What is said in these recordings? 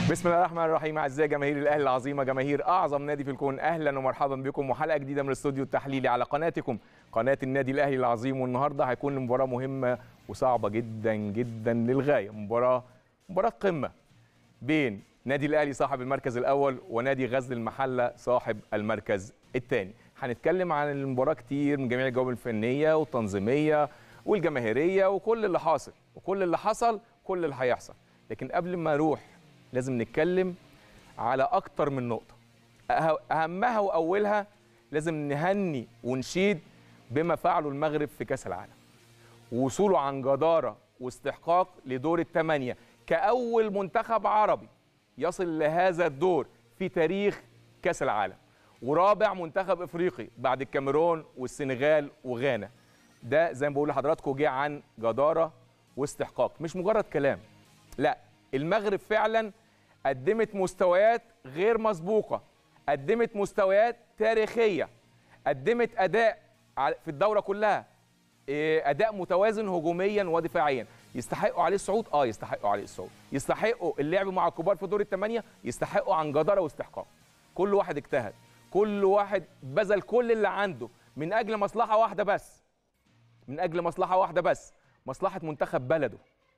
بسم الله الرحمن الرحيم اعزائي جماهير الاهلي العظيمه جماهير اعظم نادي في الكون اهلا ومرحبا بكم وحلقه جديده من الاستوديو التحليلي على قناتكم قناه النادي الاهلي العظيم والنهارده هيكون مباراه مهمه وصعبه جدا جدا للغايه مباراه مباراه قمه بين نادي الاهلي صاحب المركز الاول ونادي غزل المحله صاحب المركز الثاني هنتكلم عن المباراه كتير من جميع الجوانب الفنيه والتنظيميه والجماهيريه وكل اللي حاصل وكل اللي حصل كل اللي هيحصل لكن قبل ما اروح لازم نتكلم على اكتر من نقطه أه- اهمها واولها لازم نهني ونشيد بما فعله المغرب في كاس العالم وصوله عن جداره واستحقاق لدور الثمانيه كاول منتخب عربي يصل لهذا الدور في تاريخ كاس العالم ورابع منتخب افريقي بعد الكاميرون والسنغال وغانا ده زي ما بقول لحضراتكم جه عن جداره واستحقاق مش مجرد كلام لا المغرب فعلا قدمت مستويات غير مسبوقه قدمت مستويات تاريخيه قدمت اداء ع- في الدوره كلها إيه، اداء متوازن هجوميا ودفاعيا يستحقوا عليه الصعود اه يستحقوا عليه الصعود يستحقوا اللعب مع الكبار في دور الثمانيه يستحقوا عن جداره واستحقاق كل واحد اجتهد كل واحد بذل كل اللي عنده من اجل مصلحه واحده بس من اجل مصلحه واحده بس مصلحه منتخب بلده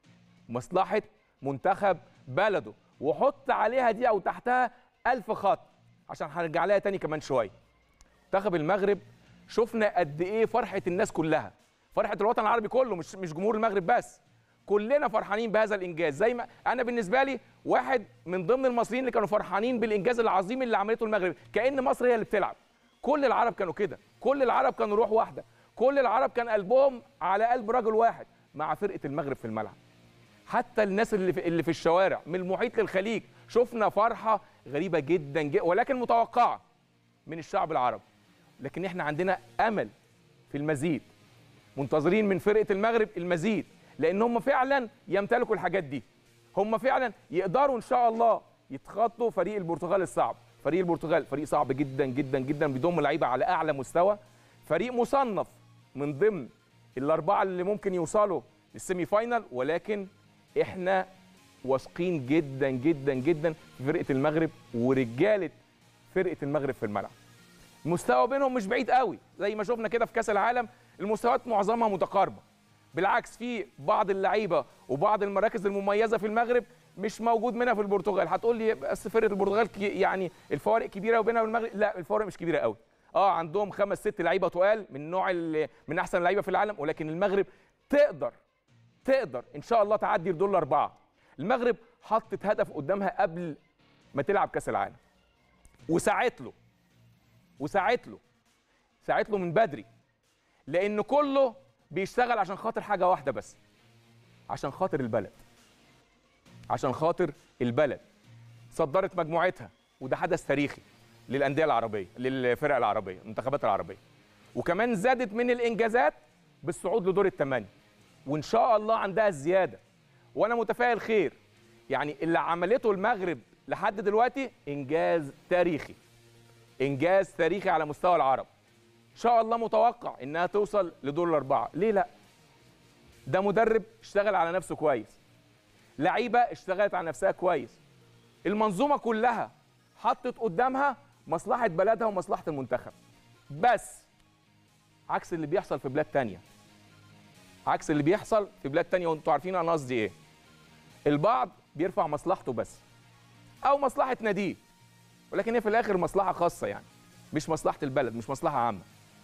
مصلحه منتخب بلده وحط عليها دي او تحتها ألف خط عشان هنرجع لها تاني كمان شويه منتخب المغرب شفنا قد ايه فرحه الناس كلها فرحه الوطن العربي كله مش مش جمهور المغرب بس كلنا فرحانين بهذا الانجاز زي ما انا بالنسبه لي واحد من ضمن المصريين اللي كانوا فرحانين بالانجاز العظيم اللي عملته المغرب كان مصر هي اللي بتلعب كل العرب كانوا كده كل العرب كانوا روح واحده كل العرب كان قلبهم على قلب رجل واحد مع فرقه المغرب في الملعب حتى الناس اللي في, اللي في الشوارع من المحيط للخليج شفنا فرحه غريبه جدا, جدا ولكن متوقعه من الشعب العربي لكن احنا عندنا امل في المزيد منتظرين من فرقه المغرب المزيد لان هم فعلا يمتلكوا الحاجات دي هم فعلا يقدروا ان شاء الله يتخطوا فريق البرتغال الصعب فريق البرتغال فريق صعب جدا جدا جدا بيضم لعيبه على اعلى مستوى فريق مصنف من ضمن الاربعه اللي ممكن يوصلوا للسيمي فاينال ولكن احنا واثقين جدا جدا جدا في فرقه المغرب ورجاله فرقه المغرب في الملعب المستوى بينهم مش بعيد قوي زي ما شفنا كده في كاس العالم المستويات معظمها متقاربه بالعكس في بعض اللعيبه وبعض المراكز المميزه في المغرب مش موجود منها في البرتغال هتقول لي بس فرقه البرتغال كي- يعني الفوارق كبيره وبينها وبين المغرب لا الفوارق مش كبيره قوي اه عندهم خمس ست لعيبه تقال من نوع ال- من احسن اللعيبه في العالم ولكن المغرب تقدر تقدر ان شاء الله تعدي لدور الاربعه المغرب حطت هدف قدامها قبل ما تلعب كاس العالم وساعت له وساعت له ساعت له من بدري لان كله بيشتغل عشان خاطر حاجه واحده بس عشان خاطر البلد عشان خاطر البلد صدرت مجموعتها وده حدث تاريخي للانديه العربيه للفرق العربيه المنتخبات العربيه وكمان زادت من الانجازات بالصعود لدور الثمانيه وان شاء الله عندها الزياده وانا متفائل خير يعني اللي عملته المغرب لحد دلوقتي انجاز تاريخي انجاز تاريخي على مستوى العرب ان شاء الله متوقع انها توصل لدور الاربعه ليه لا ده مدرب اشتغل على نفسه كويس لعيبه اشتغلت على نفسها كويس المنظومه كلها حطت قدامها مصلحه بلدها ومصلحه المنتخب بس عكس اللي بيحصل في بلاد تانية عكس اللي بيحصل في بلاد تانية وانتوا عارفين انا قصدي ايه البعض بيرفع مصلحته بس او مصلحه ناديه ولكن هي في الاخر مصلحه خاصه يعني مش مصلحه البلد مش مصلحه عامه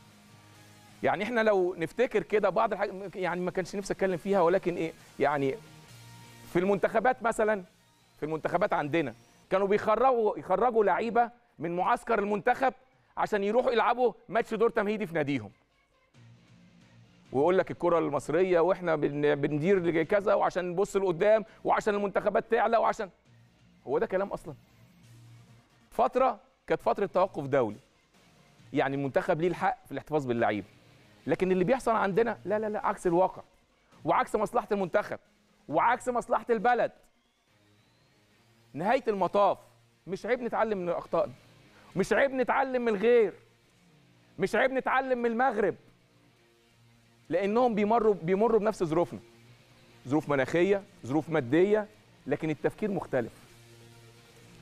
يعني احنا لو نفتكر كده بعض الحاجات يعني ما كانش نفسي اتكلم فيها ولكن ايه يعني في المنتخبات مثلا في المنتخبات عندنا كانوا بيخرجوا يخرجوا لعيبه من معسكر المنتخب عشان يروحوا يلعبوا ماتش دور تمهيدي في ناديهم ويقول لك الكره المصريه واحنا بن- بندير كذا وعشان نبص لقدام وعشان المنتخبات تعلى وعشان هو ده كلام اصلا فتره كانت فتره توقف دولي يعني المنتخب ليه الحق في الاحتفاظ باللعيبه لكن اللي بيحصل عندنا لا لا لا عكس الواقع وعكس مصلحه المنتخب وعكس مصلحه البلد نهايه المطاف مش عيب نتعلم من اخطائنا مش عيب نتعلم من الغير مش عيب نتعلم من المغرب لانهم بيمروا بيمروا بنفس ظروفنا ظروف مناخيه ظروف ماديه لكن التفكير مختلف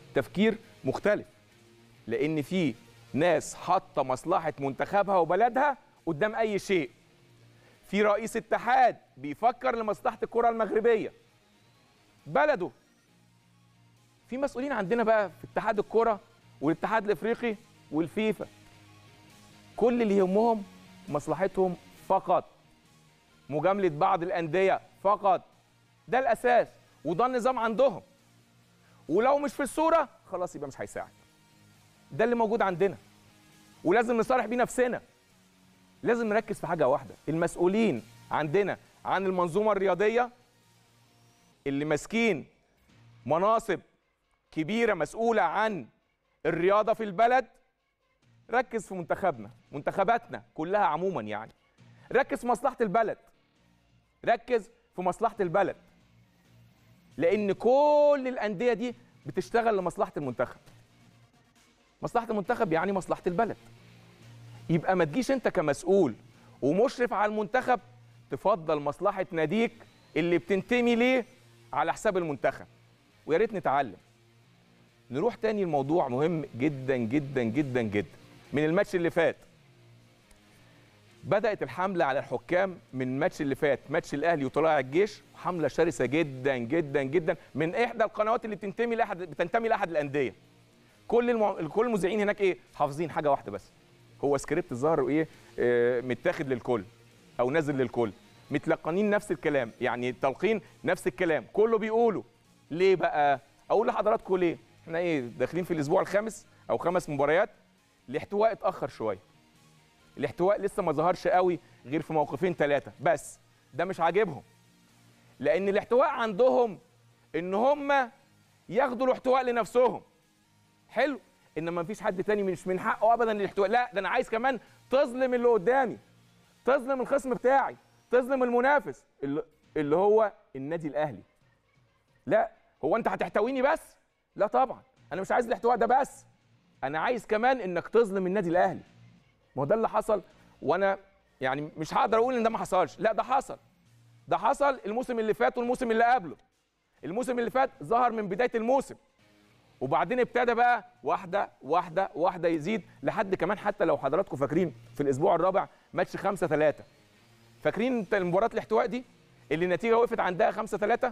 تفكير مختلف لان في ناس حاطه مصلحه منتخبها وبلدها قدام اي شيء في رئيس اتحاد بيفكر لمصلحه الكره المغربيه بلده في مسؤولين عندنا بقى في اتحاد الكره والاتحاد الافريقي والفيفا كل اللي يهمهم مصلحتهم فقط مجامله بعض الانديه فقط ده الاساس وده النظام عندهم ولو مش في الصوره خلاص يبقى مش هيساعد ده اللي موجود عندنا ولازم نصارح بيه نفسنا لازم نركز في حاجه واحده المسؤولين عندنا عن المنظومه الرياضيه اللي ماسكين مناصب كبيره مسؤوله عن الرياضه في البلد ركز في منتخبنا منتخباتنا كلها عموما يعني ركز في مصلحه البلد ركز في مصلحه البلد لان كل الانديه دي بتشتغل لمصلحه المنتخب مصلحه المنتخب يعني مصلحه البلد يبقى ما تجيش انت كمسؤول ومشرف على المنتخب تفضل مصلحه ناديك اللي بتنتمي ليه على حساب المنتخب ويا ريت نتعلم نروح تاني الموضوع مهم جدا جدا جدا جدا من الماتش اللي فات بدأت الحملة على الحكام من الماتش اللي فات ماتش الأهلي وطلائع الجيش حملة شرسة جدا جدا جدا من إحدى القنوات اللي بتنتمي لأحد بتنتمي لأحد الأندية كل المع... كل المذيعين هناك إيه حافظين حاجة واحدة بس هو سكريبت الظاهر إيه آه متاخد للكل أو نازل للكل متلقنين نفس الكلام يعني تلقين نفس الكلام كله بيقوله ليه بقى أقول لحضراتكم ليه احنا إيه داخلين في الأسبوع الخامس أو خمس مباريات الاحتواء اتأخر شوية الاحتواء لسه ما ظهرش قوي غير في موقفين ثلاثه بس ده مش عاجبهم لان الاحتواء عندهم ان هم ياخدوا الاحتواء لنفسهم حلو انما مفيش حد تاني مش من حقه ابدا الاحتواء لا ده انا عايز كمان تظلم اللي قدامي تظلم الخصم بتاعي تظلم المنافس اللي, اللي هو النادي الاهلي لا هو انت هتحتويني بس لا طبعا انا مش عايز الاحتواء ده بس انا عايز كمان انك تظلم النادي الاهلي ما هو ده اللي حصل وانا يعني مش هقدر اقول ان ده ما حصلش لا ده حصل ده حصل الموسم اللي فات والموسم اللي قبله الموسم اللي فات ظهر من بدايه الموسم وبعدين ابتدى بقى واحده واحده واحده يزيد لحد كمان حتى لو حضراتكم فاكرين في الاسبوع الرابع ماتش 5 3 فاكرين مباراه الاحتواء دي اللي النتيجه وقفت عندها 5 3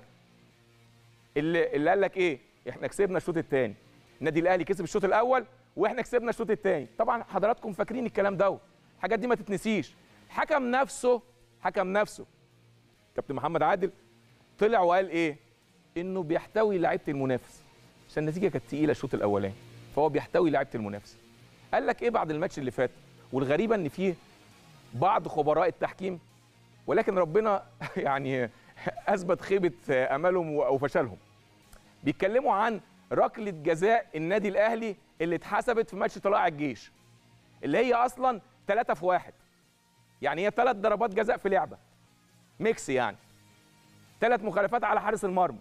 اللي اللي قال لك ايه احنا كسبنا الشوط الثاني النادي الاهلي كسب الشوط الاول واحنا كسبنا الشوط الثاني طبعا حضراتكم فاكرين الكلام ده الحاجات دي ما تتنسيش حكم نفسه حكم نفسه كابتن محمد عادل طلع وقال ايه انه بيحتوي لعيبه المنافس عشان النتيجه كانت تقيله الشوط الاولاني فهو بيحتوي لعيبه المنافس قال لك ايه بعد الماتش اللي فات والغريبه ان فيه بعض خبراء التحكيم ولكن ربنا يعني اثبت خيبه املهم وفشلهم بيتكلموا عن ركله جزاء النادي الاهلي اللي اتحسبت في ماتش طلائع الجيش اللي هي اصلا 3 في 1 يعني هي ثلاث ضربات جزاء في لعبه ميكس يعني ثلاث مخالفات على حارس المرمى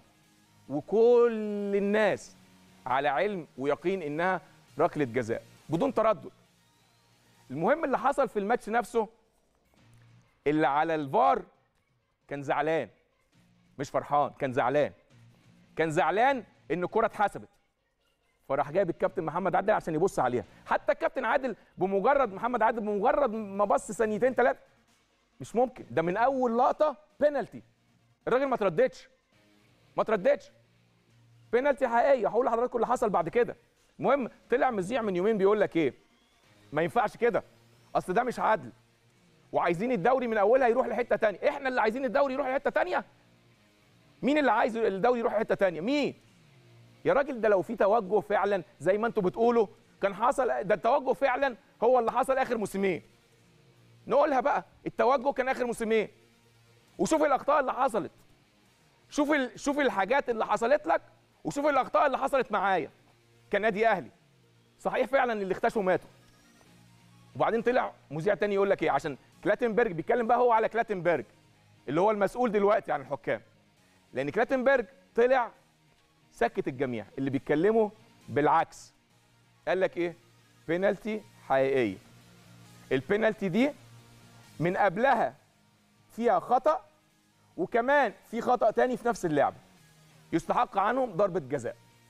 وكل الناس على علم ويقين انها ركله جزاء بدون تردد المهم اللي حصل في الماتش نفسه اللي على الفار كان زعلان مش فرحان كان زعلان كان زعلان ان الكره اتحسبت فراح جايب الكابتن محمد عادل عشان يبص عليها حتى الكابتن عادل بمجرد محمد عادل بمجرد ما بص ثانيتين ثلاثه مش ممكن ده من اول لقطه بينالتي الراجل ما ترددش ما ترددش بينالتي حقيقيه هقول لحضراتكم اللي حصل بعد كده المهم طلع مذيع من يومين بيقول لك ايه ما ينفعش كده اصل ده مش عدل وعايزين الدوري من اولها يروح لحته ثانيه احنا اللي عايزين الدوري يروح لحته ثانيه مين اللي عايز الدوري يروح لحته ثانيه مين يا راجل ده لو في توجه فعلا زي ما انتم بتقولوا كان حصل ده التوجه فعلا هو اللي حصل اخر موسمين نقولها بقى التوجه كان اخر موسمين وشوف الاخطاء اللي حصلت شوف ال... شوف الحاجات اللي حصلت لك وشوف الاخطاء اللي حصلت معايا كنادي اهلي صحيح فعلا اللي اختشوا ماتوا وبعدين طلع مذيع تاني يقول لك ايه عشان كلاتنبرج بيتكلم بقى هو على كلاتنبرج اللي هو المسؤول دلوقتي عن الحكام لان كلاتنبرج طلع سكت الجميع اللي بيتكلموا بالعكس قال لك ايه بينالتي حقيقيه البينالتي دي من قبلها فيها خطا وكمان في خطا تاني في نفس اللعبه يستحق عنهم ضربه جزاء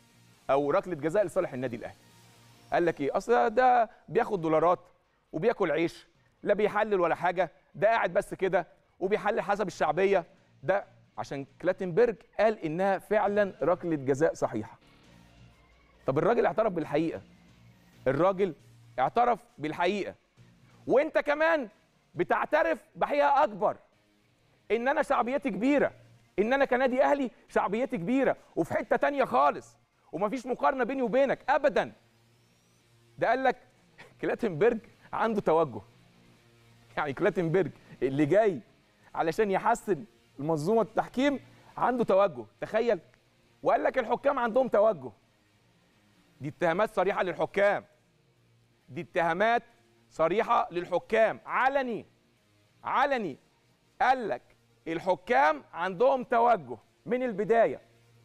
او ركله جزاء لصالح النادي الاهلي قال لك ايه اصل ده بياخد دولارات وبياكل عيش لا بيحلل ولا حاجه ده قاعد بس كده وبيحلل حسب الشعبيه ده عشان كلاتنبرج قال انها فعلا ركله جزاء صحيحه طب الراجل اعترف بالحقيقه الراجل اعترف بالحقيقه وانت كمان بتعترف بحقيقه اكبر ان انا شعبيتي كبيره ان انا كنادي اهلي شعبيتي كبيره وفي حته تانية خالص ومفيش مقارنه بيني وبينك ابدا ده قال لك كلاتنبرج عنده توجه يعني كلاتنبرج اللي جاي علشان يحسن منظومه التحكيم عنده توجه تخيل وقال لك الحكام عندهم توجه دي اتهامات صريحه للحكام دي اتهامات صريحه للحكام علني علني قال لك الحكام عندهم توجه من البدايه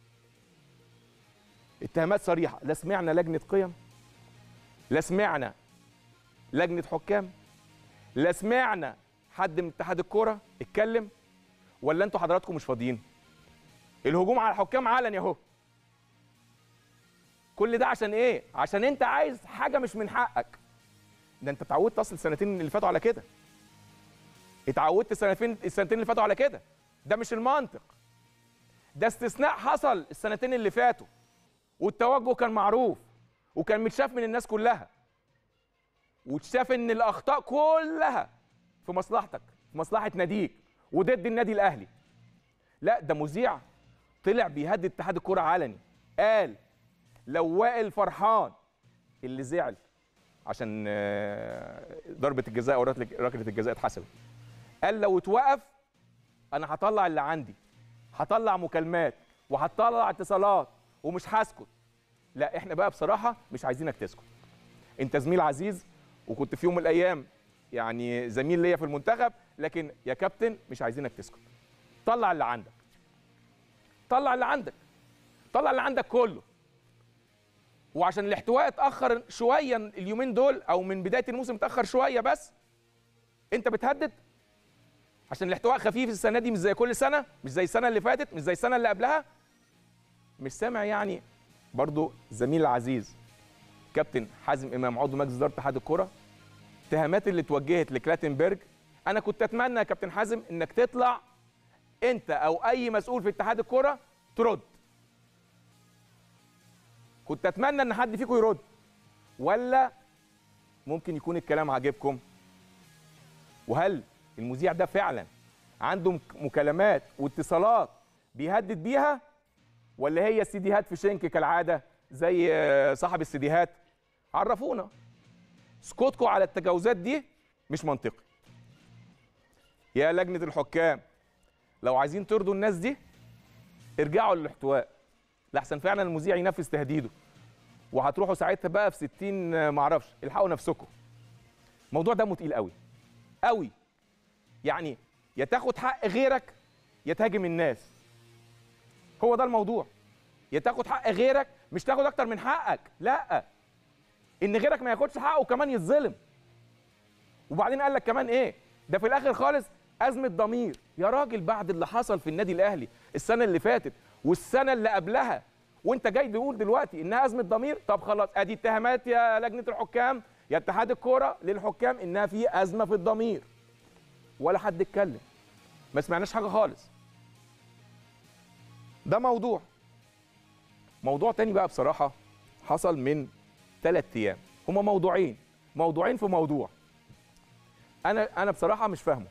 اتهامات صريحه لا سمعنا لجنه قيم لا سمعنا لجنه حكام لا سمعنا حد من اتحاد الكوره اتكلم ولا انتوا حضراتكم مش فاضيين الهجوم على الحكام علني اهو كل ده عشان ايه عشان انت عايز حاجه مش من حقك ده انت اتعودت اصل السنتين اللي فاتوا على كده اتعودت السنتين السنتين اللي فاتوا على كده ده مش المنطق ده استثناء حصل السنتين اللي فاتوا والتوجه كان معروف وكان متشاف من الناس كلها وتشاف ان الاخطاء كلها في مصلحتك في مصلحه ناديك وضد النادي الاهلي لا ده مذيع طلع بيهدد اتحاد الكوره علني قال لو وائل فرحان اللي زعل عشان آه، ضربه الجزاء او ركله ركلة الجزاء اتحسبت قال لو اتوقف انا هطلع اللي عندي هطلع مكالمات وهطلع اتصالات ومش هسكت لا احنا بقى بصراحه مش عايزينك تسكت انت زميل عزيز وكنت في يوم من الايام يعني زميل ليا في المنتخب لكن يا كابتن مش عايزينك تسكت طلع اللي عندك طلع اللي عندك طلع اللي عندك كله وعشان الاحتواء اتاخر شويه اليومين دول او من بدايه الموسم اتاخر شويه بس انت بتهدد عشان الاحتواء خفيف السنه دي مش زي كل سنه مش زي السنه اللي فاتت مش زي السنه اللي قبلها مش سامع يعني برضو زميل العزيز كابتن حازم امام عضو مجلس اداره اتحاد الكره الاتهامات اللي اتوجهت لكلاتنبرج انا كنت اتمنى يا كابتن حازم انك تطلع انت او اي مسؤول في اتحاد الكره ترد كنت اتمنى ان حد فيكم يرد ولا ممكن يكون الكلام عاجبكم وهل المذيع ده فعلا عنده مك- مكالمات واتصالات بيهدد بيها ولا هي سيديهات في شنك كالعاده زي آه، صاحب السيديهات عرفونا سكوتكم على التجاوزات دي مش منطقي يا لجنه الحكام لو عايزين ترضوا الناس دي ارجعوا للاحتواء لحسن فعلا المذيع ينفذ تهديده وهتروحوا ساعتها بقى في 60 آه، معرفش الحقوا نفسكم الموضوع دمه تقيل قوي قوي يعني يا تاخد حق غيرك يا تهاجم الناس هو ده الموضوع يا تاخد حق غيرك مش تاخد اكتر من حقك لا ان غيرك ما ياخدش حقه وكمان يتظلم وبعدين قال لك كمان ايه ده في الاخر خالص ازمه ضمير يا راجل بعد اللي حصل في النادي الاهلي السنه اللي فاتت والسنه اللي قبلها وانت جاي تقول دلوقتي انها ازمه ضمير طب خلاص ادي اتهامات يا لجنه الحكام يا اتحاد الكوره للحكام انها في ازمه في الضمير ولا حد اتكلم ما سمعناش حاجه خالص ده موضوع موضوع تاني بقى بصراحه حصل من ثلاث ايام هما موضوعين موضوعين في موضوع انا انا بصراحه مش فاهمه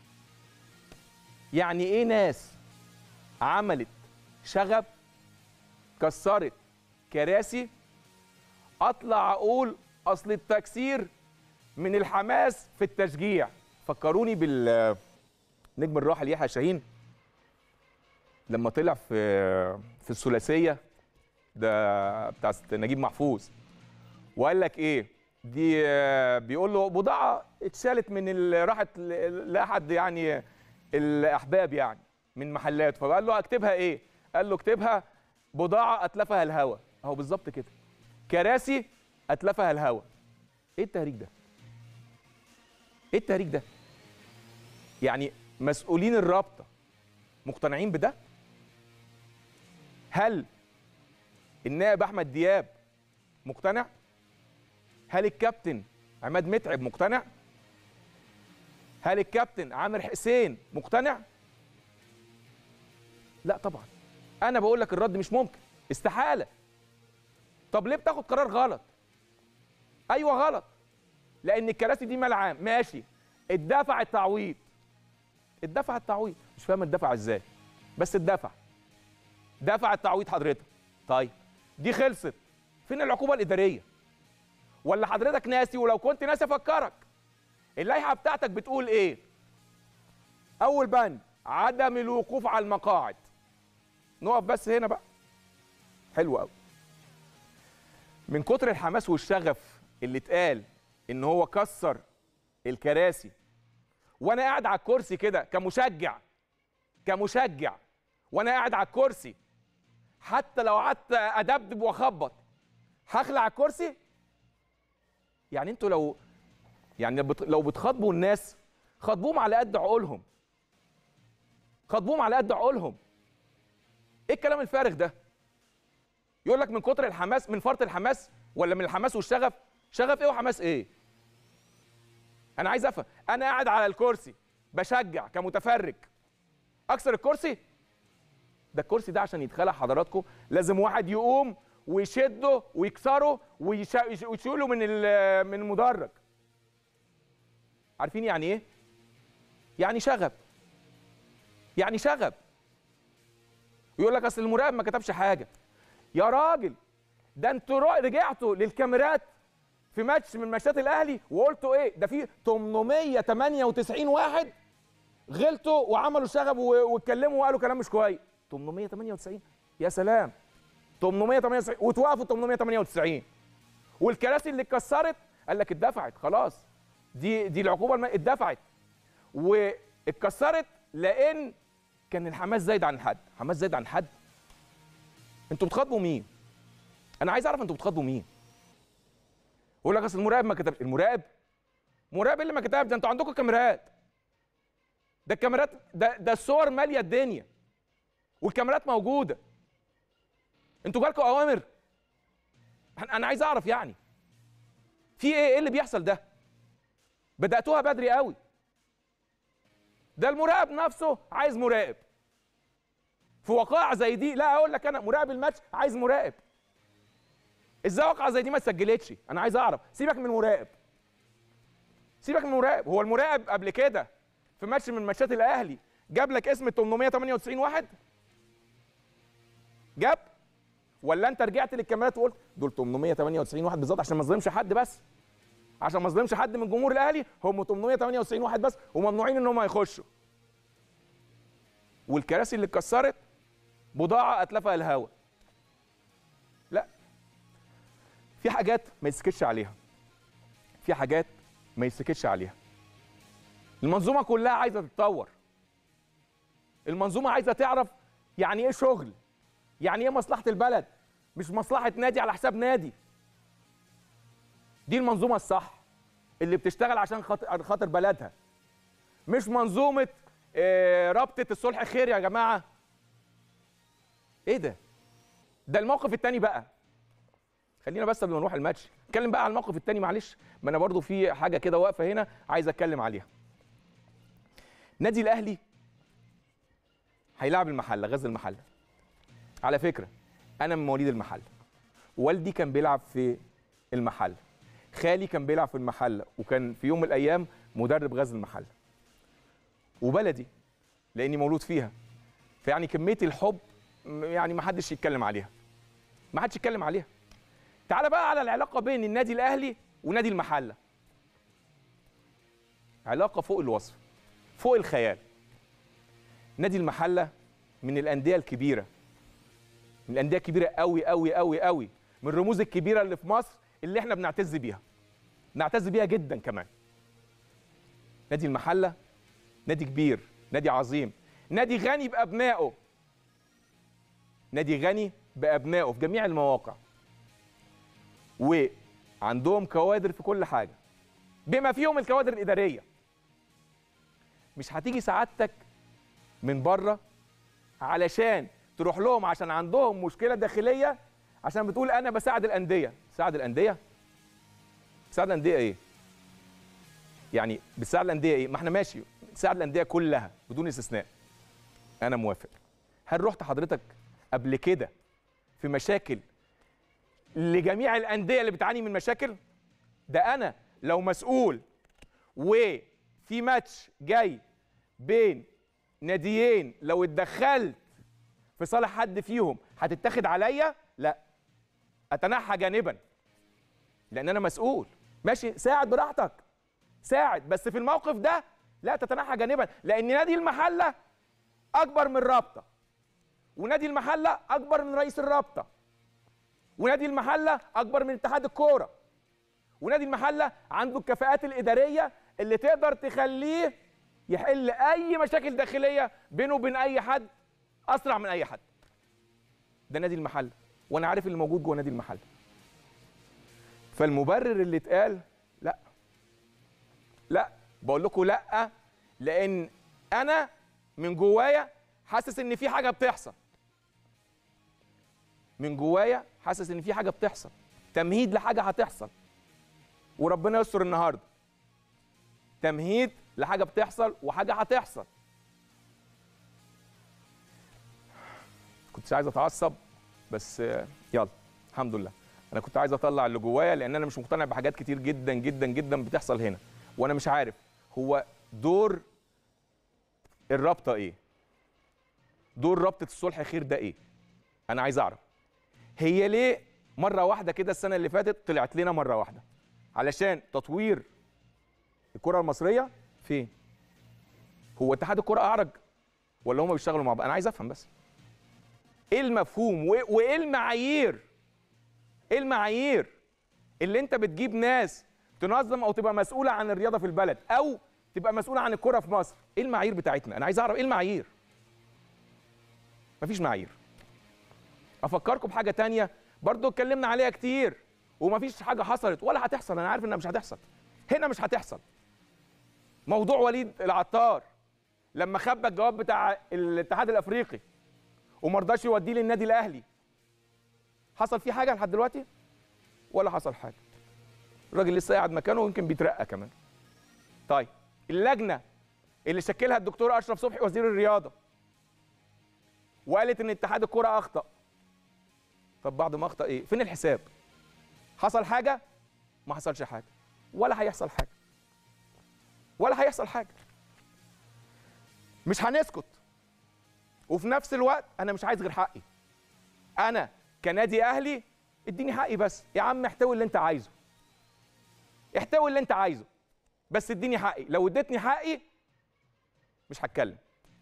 يعني ايه ناس عملت شغب كسرت كراسي اطلع اقول اصل التكسير من الحماس في التشجيع فكروني بال نجم الراحل يحيى شاهين لما طلع في في الثلاثيه ده بتاع نجيب محفوظ وقال لك ايه دي آه، بيقول له بضاعه اتشالت من ال- راحت ل- لاحد يعني الاحباب يعني من محلات فقال له اكتبها ايه قال له اكتبها بضاعه اتلفها الهوى اهو بالظبط كده كراسي اتلفها الهوى ايه التهريج ده ايه التهريج ده يعني مسؤولين الرابطه مقتنعين بده هل النائب احمد دياب مقتنع هل الكابتن عماد متعب مقتنع هل الكابتن عامر حسين مقتنع لا طبعا انا بقول لك الرد مش ممكن استحاله طب ليه بتاخد قرار غلط ايوه غلط لان الكراسي دي مال عام ماشي اتدفع التعويض اتدفع التعويض مش فاهم اتدفع ازاي بس اتدفع دفع التعويض حضرتك طيب دي خلصت فين العقوبه الاداريه ولا حضرتك ناسي ولو كنت ناسي افكرك اللائحه بتاعتك بتقول ايه اول بند عدم الوقوف على المقاعد نقف بس هنا بقى حلو قوي من كتر الحماس والشغف اللي اتقال ان هو كسر الكراسي وانا قاعد على الكرسي كده كمشجع كمشجع وانا قاعد على الكرسي حتى لو قعدت ادبدب واخبط هخلع الكرسي يعني انتوا لو يعني بت- لو بتخاطبوا الناس خاطبوهم على قد عقولهم خاطبوهم على قد عقولهم ايه الكلام الفارغ ده يقول لك من كتر الحماس من فرط الحماس ولا من الحماس والشغف شغف ايه وحماس ايه انا عايز افهم انا قاعد على الكرسي بشجع كمتفرج اكسر الكرسي ده الكرسي ده عشان يتخلع حضراتكم لازم واحد يقوم ويشده ويكسره ويش- ويشيله من ال- من المدرج عارفين يعني ايه يعني شغب يعني شغب يقول لك اصل المراقب ما كتبش حاجه يا راجل ده انتوا را- رجعتوا للكاميرات في ماتش من ماتشات الاهلي وقلتوا ايه ده في 898 واحد غلطوا وعملوا شغب و- واتكلموا وقالوا كلام مش كويس 898 يا سلام 898 وتوقفوا 898 والكراسي اللي اتكسرت قال لك اتدفعت خلاص دي دي العقوبه الم... اتدفعت واتكسرت لان كان الحماس زايد عن حد حماس زايد عن حد انتوا بتخاطبوا مين انا عايز اعرف انتوا بتخاطبوا مين يقول لك اصل المراقب ما كتبش المراقب مراقب اللي ما كتبش ده انتوا عندكم كاميرات ده الكاميرات ده ده الصور ماليه الدنيا والكاميرات موجوده انتوا جالكم اوامر انا أنا عايز اعرف يعني في ايه ايه اللي بيحصل ده بداتوها بدري قوي ده المراقب نفسه عايز مراقب في وقائع زي دي لا اقول لك انا مراقب الماتش عايز مراقب ازاي واقعه زي دي ما اتسجلتش انا عايز اعرف سيبك من المراقب سيبك من المراقب هو المراقب قبل كده في ماتش من ماتشات الاهلي جاب لك اسم 898 واحد جاب ولا انت رجعت للكاميرات وقلت دول 898 واحد بالظبط عشان ما اظلمش حد بس عشان ما اظلمش حد من جمهور الاهلي هم 898 واحد بس وممنوعين ان هم يخشوا والكراسي اللي اتكسرت بضاعه اتلفها الهوا لا في حاجات ما يسكتش عليها في حاجات ما يسكتش عليها المنظومه كلها عايزه تتطور المنظومه عايزه تعرف يعني ايه شغل يعني ايه مصلحه البلد مش مصلحه نادي على حساب نادي دي المنظومه الصح اللي بتشتغل عشان خاطر خاطر بلدها مش منظومه آه، رابطه الصلح خير يا جماعه ايه ده ده الموقف التاني بقى خلينا بس قبل ما نروح الماتش نتكلم بقى على الموقف التاني معلش ما انا برضو في حاجه كده واقفه هنا عايز اتكلم عليها نادي الاهلي هيلاعب المحله غزل المحله على فكره انا من مواليد المحله والدي كان بيلعب في المحله خالي كان بيلعب في المحله وكان في يوم من الايام مدرب غزل المحله وبلدي لاني مولود فيها فيعني كميه الحب م- يعني ما حدش يتكلم عليها ما حدش يتكلم عليها تعال بقى على العلاقه بين النادي الاهلي ونادي المحله علاقه فوق الوصف فوق الخيال نادي المحله من الانديه الكبيره من الانديه الكبيره قوي قوي قوي قوي من الرموز الكبيره اللي في مصر اللي احنا بنعتز بيها نعتز بيها جدا كمان نادي المحله نادي كبير نادي عظيم نادي غني بابنائه نادي غني بابنائه في جميع المواقع وعندهم كوادر في كل حاجه بما فيهم الكوادر الاداريه مش هتيجي سعادتك من بره علشان تروح لهم عشان عندهم مشكله داخليه عشان بتقول انا بساعد الانديه ساعد الانديه ساعد الانديه ايه يعني بتساعد الانديه ايه ما احنا ماشي تساعد الانديه كلها بدون استثناء انا موافق هل رحت حضرتك قبل كده في مشاكل لجميع الانديه اللي بتعاني من مشاكل ده انا لو مسؤول وفي ماتش جاي بين ناديين لو اتدخلت في صالح حد فيهم هتتاخد عليا لا اتنحى جانبا لان انا مسؤول ماشي ساعد براحتك ساعد بس في الموقف ده لا تتنحى جانبا لان نادي المحله اكبر من رابطه ونادي المحله اكبر من رئيس الرابطه ونادي المحله اكبر من اتحاد الكوره ونادي المحله عنده الكفاءات الاداريه اللي تقدر تخليه يحل اي مشاكل داخليه بينه وبين اي حد اسرع من اي حد ده نادي المحله وانا عارف اللي موجود جوه نادي المحله فالمبرر اللي اتقال لا لا بقول لكم لا لان انا من جوايا حاسس ان في حاجه بتحصل من جوايا حاسس ان في حاجه بتحصل تمهيد لحاجه هتحصل وربنا يستر النهارده تمهيد لحاجه بتحصل وحاجه هتحصل كنتش عايز اتعصب بس آه، يلا الحمد لله انا كنت عايز اطلع اللي جوايا لان انا مش مقتنع بحاجات كتير جدا جدا جدا بتحصل هنا وانا مش عارف هو دور الرابطه ايه دور رابطه الصلح خير ده ايه انا عايز اعرف هي ليه مره واحده كده السنه اللي فاتت طلعت لنا مره واحده علشان تطوير الكره المصريه فين هو اتحاد الكره اعرج ولا هم بيشتغلوا مع بعض انا عايز افهم بس ايه المفهوم وايه وإيه المعايير ايه المعايير اللي انت بتجيب ناس تنظم او تبقى مسؤوله عن الرياضه في البلد او تبقى مسؤوله عن الكره في مصر ايه المعايير بتاعتنا انا عايز اعرف ايه المعايير مفيش معايير افكركم بحاجه تانية برضو اتكلمنا عليها كتير ومفيش حاجه حصلت ولا هتحصل انا عارف انها مش هتحصل هنا مش هتحصل موضوع وليد العطار لما خبى الجواب بتاع الاتحاد الافريقي وما رضاش يوديه للنادي الاهلي حصل فيه حاجه لحد دلوقتي ولا حصل حاجه الراجل لسه قاعد مكانه ويمكن بيترقى كمان طيب اللجنه اللي شكلها الدكتور اشرف صبحي وزير الرياضه وقالت ان اتحاد الكره اخطا طب بعد ما اخطا ايه فين الحساب حصل حاجه ما حصلش حاجه ولا هيحصل حاجه ولا هيحصل حاجه مش هنسكت وفي نفس الوقت انا مش عايز غير حقي انا كنادي اهلي اديني حقي بس يا عم احتوي اللي انت عايزه احتوي اللي انت عايزه بس اديني حقي لو اديتني حقي مش هتكلم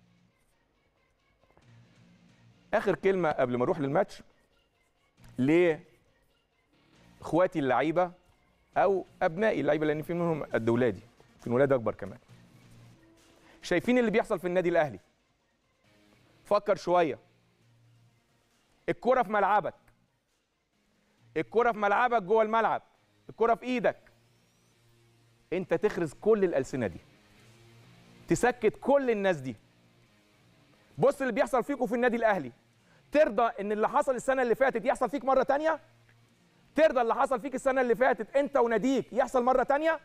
اخر كلمه قبل ما اروح للماتش لاخواتي اللعيبه او ابنائي اللعيبه لان في منهم قد ولادي في ولاد اكبر كمان شايفين اللي بيحصل في النادي الاهلي فكر شويه الكره في ملعبك الكره في ملعبك جوه الملعب الكره في ايدك انت تخرز كل الالسنه دي تسكت كل الناس دي بص اللي بيحصل فيكم في النادي الاهلي ترضى ان اللي حصل السنه اللي فاتت يحصل فيك مره تانية ترضى اللي حصل فيك السنه اللي فاتت انت وناديك يحصل مره تانية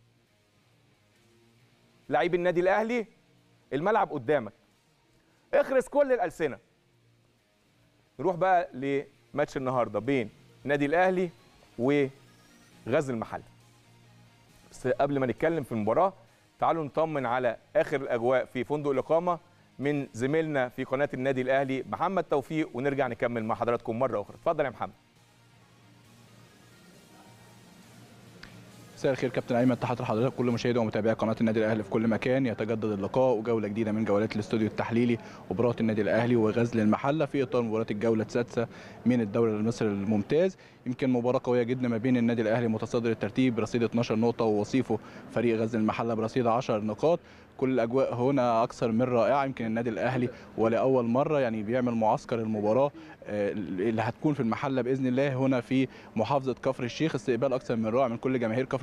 لعيب النادي الاهلي الملعب قدامك اخرس كل الالسنه نروح بقى لماتش النهارده بين نادي الاهلي وغزل المحله بس قبل ما نتكلم في المباراه تعالوا نطمن على اخر الاجواء في فندق الاقامه من زميلنا في قناه النادي الاهلي محمد توفيق ونرجع نكمل مع حضراتكم مره اخرى اتفضل يا محمد مساء الخير كابتن ايمن تحت لحضرتك كل مشاهدي ومتابعي قناه النادي الاهلي في كل مكان يتجدد اللقاء وجوله جديده من جولات الاستوديو التحليلي ومباراه النادي الاهلي وغزل المحله في اطار مباراه الجوله السادسه من الدوري المصري الممتاز يمكن مباراه قويه جدا ما بين النادي الاهلي متصدر الترتيب برصيد 12 نقطه ووصيفه فريق غزل المحله برصيد 10 نقاط كل الاجواء هنا اكثر من رائعه يمكن النادي الاهلي ولاول مره يعني بيعمل معسكر المباراه آه، اللي هتكون في المحله باذن الله هنا في محافظه كفر الشيخ استقبال اكثر من رائع من كل جماهير كفر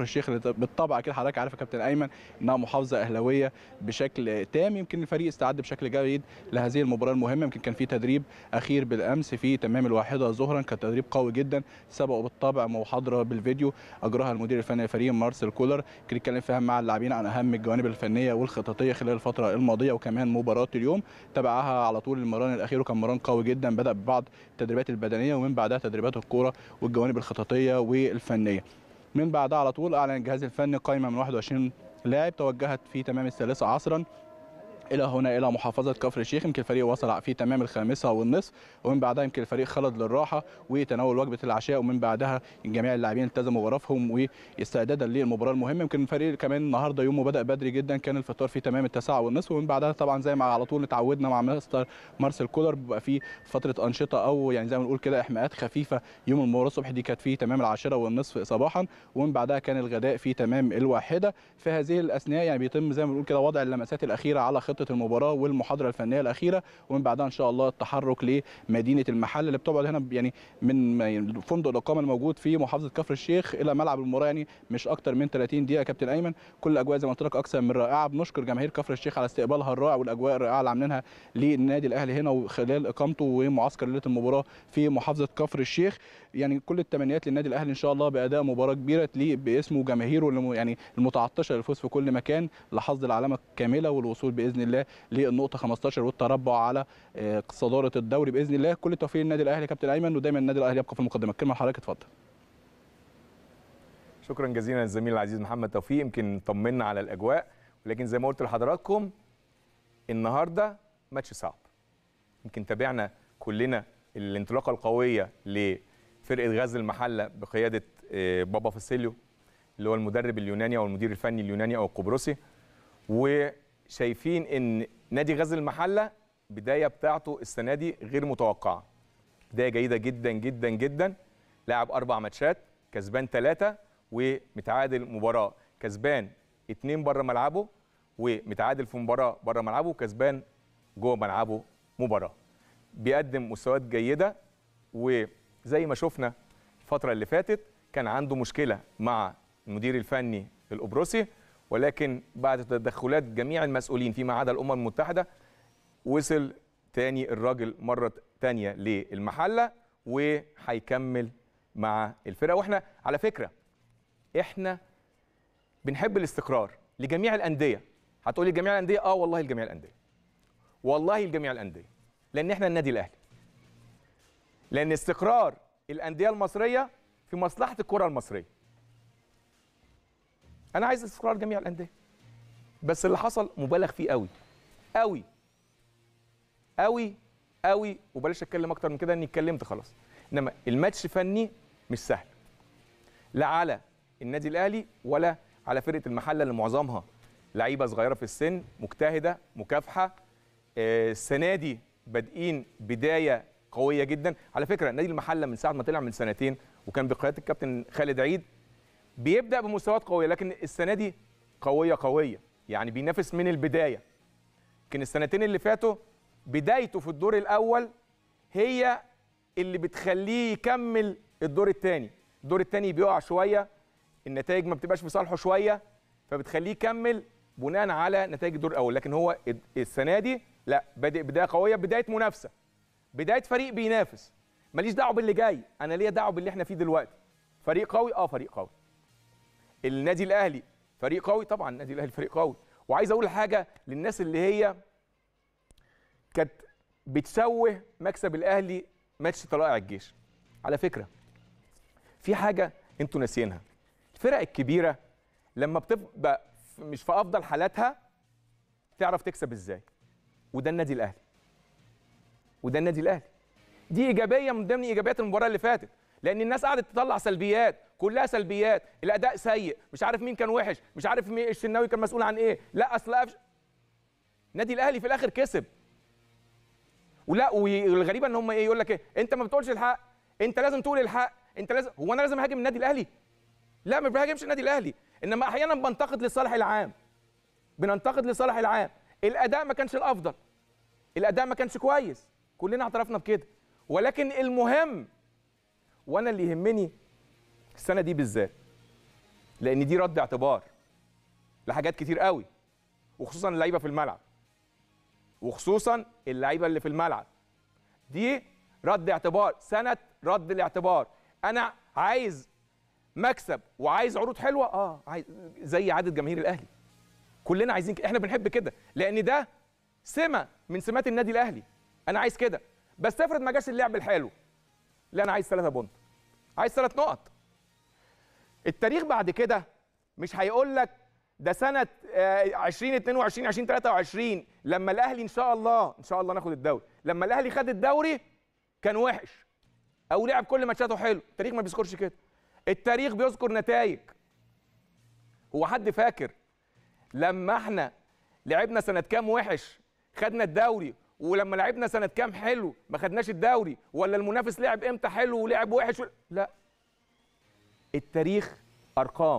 الشيخ اللي بالطبع اكيد حضرتك عارف يا كابتن ايمن انها محافظه اهلاويه بشكل تام يمكن الفريق استعد بشكل جيد لهذه المباراه المهمه يمكن كان في تدريب اخير بالامس في تمام الواحده ظهرا كان تدريب قوي جدا سبقوا بالطبع محاضره بالفيديو اجراها المدير الفني للفريق مارسيل كولر كان يتكلم فيها مع اللاعبين عن اهم الجوانب الفنيه والخططيه خلال الفتره الماضيه وكمان مباراه اليوم تبعها على طول المران الاخير وكان مران قوي جدا بدا ببعض التدريبات البدنيه ومن بعدها تدريبات الكوره والجوانب الخططيه والفنيه من بعدها على طول اعلن الجهاز الفني قائمه من 21 لاعب توجهت في تمام الثالثه عصرا الى هنا الى محافظه كفر الشيخ يمكن الفريق وصل في تمام الخامسه والنصف ومن بعدها يمكن الفريق خلد للراحه وتناول وجبه العشاء ومن بعدها جميع اللاعبين التزموا غرفهم واستعدادا للمباراه المهمه يمكن الفريق كمان النهارده يومه بدا بدري جدا كان الفطار في تمام التاسعه والنصف ومن بعدها طبعا زي ما على طول اتعودنا مع مستر مارسيل كولر بيبقى في فتره انشطه او يعني زي ما نقول كده احماءات خفيفه يوم المباراه الصبح دي كانت في تمام العاشره والنصف صباحا ومن بعدها كان الغداء في تمام الواحده في هذه الاثناء يعني بيتم زي ما بنقول كده وضع اللمسات الاخيره على خطه المباراه والمحاضره الفنيه الاخيره ومن بعدها ان شاء الله التحرك لمدينه المحل اللي بتبعد هنا يعني من فندق الاقامه الموجود في محافظه كفر الشيخ الى ملعب المباراه يعني مش اكتر من 30 دقيقه كابتن ايمن كل الاجواء زي ما قلت لك اكثر من رائعه بنشكر جماهير كفر الشيخ على استقبالها الرائع والاجواء الرائعه اللي عاملينها للنادي الاهلي هنا وخلال اقامته ومعسكر ليله المباراه في محافظه كفر الشيخ يعني كل التمنيات للنادي الاهلي ان شاء الله باداء مباراه كبيره تليق باسمه وجماهيره يعني المتعطشه للفوز في كل مكان لحظ العلامه الكامله والوصول باذن الله للنقطه 15 والتربع على صداره الدوري باذن الله كل التوفيق للنادي الاهلي كابتن ايمن ودايما النادي الاهلي يبقى في المقدمه الكلمه لحضرتك اتفضل شكرا جزيلا للزميل العزيز محمد توفيق يمكن طمنا على الاجواء ولكن زي ما قلت لحضراتكم النهارده ماتش صعب يمكن تابعنا كلنا الانطلاقه القويه لفرقه غزل المحله بقياده بابا فاسيليو اللي هو المدرب اليوناني او المدير الفني اليوناني او القبرصي وشايفين ان نادي غزل المحله بدايه بتاعته السنه دي غير متوقعه بدايه جيده جدا جدا جدا لعب اربع ماتشات كسبان ثلاثه ومتعادل مباراه كسبان اثنين بره ملعبه ومتعادل في مباراه بره ملعبه وكسبان جوه ملعبه مباراه بيقدم مستويات جيده وزي ما شفنا الفتره اللي فاتت كان عنده مشكله مع المدير الفني القبرصي ولكن بعد تدخلات جميع المسؤولين فيما عدا الامم المتحده وصل تاني الراجل مره تانيه للمحله وهيكمل مع الفرقه واحنا على فكره احنا بنحب الاستقرار لجميع الانديه هتقولي جميع الانديه اه والله لجميع الانديه والله لجميع الانديه لان احنا النادي الاهلي لان استقرار الانديه المصريه في مصلحه الكره المصريه انا عايز استقرار جميع الانديه بس اللي حصل مبالغ فيه قوي قوي قوي قوي وبلاش اتكلم اكتر من كده اني اتكلمت خلاص انما الماتش فني مش سهل لا على النادي الاهلي ولا على فرقه المحله اللي معظمها لعيبه صغيره في السن مجتهده مكافحه آه، السنه دي بادئين بدايه قويه جدا على فكره نادي المحله من ساعه ما طلع من سنتين وكان بقياده الكابتن خالد عيد بيبدا بمستويات قويه لكن السنه دي قويه قويه يعني بينافس من البدايه كان السنتين اللي فاتوا بدايته في الدور الاول هي اللي بتخليه يكمل الدور الثاني الدور الثاني بيقع شويه النتائج ما بتبقاش في صالحه شويه فبتخليه يكمل بناء على نتائج الدور الاول لكن هو السنه دي لا بادئ بدايه قويه بدايه منافسه بدايه فريق بينافس ماليش دعوه باللي جاي انا ليا دعوه باللي احنا فيه دلوقتي فريق قوي اه فريق قوي النادي الاهلي فريق قوي طبعا النادي الاهلي فريق قوي وعايز اقول حاجه للناس اللي هي كانت بتسوه مكسب الاهلي ماتش طلائع الجيش على فكره في حاجه انتوا ناسيينها الفرق الكبيره لما بتبقى مش في افضل حالاتها تعرف تكسب ازاي وده النادي الاهلي وده النادي الاهلي دي ايجابيه من ضمن ايجابيات المباراه اللي فاتت لان الناس قعدت تطلع سلبيات كلها سلبيات الاداء سيء مش عارف مين كان وحش مش عارف مين الشناوي كان مسؤول عن ايه لا اصل أفش... النادي الاهلي في الاخر كسب ولا والغريبه ان هم ايه يقول لك ايه انت ما بتقولش الحق انت لازم تقول الحق انت لازم هو انا لازم اهاجم النادي الاهلي لا ما بهاجمش النادي الاهلي انما احيانا بنتقد للصالح العام بننتقد لصالح العام الاداء ما كانش الافضل الاداء ما كانش كويس كلنا اعترفنا بكده ولكن المهم وانا اللي يهمني السنه دي بالذات لان دي رد اعتبار لحاجات كتير قوي وخصوصا اللعيبه في الملعب وخصوصا اللعيبه اللي في الملعب دي رد اعتبار سنه رد الاعتبار انا عايز مكسب وعايز عروض حلوه اه عايز زي عاده جماهير الاهلي كلنا عايزين كده احنا بنحب كده لان ده سمه من سمات النادي الاهلي انا عايز كده بس افرض ما جاش اللعب الحلو لا انا عايز ثلاثة بونت عايز ثلاث نقط التاريخ بعد كده مش هيقول لك ده سنه آه، 2022 2023 لما الاهلي ان شاء الله ان شاء الله ناخد الدوري لما الاهلي خد الدوري كان وحش او لعب كل ماتشاته حلو التاريخ ما بيذكرش كده التاريخ بيذكر نتائج هو حد فاكر لما احنا لعبنا سنه كام وحش خدنا الدوري ولما لعبنا سنه كام حلو ما خدناش الدوري ولا المنافس لعب امتى حلو ولعب وحش و... لا التاريخ ارقام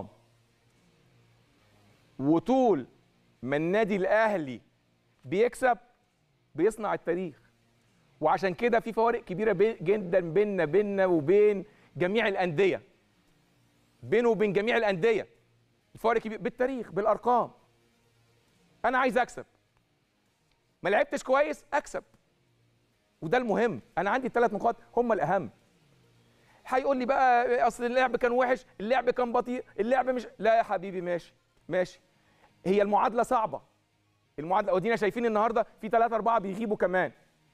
وطول ما النادي الاهلي بيكسب بيصنع التاريخ وعشان كده في فوارق كبيره بي جدا بيننا بيننا وبين جميع الانديه بينه وبين جميع الانديه الفوارق كبيره بالتاريخ بالارقام انا عايز اكسب ما لعبتش كويس اكسب وده المهم انا عندي ثلاث نقاط هم الاهم هيقول لي بقى اصل اللعب كان وحش اللعب كان بطيء اللعب مش لا يا حبيبي ماشي ماشي هي المعادله صعبه المعادله ودينا شايفين النهارده في ثلاثة أربعة بيغيبوا كمان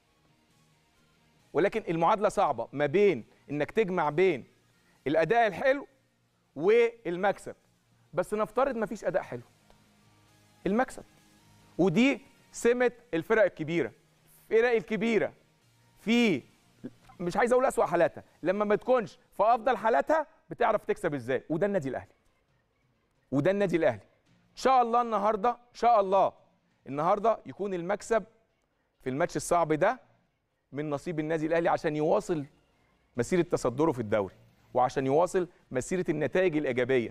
ولكن المعادله صعبه ما بين انك تجمع بين الاداء الحلو والمكسب بس نفترض ما فيش اداء حلو المكسب ودي سمه الفرق الكبيره الفرق الكبيره في مش عايز اقول اسوأ حالاتها لما ما تكونش في افضل حالاتها بتعرف تكسب ازاي وده النادي الاهلي وده النادي الاهلي ان شاء الله النهارده ان شاء الله النهارده يكون المكسب في الماتش الصعب ده من نصيب النادي الاهلي عشان يواصل مسيره تصدره في الدوري وعشان يواصل مسيره النتائج الايجابيه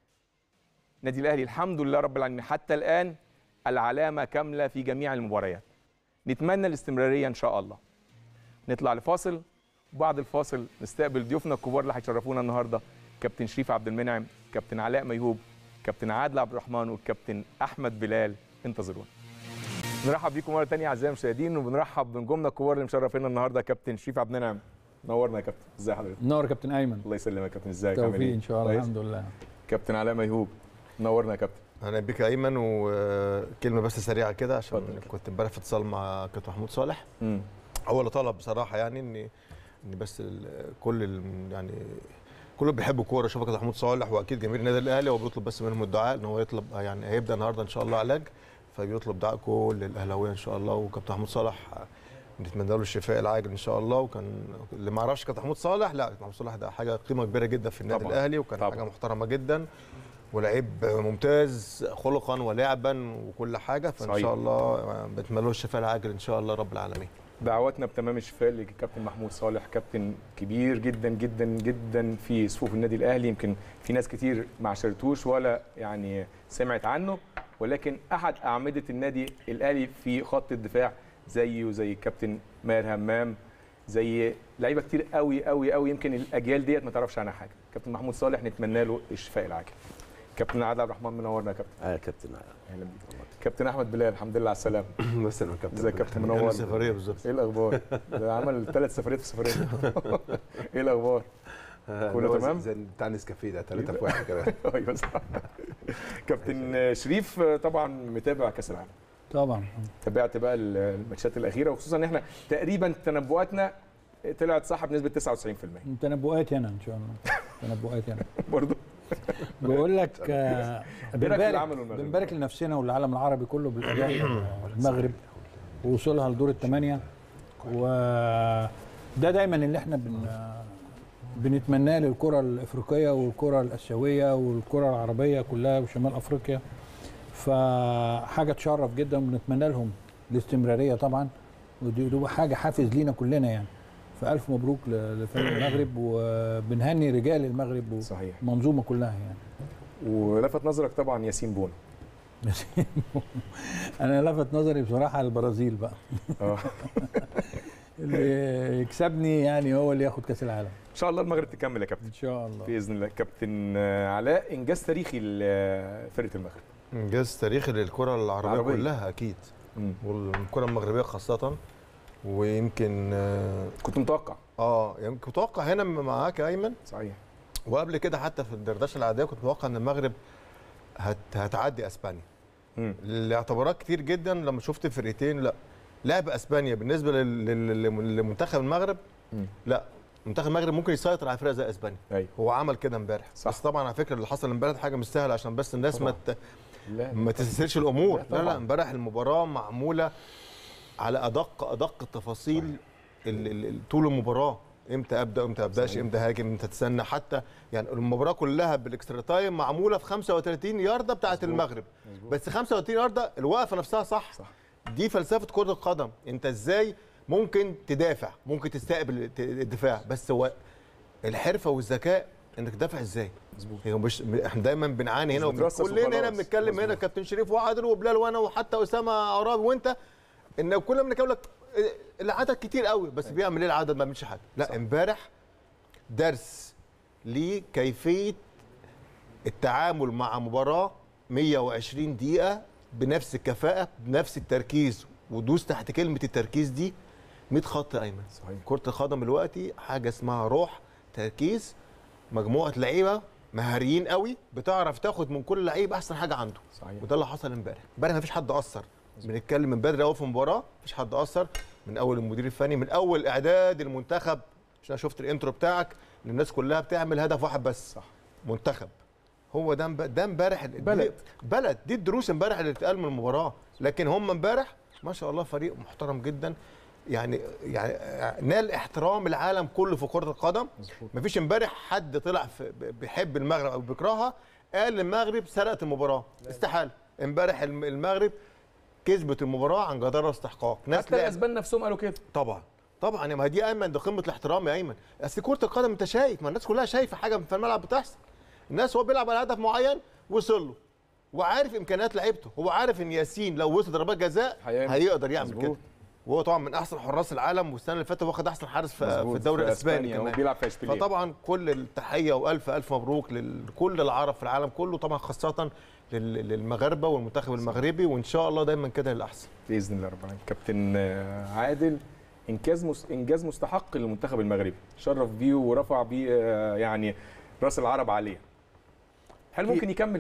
النادي الاهلي الحمد لله رب العالمين حتى الان العلامه كامله في جميع المباريات نتمنى الاستمراريه ان شاء الله نطلع لفاصل وبعد الفاصل نستقبل ضيوفنا الكبار اللي هيشرفونا النهارده كابتن شريف عبد المنعم كابتن علاء ميهوب كابتن عادل عبد الرحمن والكابتن احمد بلال انتظرونا نرحب بيكم مره ثانيه اعزائي المشاهدين وبنرحب بنجومنا الكبار اللي مشرفينا النهارده كابتن شريف عبد المنعم نورنا يا كابتن ازي حضرتك نور يا كابتن ايمن الله يسلمك يا كابتن ازيك عامل توفيق ايه ان شاء الله كويس؟ الحمد لله كابتن علاء ميهوب نورنا يا كابتن اهلا بيك يا ايمن وكلمه بس سريعه كده عشان اتفضل. كنت امبارح في اتصال مع كابتن محمود صالح امم هو اللي طلب بصراحه يعني ان ان بس ال- كل ال- يعني كله بيحب الكوره شوف كابتن محمود صالح واكيد جماهير النادي الاهلي هو بيطلب بس منهم الدعاء ان هو يطلب يعني هيبدا النهارده ان شاء الله علاج فبيطلب دعاء كل الاهلاويه ان شاء الله وكابتن محمود صالح نتمنى له الشفاء العاجل ان شاء الله وكان اللي ما يعرفش كابتن محمود صالح لا كابتن محمود صالح ده حاجه قيمه كبيره جدا في النادي طبعاً. الاهلي وكان طبعاً. حاجه محترمه جدا ولعيب ممتاز خلقا ولعبا وكل حاجه فان صحيح. شاء الله بتمنى له الشفاء العاجل ان شاء الله رب العالمين دعواتنا بتمام الشفاء لكابتن محمود صالح كابتن كبير جدا جدا جدا في صفوف النادي الاهلي يمكن في ناس كتير ما عاشرتوش ولا يعني سمعت عنه ولكن احد اعمده النادي الاهلي في خط الدفاع زيه وزي الكابتن ماهر همام زي لعيبه كتير قوي قوي قوي يمكن الاجيال ديت ما تعرفش عنها حاجه كابتن محمود صالح نتمنى له الشفاء العاجل كابتن عادل عبد الرحمن منورنا يا كابتن اه يا كابتن اهلا بيك كابتن احمد بلال الحمد لله على السلامه بس انا كابتن ازيك يا كابتن يعني منور سفريه بالظبط ايه الاخبار؟ ده عمل ثلاث سفريات في سفريه ايه الاخبار؟ كله تمام؟ زي بتاع نسكافيه ده ثلاثة في واحد كمان ايوه صح كابتن شريف طبعا متابع كاس العالم طبعا تابعت بقى الماتشات الاخيره وخصوصا ان احنا تقريبا تنبؤاتنا طلعت صح بنسبه 99% تنبؤاتي انا ان شاء الله تنبؤاتي انا برضه بقول لك آه، إيه رأيك في اللي بنبارك عمله المغرب؟ بنبارك لنفسنا والعالم العربي كله بالاداء المغرب ووصولها لدور الثمانيه وده دايما اللي احنا بن بنتمناه للكره الافريقيه والكره الاسيويه والكره العربيه كلها وشمال افريقيا فحاجه تشرف جدا وبنتمنى لهم الاستمراريه طبعا ودي دي حاجه حافز لينا كلنا يعني فالف مبروك ل- لفريق المغرب وبنهني رجال المغرب صحيح والمنظومه كلها يعني ولفت نظرك طبعا ياسين بونو انا لفت نظري بصراحه البرازيل بقى اه اللي يكسبني يعني هو اللي ياخد كاس العالم ان شاء الله المغرب تكمل يا كابتن ان شاء الله باذن الله كابتن آه، علاء انجاز تاريخي لفرقه المغرب انجاز تاريخي للكره العربيه العربية. كلها اكيد مم. والكره المغربيه خاصه ويمكن اه كنت متوقع آه، يمكن كنت متوقع هنا معاك يا ايمن صحيح وقبل كده حتى في الدردشه العاديه كنت متوقع ان المغرب هت هتعدي اسبانيا مم. الاعتبارات كتير جدا لما شفت فرقتين لا لعب اسبانيا بالنسبه لل- لل- لمنتخب المغرب مم. لا منتخب المغرب ممكن يسيطر على فرقه زي اسبانيا ايوه هو عمل كده امبارح صح. بس طبعا على فكره اللي حصل امبارح حاجه مش سهله عشان بس الناس ما طبعاً. ت- لا ما تستسهلش الامور لا لا لا طبعاً. امبارح المباراه معموله على ادق ادق التفاصيل ال- ال- ال- طول المباراه امتى ابدا امتى ابداش صحيح. امتى هاجم امتى تستنى حتى يعني المباراه كلها بالاكسترا تايم معموله في 35 يارده بتاعه مظبوط. المغرب مظبوط. بس 35 يارده الوقفه نفسها صح صح. دي فلسفه كره القدم انت ازاي ممكن تدافع ممكن تستقبل الت- الدفاع بس هو الحرفه والذكاء انك تدافع ازاي مظبوط هي مش احنا دايما بنعاني هنا مش بترصص كلنا هنا وخلاص. بنتكلم هنا مظبوط. كابتن شريف وعادل وبلال وانا وحتى اسامه عرابي وانت ان كلنا بنتكلم لك إيه، العدد كتير قوي بس بيعمل ايه العدد ما بيعملش حاجه لا امبارح درس لكيفيه التعامل مع مباراه 120 دقيقه بنفس الكفاءه بنفس التركيز ودوس تحت كلمه التركيز دي 100 خط ايمن صحيح كرة القدم دلوقتي حاجة اسمها روح تركيز مجموعة لعيبة مهاريين قوي بتعرف تاخد من كل لعيب احسن حاجة عنده صحيح وده اللي حصل امبارح امبارح مفيش حد اثر بنتكلم من بدري قوي في المباراة مفيش حد اثر من اول المدير الفني من اول اعداد المنتخب عشان أنا شفت الانترو بتاعك إن الناس كلها بتعمل هدف واحد بس صح. منتخب هو ده امب- ده امبارح بلد. دي بلد دي الدروس امبارح اللي اتقال من المباراه لكن هم امبارح ما شاء الله فريق محترم جدا يعني يعني نال احترام العالم كله في كره القدم مظبوط مفيش امبارح حد طلع في بيحب المغرب او بيكرهها قال المغرب سرقت المباراه استحاله امبارح الم- المغرب كسبت المباراه عن جداره واستحقاق ناس حتى لعب- الاسبان نفسهم قالوا كده طبعا طبعا يا ما دي ايمن ده قمه الاحترام يا ايمن اصل كره القدم انت شايف ما الناس كلها شايفه حاجه في الملعب بتحصل الناس هو بيلعب على هدف معين وصل له وعارف امكانيات لعيبته هو عارف ان ياسين لو وصل ضربات جزاء هيعمل. هيقدر يعمل مظبوط. كده وهو طبعا من احسن حراس العالم والسنه اللي فاتت واخد احسن حارس في, مظبوط. في الدوري في الاسباني أسبانيا، هو كمان بيلعب في اشبيليه فطبعا كل التحيه والف الف مبروك لكل العرب في العالم كله طبعا خاصه لل- للمغاربه والمنتخب المغربي وان شاء الله دايما كده للاحسن باذن الله رب العالمين كابتن آه، عادل انجاز مس... انجاز مستحق للمنتخب المغربي شرف بيه ورفع بيه آه، يعني راس العرب عليه هل ممكن يكمل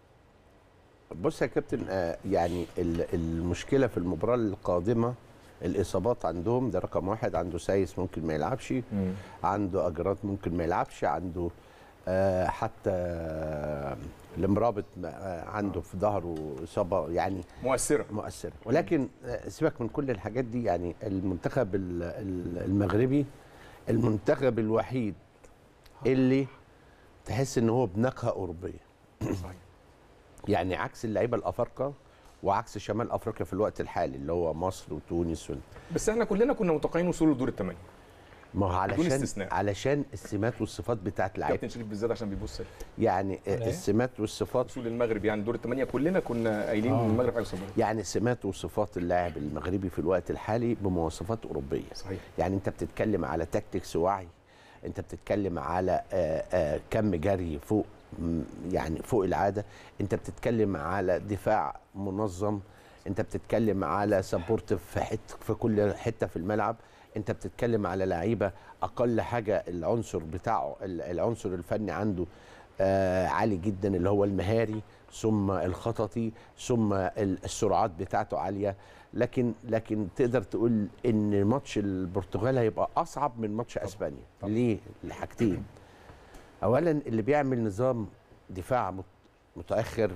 بص يا كابتن آه، يعني ال- المشكله في المباراه القادمه الاصابات عندهم ده رقم واحد عنده سايس ممكن ما يلعبش عنده اجرات ممكن ما يلعبش عنده آه، حتى آه، المرابط آه، عنده في ظهره اصابه يعني مؤثره مؤثره ولكن آه، سيبك من كل الحاجات دي يعني المنتخب ال- ال- المغربي المنتخب الوحيد اللي تحس ان هو بنكهه اوروبيه صحيح يعني عكس اللعيبه الافارقه وعكس شمال افريقيا في الوقت الحالي اللي هو مصر وتونس وال... بس احنا كلنا كنا متوقعين وصول لدور الثمانيه ما هو علشان استثناء. علشان السمات والصفات بتاعت اللعيبه كابتن شريف بالذات عشان بيبص يعني على إيه؟ السمات والصفات وصول المغرب يعني دور الثمانيه كلنا كنا قايلين ان آه. المغرب هيوصل يعني سمات وصفات اللاعب المغربي في الوقت الحالي بمواصفات اوروبيه صحيح يعني انت بتتكلم على تاكتكس ووعي انت بتتكلم على آه، آه، كم جري فوق م، يعني فوق العاده انت بتتكلم على دفاع منظم انت بتتكلم على سبورت في حته في كل حته في الملعب انت بتتكلم على لعيبه اقل حاجه العنصر بتاعه ال- العنصر الفني عنده آه عالي جدا اللي هو المهاري ثم الخططي ثم ال- السرعات بتاعته عاليه لكن لكن تقدر تقول ان ماتش البرتغال هيبقى اصعب من ماتش اسبانيا طبعاً. ليه لحاجتين اولا اللي بيعمل نظام دفاع مت- متاخر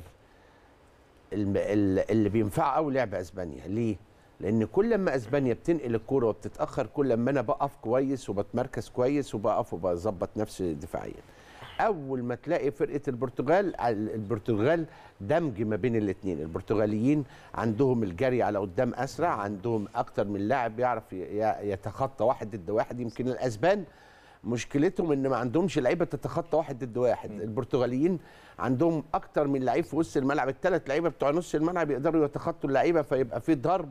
الم- ال- اللي بينفع قوي لعب اسبانيا ليه لان كل ما اسبانيا بتنقل الكوره وبتتاخر كل ما انا بقف كويس وبتمركز كويس وبقف وبظبط نفسي دفاعيا اول ما تلاقي فرقه البرتغال ال- البرتغال دمج ما بين الاثنين البرتغاليين عندهم الجري على قدام اسرع عندهم اكتر من لاعب بيعرف ي- ي- يتخطى واحد ضد واحد يمكن الاسبان مشكلتهم ان ما عندهمش لعيبه تتخطى واحد ضد واحد البرتغاليين عندهم اكتر من لعيب في وسط الملعب الثلاث لعيبه بتوع نص الملعب يقدروا يتخطوا اللعيبه فيبقى في ضرب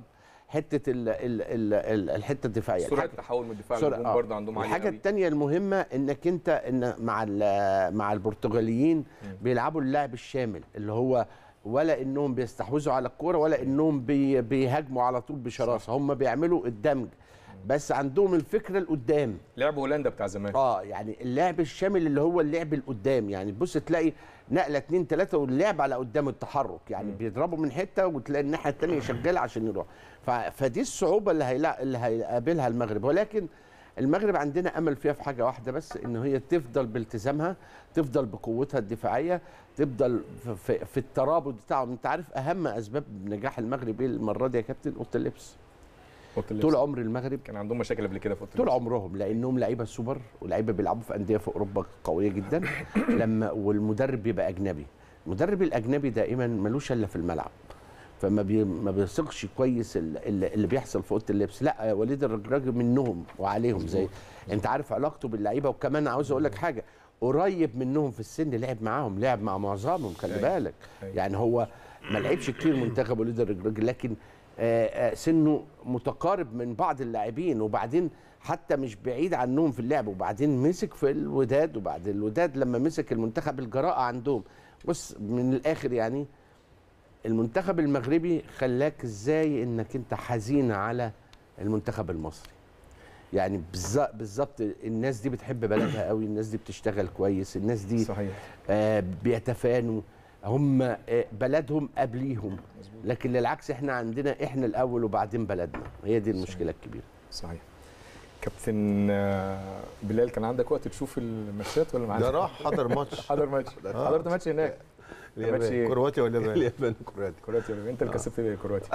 حته ال ال ال ال الحته الدفاعيه سرعه الحاجة- التحول من الدفاع سرعة- للهجوم آه. برضه عندهم عاليه الحاجه قوي. الثانيه المهمه انك انت ان مع ال- مع البرتغاليين بيلعبوا اللعب الشامل اللي هو ولا انهم بيستحوذوا على الكوره ولا انهم بي بيهاجموا على طول بشراسه هم بيعملوا الدمج بس عندهم الفكره القدام لعب هولندا بتاع زمان اه يعني اللعب الشامل اللي هو اللعب القدام يعني بص تلاقي نقله اتنين تلاته واللعب على قدام التحرك يعني بيضربوا من حته وتلاقي الناحيه الثانيه شغاله عشان يروح ف- فدي الصعوبه اللي هيلا اللي هيقابلها المغرب ولكن المغرب عندنا امل فيها في حاجه واحده بس ان هي تفضل بالتزامها تفضل بقوتها الدفاعيه تفضل في, في, في الترابط بتاعهم انت عارف اهم اسباب نجاح المغرب ايه المره دي يا كابتن اوضه اللبس أوضة اللبس. طول عمر المغرب كان عندهم مشاكل قبل كده في أوضة طول اللبس. عمرهم لانهم لعيبه سوبر ولعيبه بيلعبوا في انديه في اوروبا قويه جدا لما والمدرب بيبقى اجنبي المدرب الاجنبي دائما ملوش الا في الملعب فما بي ما بيثقش كويس ال- ال- اللي بيحصل في اوضه اللبس لا يا وليد الرجراجي منهم وعليهم زي انت عارف علاقته باللعيبه وكمان عاوز اقول لك حاجه قريب منهم في السن لعب معاهم لعب مع معظمهم خلي أيوة. بالك أيوة. يعني هو ما لعبش كتير منتخب وليد الرجراجي لكن آه، آه، سنه متقارب من بعض اللاعبين وبعدين حتى مش بعيد عنهم في اللعب وبعدين مسك في الوداد وبعد الوداد لما مسك المنتخب الجراءة عندهم بص من الآخر يعني المنتخب المغربي خلاك ازاي انك انت حزين على المنتخب المصري يعني بالظ- بالظبط الناس دي بتحب بلدها قوي الناس دي بتشتغل كويس الناس دي صحيح آه، بيتفانوا هم آه، بلدهم قبليهم لكن للعكس احنا عندنا احنا الاول وبعدين بلدنا هي دي المشكله الكبيره صحيح كابتن آه، بلال كان عندك وقت تشوف الماتشات ولا معاك ده راح حضر ماتش حضر ماتش آه. حضرت ماتش هناك ماتش إيه؟ كرواتيا واليابان اليابان كرواتيا كرواتيا انت اللي كسبت كرواتيا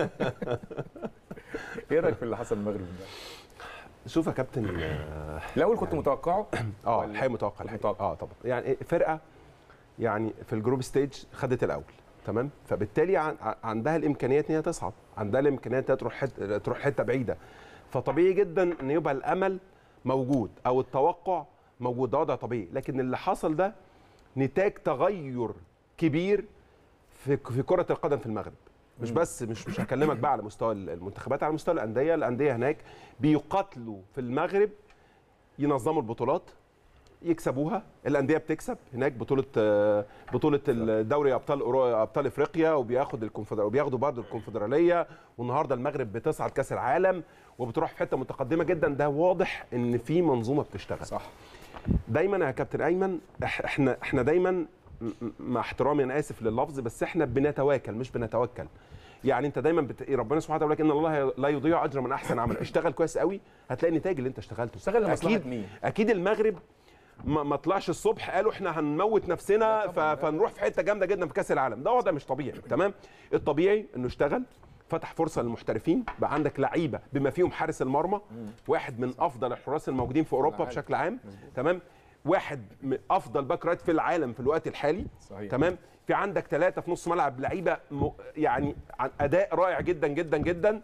ايه رايك في اللي حصل المغرب ده؟ شوف يا كابتن آه، الاول كنت متوقعه اه ولا الحقيقه متوقع كنت الحقيقة. متوقع؟ اه طبعا يعني فرقه يعني في الجروب ستيج خدت الاول تمام فبالتالي عن ع- عندها الامكانيات ان هي تصعد عندها الامكانيات ان هي تروح حته تروح حته بعيده فطبيعي جدا ان يبقى الامل موجود او التوقع موجود ده وضع طبيعي لكن اللي حصل ده نتاج تغير كبير في في كره القدم في المغرب مش بس مش مش هكلمك بقى على مستوى المنتخبات على مستوى الانديه الانديه هناك بيقاتلوا في المغرب ينظموا البطولات يكسبوها الانديه بتكسب هناك بطوله آه، بطوله الدوري ابطال أورو- ابطال افريقيا وبياخد الكونفدر وبياخدوا برضه الكونفدراليه والنهارده المغرب بتصعد كاس العالم وبتروح في حته متقدمه جدا ده واضح ان في منظومه بتشتغل صح دايما يا كابتن ايمن إح- احنا احنا دايما م- م- مع احترامي انا اسف لللفظ بس احنا بنتواكل مش بنتوكل يعني انت دايما بت... ربنا سبحانه وتعالى بيقول لك ان الله لا يضيع اجر من احسن عمل اشتغل كويس قوي هتلاقي النتائج اللي انت اشتغلته اشتغل لمصلحه اكيد مين؟ اكيد المغرب ما, ما طلعش الصبح قالوا احنا هنموت نفسنا ف... فنروح في حته جامده جدا في كاس العالم ده وضع مش طبيعي تمام الطبيعي انه اشتغل فتح فرصه للمحترفين بقى عندك لعيبه بما فيهم حارس المرمى واحد من افضل الحراس الموجودين في اوروبا عالم. بشكل عام تمام واحد من افضل باك رايت في العالم في الوقت الحالي صحيح. تمام في عندك ثلاثه في نص ملعب لعيبه م... يعني عن اداء رائع جدا جدا جدا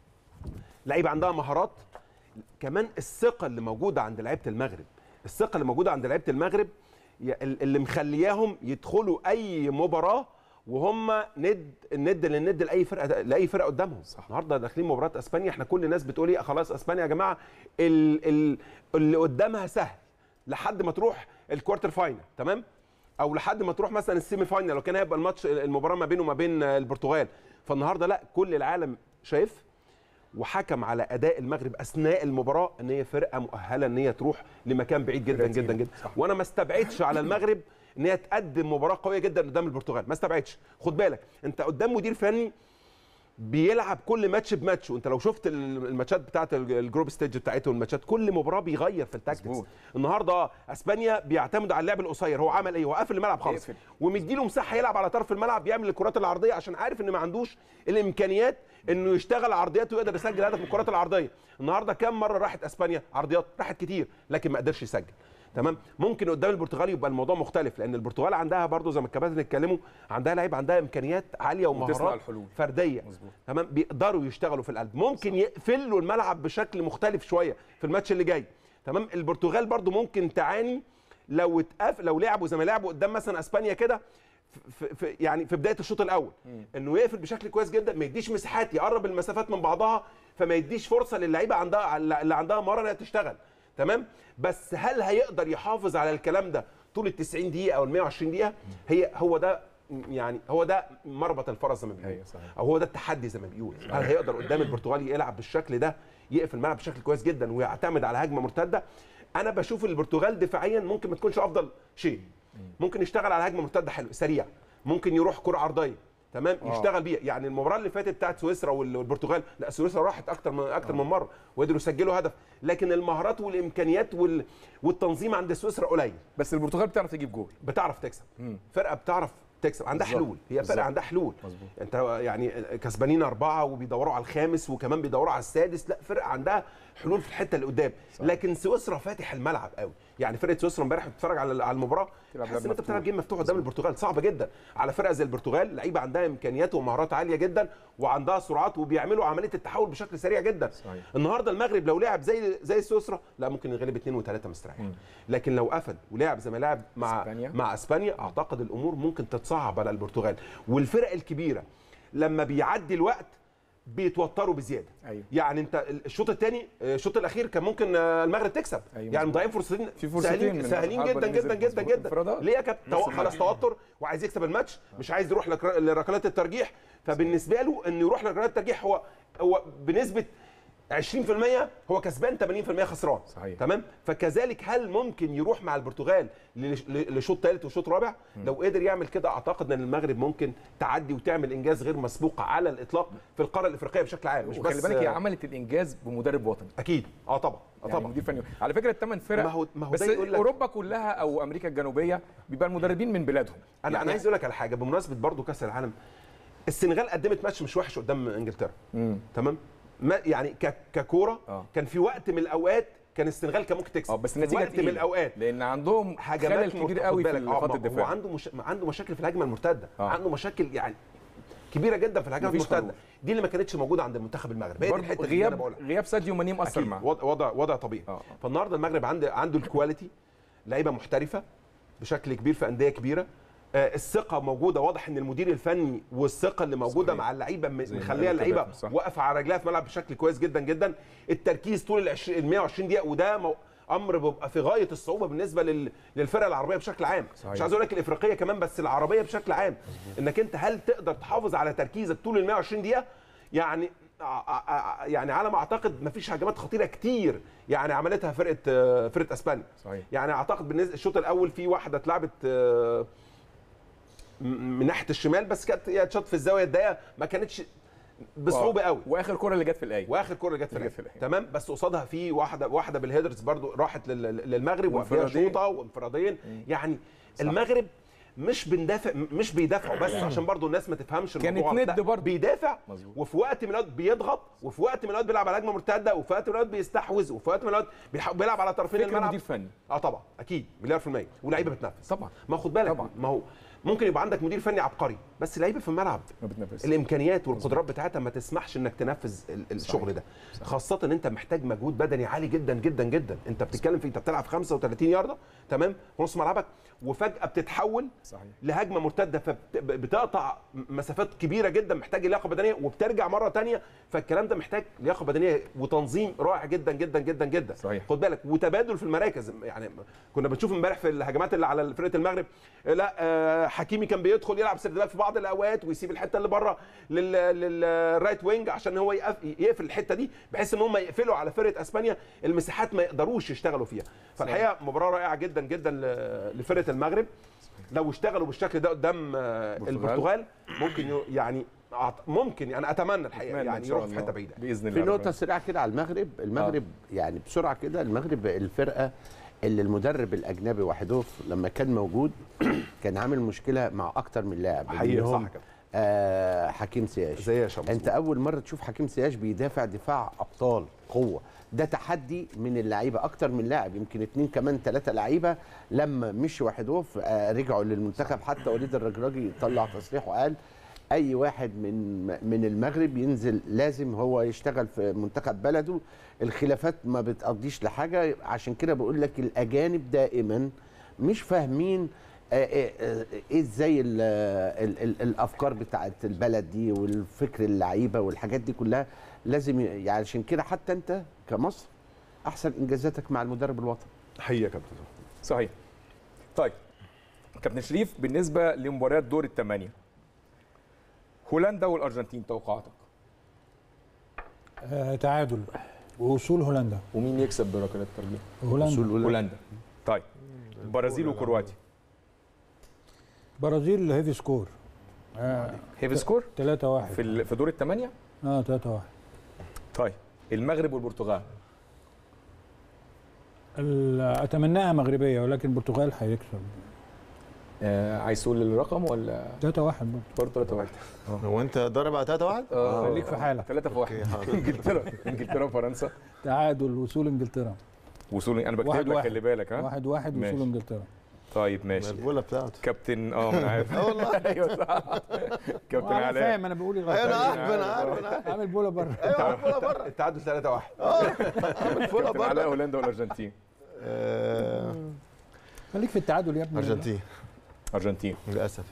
لعيبه عندها مهارات كمان الثقه اللي موجوده عند لعيبه المغرب الثقه اللي موجوده عند لعيبه المغرب ي- اللي مخلياهم يدخلوا اي مباراه وهم ند الند للند لاي فرقه لاي فرقه قدامهم صح. النهارده داخلين مباراه اسبانيا احنا كل الناس بتقول ايه خلاص اسبانيا يا جماعه ال ال اللي قدامها سهل لحد ما تروح الكوارتر فاينل تمام او لحد ما تروح مثلا السيمي فاينل لو كان هيبقى الماتش المباراه ما بينه وما بين البرتغال فالنهارده لا كل العالم شايف وحكم على اداء المغرب اثناء المباراه ان هي فرقه مؤهله ان هي تروح لمكان بعيد جدا فرقة جدا تقيلة. جدا وانا ما استبعدش على المغرب ان هي تقدم مباراه قويه جدا قدام البرتغال ما استبعدش خد بالك انت قدام مدير فني بيلعب كل ماتش بماتش وانت لو شفت ال- الماتشات بتاعت ال- الجروب ستيج بتاعته الماتشات كل مباراه بيغير في التاكتكس مظبوط. النهارده اسبانيا بيعتمد على اللعب القصير هو عمل ايه هو قافل الملعب خالص يقفل. ومديله مساحه يلعب على طرف الملعب يعمل الكرات العرضيه عشان عارف ان ما عندوش الامكانيات انه يشتغل عرضيات ويقدر يسجل هدف من الكرات العرضيه النهارده كام مره راحت اسبانيا عرضيات راحت كتير لكن ما قدرش يسجل تمام ممكن قدام البرتغال يبقى الموضوع مختلف لان البرتغال عندها برضو زي ما الكباتن اتكلموا عندها لعيبه عندها امكانيات عاليه وتصنع ومهارات الحلول. فرديه مظبوط. تمام بيقدروا يشتغلوا في القلب ممكن يقفلوا الملعب بشكل مختلف شويه في الماتش اللي جاي تمام البرتغال برضو ممكن تعاني لو اتقف لو لعبوا زي ما لعبوا قدام مثلا اسبانيا كده في في يعني في بدايه الشوط الاول انه يقفل بشكل كويس جدا ما يديش مساحات يقرب المسافات من بعضها فما يديش فرصه للعيبه عندها اللي عندها مهاره انها تشتغل تمام بس هل هيقدر يحافظ على الكلام ده طول ال 90 دقيقه او ال 120 دقيقه هي هو ده يعني هو ده مربط الفرس زي ما بيقولوا أيوة صحيح. او هو ده التحدي زي ما بيقول هل هيقدر قدام البرتغال يلعب بالشكل ده يقفل الملعب بشكل كويس جدا ويعتمد على هجمه مرتده انا بشوف البرتغال دفاعيا ممكن ما تكونش افضل شيء ممكن يشتغل على هجمه مرتده حلو سريع ممكن يروح كره عرضيه تمام آه. يشتغل بيها يعني المباراه اللي فاتت بتاعت سويسرا وال- والبرتغال لا سويسرا راحت اكتر من اكتر من مره وقدروا يسجلوا هدف لكن المهارات والامكانيات وال... والتنظيم عند سويسرا قليل بس البرتغال بتعرف تجيب جول بتعرف تكسب مم. فرقه بتعرف تكسب عندها بالظبط. حلول هي بالظبط. فرقه عندها حلول مظبوط. انت يعني كسبانين اربعه وبيدوروا على الخامس وكمان بيدوروا على السادس لا فرقه عندها حلول في الحته اللي قدام صح. لكن سويسرا فاتح الملعب قوي يعني فرقه سويسرا امبارح بتتفرج على على المباراه تلعب تحس لعب ان انت مفتوح. بتلعب جيم مفتوح قدام البرتغال صعبه جدا على فرقه زي البرتغال لعيبه عندها امكانيات ومهارات عاليه جدا وعندها سرعات وبيعملوا عمليه التحول بشكل سريع جدا صحيح. النهارده المغرب لو لعب زي زي سويسرا لا ممكن يغلب اثنين وثلاثه مستريح لكن لو قفل ولعب زي ما لعب مع إسبانيا. مع اسبانيا اعتقد الامور ممكن تتصعب على البرتغال والفرق الكبيره لما بيعدي الوقت بيتوتروا بزياده أيوة. يعني انت الشوط الثاني الشوط الاخير كان ممكن آه، المغرب تكسب أيوة. يعني مضيعين فرصتين في فرصتين سهلين من سهلين الحربة جدا اللي جدا نزلت جدا مظبوط. جدا انفرادات. ليه يا كابتن تو- خلاص توتر وعايز يكسب الماتش مش عايز يروح لك- لركلات الترجيح فبالنسبه له انه يروح لركلات الترجيح هو هو بنسبه 20% هو كسبان 80% خسران صحيح. تمام فكذلك هل ممكن يروح مع البرتغال لش- ل- لشوط ثالث وشوط رابع لو قدر يعمل كده اعتقد ان المغرب ممكن تعدي وتعمل انجاز غير مسبوق على الاطلاق في القاره الافريقيه بشكل عام مش وخلي بس بالك هي عملت الانجاز بمدرب وطني اكيد اه طبعا اه يعني طبعا مدير فني على فكره الثمان فرق ما هو- ما هو بس ده يقول لك- اوروبا كلها او امريكا الجنوبيه بيبقى المدربين من بلادهم انا يعني انا عايز اقول لك على حاجه بمناسبه برضو كاس العالم السنغال قدمت ماتش مش وحش قدام انجلترا مم. تمام ما يعني ك- ككوره آه. كان في وقت من الاوقات كان السنغال كان ممكن تكسب اه بس في النتيجه وقت من تقيلة. الاوقات لان عندهم هجمات خلل كبير مرت- قوي خد في بالك، آه، خط ما- هو الدفاع عنده مش... عنده مشاكل في الهجمه المرتده آه. عنده مشاكل يعني كبيره جدا في الهجمه مفيش المرتده حلول. دي اللي ما كانتش موجوده عند المنتخب المغربي هي دي برضه الحته اللي انا غياب بقولها غياب ساديو ماني مأثر اكيد معاه وضع وضع, وضع طبيعي آه. فالنهارده المغرب عنده عنده الكواليتي لعيبه محترفه بشكل كبير في انديه كبيره آه، الثقه موجوده واضح ان المدير الفني والثقه اللي موجوده صحيح. مع اللعيبه م- زي ما مخليه قال اللعيبه كابتن، صح. واقفه على رجلها في الملعب بشكل كويس جدا جدا التركيز طول ال 20 ال 120 دقيقه وده مو... امر بيبقى في غايه الصعوبه بالنسبه لل... للفرق العربيه بشكل عام صحيح. مش عايز اقول لك الافريقيه كمان بس العربيه بشكل عام انك انت هل تقدر تحافظ على تركيزك طول ال 120 دقيقه يعني ع- ع- يعني على ما اعتقد مفيش هجمات خطيره كتير يعني عملتها فرقه آه، فرقه اسبانيا صحيح. يعني اعتقد بالنسبه الشوط الاول في واحده اتلعبت آه، م- من ناحيه الشمال بس كانت هي اتشاط في الزاويه الضيقه ما كانتش بصعوبه آه. قوي واخر كرة اللي جت في الايه واخر كره جت في اللي جت في الآخر. الآخر. تمام بس قصادها في واحده واحده بالهيدرز برضو راحت لل- للمغرب وفيها وانفرادين. شوطه وانفرادين يعني المغرب مش بندافع مش بيدافعوا بس عشان برضو الناس ما تفهمش كانت الموضوع ند لا، برضو. بيدافع مظبوط. وفي وقت من الاوقات بيضغط وفي وقت من الاوقات بيلعب على هجمه مرتده وفي وقت من الاوقات بيستحوذ وفي وقت من الاوقات بيح- بيلعب على طرفين فكر الملعب مدير فني اه طبعا اكيد مليار في المية ولاعيبه بتنفذ طبعا ما خد بالك طبعا. ما هو ممكن يبقى عندك مدير فني عبقري بس لعيبه في الملعب ما بتنافسش الامكانيات والقدرات بتاعتها ما تسمحش انك تنفذ ال- الشغل ده خاصه ان انت محتاج مجهود بدني عالي جدا جدا جدا انت بتتكلم في انت بتلعب 35 يارده تمام في نص ملعبك وفجاه بتتحول صحيح لهجمه مرتده فبتقطع مسافات كبيره جدا محتاج لياقه بدنيه وبترجع مره تانية فالكلام ده محتاج لياقه بدنيه وتنظيم رائع جدا جدا جدا جدا صحيح. خد بالك وتبادل في المراكز يعني كنا بنشوف امبارح في الهجمات اللي على فرقه المغرب لا آه، حكيمي كان بيدخل يلعب سردباك في بعض الاوقات ويسيب الحته اللي بره للرايت وينج عشان هو يقف- يقفل الحته دي بحيث ان هم يقفلوا على فرقه اسبانيا المساحات ما يقدروش يشتغلوا فيها فالحقيقه مباراه رائعه جدا جدا ل- لفرقه المغرب لو اشتغلوا بالشكل ده قدام آه، البرتغال. البرتغال ممكن يو- يعني أعت- ممكن يعني اتمنى الحقيقه أتمنى إن يعني شاء يروح في الله. حته بعيده باذن الله في ربنا نقطة سريعة كده على المغرب المغرب يعني بسرعة كده المغرب الفرقة اللي المدرب الأجنبي وحدوف لما كان موجود كان عامل مشكلة مع أكتر من لاعب حقيقة صح منهم، كده. آه حكيم سياش زي يا شمس انت اول مره تشوف حكيم سياش بيدافع دفاع ابطال قوه ده تحدي من اللعيبه اكتر من لاعب يمكن اتنين كمان ثلاثه لعيبه لما مشي وحدوف آه رجعوا للمنتخب حتى وليد الرجراجي طلع تصريح وقال اي واحد من من المغرب ينزل لازم هو يشتغل في منتخب بلده الخلافات ما بتقضيش لحاجه عشان كده بقول لك الاجانب دائما مش فاهمين آه، آه، آه، ايه ازاي ال- ال- ال- الافكار بتاعت البلد دي والفكر اللعيبه والحاجات دي كلها لازم ي- يعني عشان كده حتى انت كمصر احسن انجازاتك مع المدرب الوطني حقيقه يا كابتن صحيح طيب كابتن شريف بالنسبه لمباريات دور الثمانيه هولندا والارجنتين توقعاتك آه تعادل ووصول هولندا ومين يكسب بركلات الترجيح هولندا هولندا طيب البرازيل وكرواتيا برازيل هيفي سكور آه هيفي سكور 3 1 في ال- في دور الثمانيه اه 3 1 طيب المغرب والبرتغال اتمناها مغربيه ولكن البرتغال هيكسب آه عايز تقول الرقم ولا 3 1 برضه برضه 3 1 هو انت ضارب على 3 1 اه خليك في حالك 3 في 1 اوكي حاضر انجلترا انجلترا وفرنسا تعادل وصول انجلترا وصول انا بكتب واحد لك واحد. خلي بالك ها 1 1 ماشي. وصول انجلترا طيب ماشي البوله بتاعته كابتن اه انا عارف اه والله ايوه صح كابتن انا علاء فاهم انا بقول ايوه انا غلط عارف انا عارف انا عارف عامل بولا بره ايوه البوله بره التعادل 3 1 البوله كابتن علاء بره هولندا والارجنتين آه، خليك في التعادل يا ابني ارجنتين ارجنتين للاسف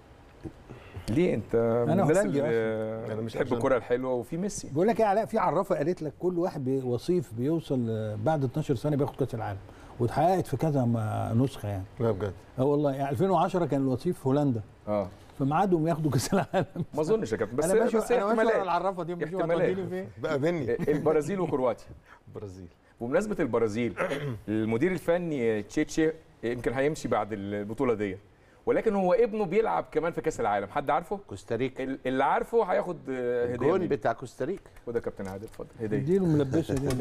ليه انت من أنا الناس هولندي اللي أنا مش بتحب أرجنتين. الكره الحلوه وفي ميسي بقول لك ايه يا علاء في عرافه قالت لك كل واحد بي- وصيف بيوصل آه، بعد 12 سنه بياخد كاس العالم واتحققت في كذا م- نسخه يعني لا بجد اه والله يعني 2010 كان الوصيف هولندا اه في ميعادهم ياخدوا كاس العالم ما اظنش يا كابتن بس انا ماشي بس انا ماشي ورا احتمالات العرافه دي مش احتمالات. هتوديني فين بقى بني البرازيل وكرواتيا برازيل بمناسبه البرازيل المدير الفني تشيتشي يمكن هيمشي بعد البطوله دي ولكن هو ابنه بيلعب كمان في كاس العالم حد عارفه كوستاريكا ال- اللي عارفه هياخد آه، هديه الجون مني. بتاع كوستاريكا خد يا كابتن عادل اتفضل هديه اديله ملبسه دي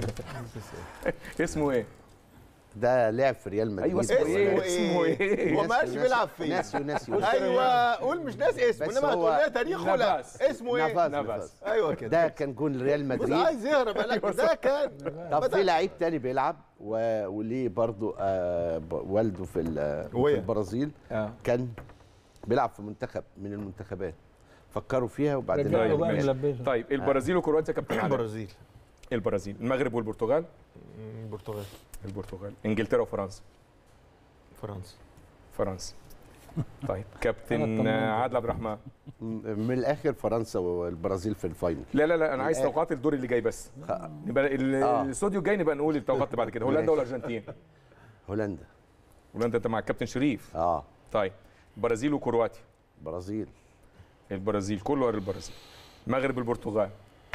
اسمه ايه ده لعب في ريال مدريد ايوه اسمه ايه اسمه اسمه ايه هو ما عادش ناسيو- بيلعب فين ناسيو ناسيو ايوه قول مش ناس اسمه بس انما هو هتقول لنا تاريخه لا نافاس. اسمه ايه نافاس نافاس. نافاس. ايوه كده ده كان جون ريال بص مدريد عايز يهرب قال لك ده كان طب بدأ- في لعيب تاني بيلعب و... وليه برضو آه ب- والده في, ال- ويا. في البرازيل اه كان بيلعب في منتخب من المنتخبات فكروا فيها وبعدين رجعوا طيب، بقى ماشي. ملبسه طيب البرازيل وكرواتيا كابتن علاء البرازيل البرازيل المغرب والبرتغال البرتغال البرتغال انجلترا وفرنسا فرنسا فرنسا طيب أنا كابتن اطمنت. عادل عبد الرحمن م- من الاخر فرنسا والبرازيل في الفاينل لا لا لا انا عايز الآخر. توقعات الدور اللي جاي بس خ- يبقى ال- آه. الاستوديو الجاي نبقى نقول التوقعات بعد كده هولندا ماشي. والارجنتين هولندا هولندا انت مع الكابتن شريف اه طيب البرازيل وكرواتيا برازيل البرازيل كله ورا البرازيل المغرب البرتغال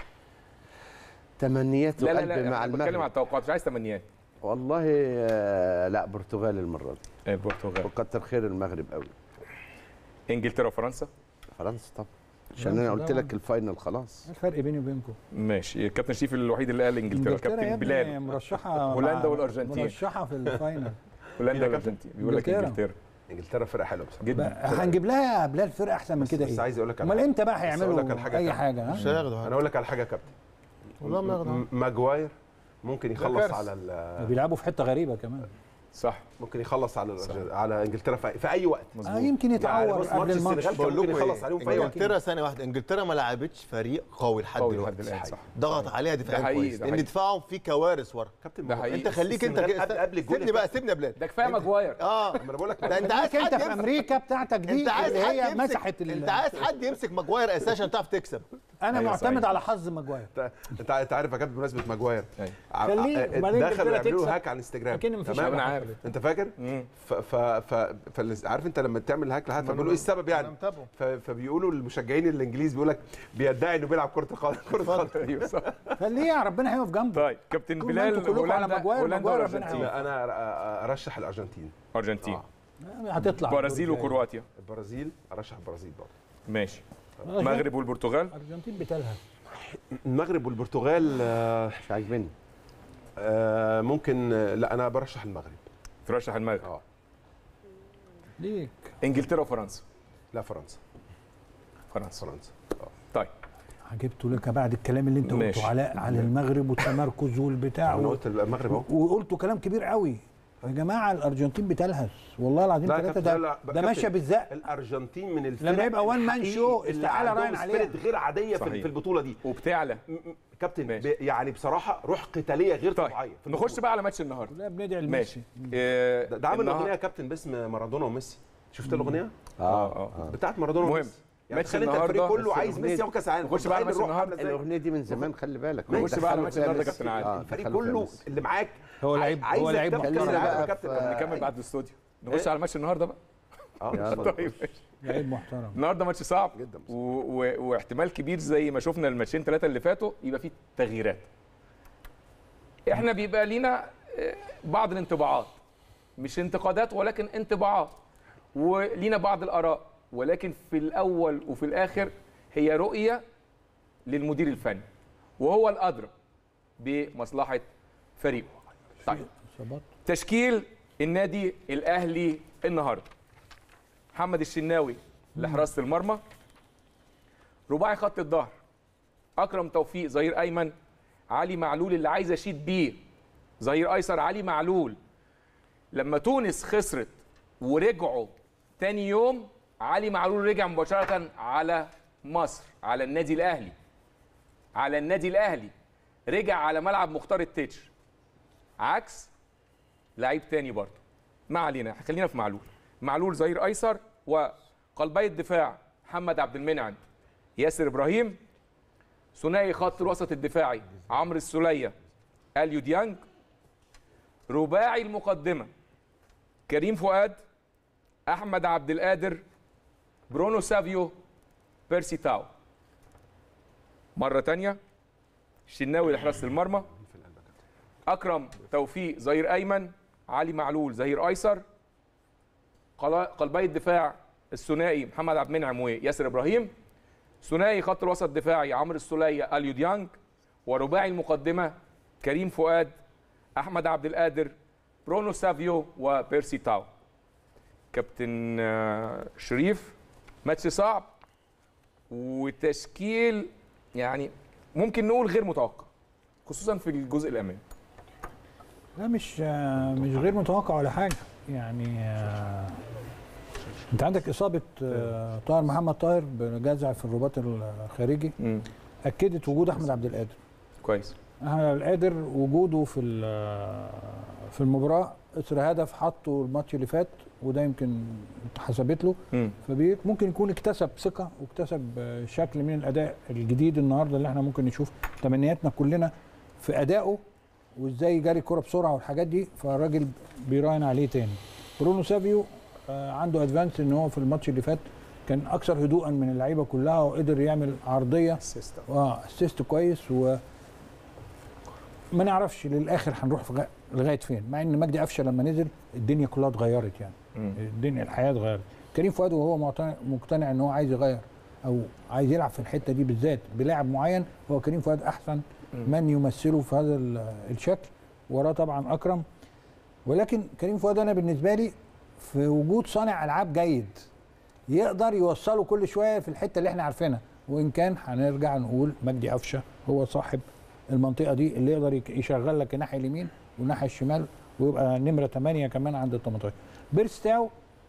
تمنيات لا لا وقلب لا مع أنا بتكلم على المغرب التوقعات مش عايز تمنيات والله آه لا برتغال المره دي البرتغال وكتر خير المغرب قوي انجلترا وفرنسا فرنسا طبعا عشان انا قلت طبعاً. لك الفاينل خلاص الفرق بيني وبينكم ماشا الكابتن شريف الوحيد اللي قال انجلترا يا كابتن ابني بلال مرشحه هولندا مع- والأرجنتين. مرشحه في الفاينل هولندا والارجنتين بيقول لك إنجلترا. انجلترا انجلترا فرقه حلوه بصراحه جدا بقى هنجيب لها يا بلال فرقه احسن من بس- كده بس ايه عايز اقول لك على امال حاجة. امتى بقى بس أقول هيعملوا لك على حاجة اي تانية. حاجه مش ها هياخدوا انا اقول لك على حاجه يا كابتن والله ما ياخدوا م- ماجواير ممكن يخلص كارثة. على ال- بيلعبوا في حته غريبه كمان صح ممكن يخلص على الأرجن- على انجلترا في في اي وقت آه يمكن يعني يتعور بص قبل ماتش الماتش السنغال كان بقول ممكن لكم يخلص عليهم في اي وقت انجلترا ثانيه واحده انجلترا ما لعبتش فريق قوي لحد قوي لحد دلوقتي الآن، صح. ضغط عليها دفاعيا ده حقيقي، كويس ده لان حقيقي. دفاعهم فيه كوارث ورا كابتن ده ما هو حقيقي. انت خليك انت السنغال كده قبل قبل الجول سيبني بقى سيبني يا بلاد ده كفايه ماجواير اه ما انا بقول لك ده انت عايز انت حد في يمسك امريكا بتاعتك دي انت عايز اللي حد هي يمسك مسحت ال- انت عايز حد يمسك ماجواير اساسا عشان تعرف تكسب انا أيوة معتمد صحيح. على حظ ماجواير انت انت انت عارف يا كابتن بمناسبه ماجواير أيوة. ع- خليه، ع- وبعدين دخلوا إنجلترا يعملوا تكسب. هاك على الانستجرام اكن مفيش تمام؟ حاجة أنا عارف. حصلت. انت فاكر؟ مم. ف ف ف فال- عارف انت لما تعمل هاك لحد فبيقولوا ايه السبب يعني؟ انا متابعه ف- فبيقولوا المشجعين الانجليز بيقول لك بيدعي انه بيلعب كره القدم كره قدم ايوه صح خليه ربنا هيقف جنبه طيب كابتن طول ما انتوا بلال كلكم على هولندا ماجواير، هولندا ماجواير ربنا والارجنتين يعوض. لا انا أ- ارشح الارجنتين ارجنتين آه. هتطلع برازيل الدور الجاي. وكرواتيا البرازيل ارشح البرازيل برضه ماشي آه، المغرب والبرتغال الارجنتين بتلهى المغرب والبرتغال آه، مش عاجبني آه، ممكن آه، لا انا برشح المغرب ترشح المغرب اه ليك انجلترا وفرنسا لا فرنسا فرنسا فرنسا طيب جبته لك بعد الكلام اللي انت ماشي. قلته علاء على المغرب والتمركز والبتاع انا و... قلت المغرب اهو وقلتوا كلام كبير قوي يا جماعه الارجنتين بتلهث والله العظيم لا يا ثلاثه كابتن، ده لا، لا، ده كابتن، ماشيه بالزق الارجنتين من الفرق لما يبقى وان مان الحقيقي شو اللي استحاله عندهم راين عليها سبيريت غير عاديه في صحيح. في البطوله دي وبتعلى م- م- كابتن ماشي. ب- يعني بصراحه روح قتاليه غير طيب طبيعيه في نخش البطولة. بقى على ماتش النهارده كلنا بندعي ماشي لميسي آه، ده, ده عامل النهار- اغنيه يا كابتن باسم مارادونا وميسي شفت الاغنيه اه اه بتاعت مارادونا المهم، وميسي يعني ماتش تخيل انت الفريق النهاردة، كله بس عايز الأغنية ميسي دي- ياخد كاس العالم نخش بقى على متخيل ماتش الروح عاملة إزاي؟ الاغنيه دي من زمان خلي بالك نخش بقى على دخلوا ماتش فيها النهارده ميسي. كابتن عادل. آه، الفريق دخلوا فيها كله ميسي. اللي معاك هو لعيب عايز هو لعيب يكتب محترم. كاس العالم بقى يا كابتن في- نكمل بعد الاستوديو نخش إيه؟ على ماتش النهارده بقى اه يلا. طيب لعيب محترم النهارده ماتش صعب جدا و... و... واحتمال كبير زي ما شفنا الماتشين ثلاثه اللي فاتوا يبقى فيه تغييرات احنا بيبقى لينا آه، بعض الانطباعات مش انتقادات ولكن انطباعات ولينا بعض الاراء ولكن في الاول وفي الاخر هي رؤيه للمدير الفني وهو الادرى بمصلحه فريقه طيب اصابات تشكيل النادي الاهلي النهارده محمد الشناوي لحراسه المرمى رباعي خط الظهر اكرم توفيق ظهير ايمن علي معلول اللي عايز اشيد بيه ظهير ايسر علي معلول لما تونس خسرت ورجعوا تاني يوم علي معلول رجع مباشره على مصر على النادي الاهلي على النادي الاهلي رجع على ملعب مختار التتش عكس لعيب تاني برضه ما علينا خلينا في معلول معلول ظهير ايسر وقلبي الدفاع محمد عبد المنعم ياسر ابراهيم ثنائي خط الوسط الدفاعي عمرو السوليه اليو ديانج رباعي المقدمه كريم فؤاد احمد عبد القادر برونو سافيو بيرسي تاو مره تانية الشناوي لحراسه المرمى اكرم توفيق ظهير ايمن علي معلول ظهير ايسر قلا- قلبي الدفاع الثنائي محمد عبد المنعم وياسر ابراهيم ثنائي خط الوسط الدفاعي عمرو السوليه اليو ديانج ورباعي المقدمه كريم فؤاد احمد عبد القادر برونو سافيو وبيرسي تاو كابتن آه، شريف ماتش صعب وتشكيل يعني ممكن نقول غير متوقع خصوصا في الجزء الامامي لا مش آه، مش غير متوقع ولا حاجه يعني آه، انت عندك اصابه آه، طاهر محمد طاهر بجزع في الرباط الخارجي امم اكدت وجود احمد عبد القادر كويس احمد عبد القادر وجوده في ال- في المباراه اثر هدف حطه الماتش اللي فات وده يمكن اتحسبت له امم فممكن يكون اكتسب ثقه واكتسب آه، شكل من الاداء الجديد النهارده اللي احنا ممكن نشوف تمنياتنا كلنا في ادائه وازاي يجري الكره بسرعه والحاجات دي فالراجل بيراهن عليه تاني برونو سافيو آه، عنده ادفانس ان هو في الماتش اللي فات كان اكثر هدوءا من اللعيبه كلها وقدر يعمل عرضيه اه اسيست كويس و ما نعرفش للاخر هنروح في غ... لغايه فين مع ان مجدي قفشه لما نزل الدنيا كلها اتغيرت يعني مم. الدنيا الحياه اتغيرت كريم فؤاد وهو مقتنع, مقتنع ان هو عايز يغير او عايز يلعب في الحته دي بالذات بلاعب معين هو كريم فؤاد احسن من يمثله في هذا ال- الشكل وراه طبعا اكرم ولكن كريم فؤاد انا بالنسبه لي في وجود صانع العاب جيد يقدر يوصله كل شويه في الحته اللي احنا عارفينها وان كان هنرجع نقول مجدي قفشه هو صاحب المنطقه دي اللي يقدر يك- يشغل لك الناحيه اليمين والناحيه الشمال ويبقى نمره 8 كمان عند ال 18 بيرستاو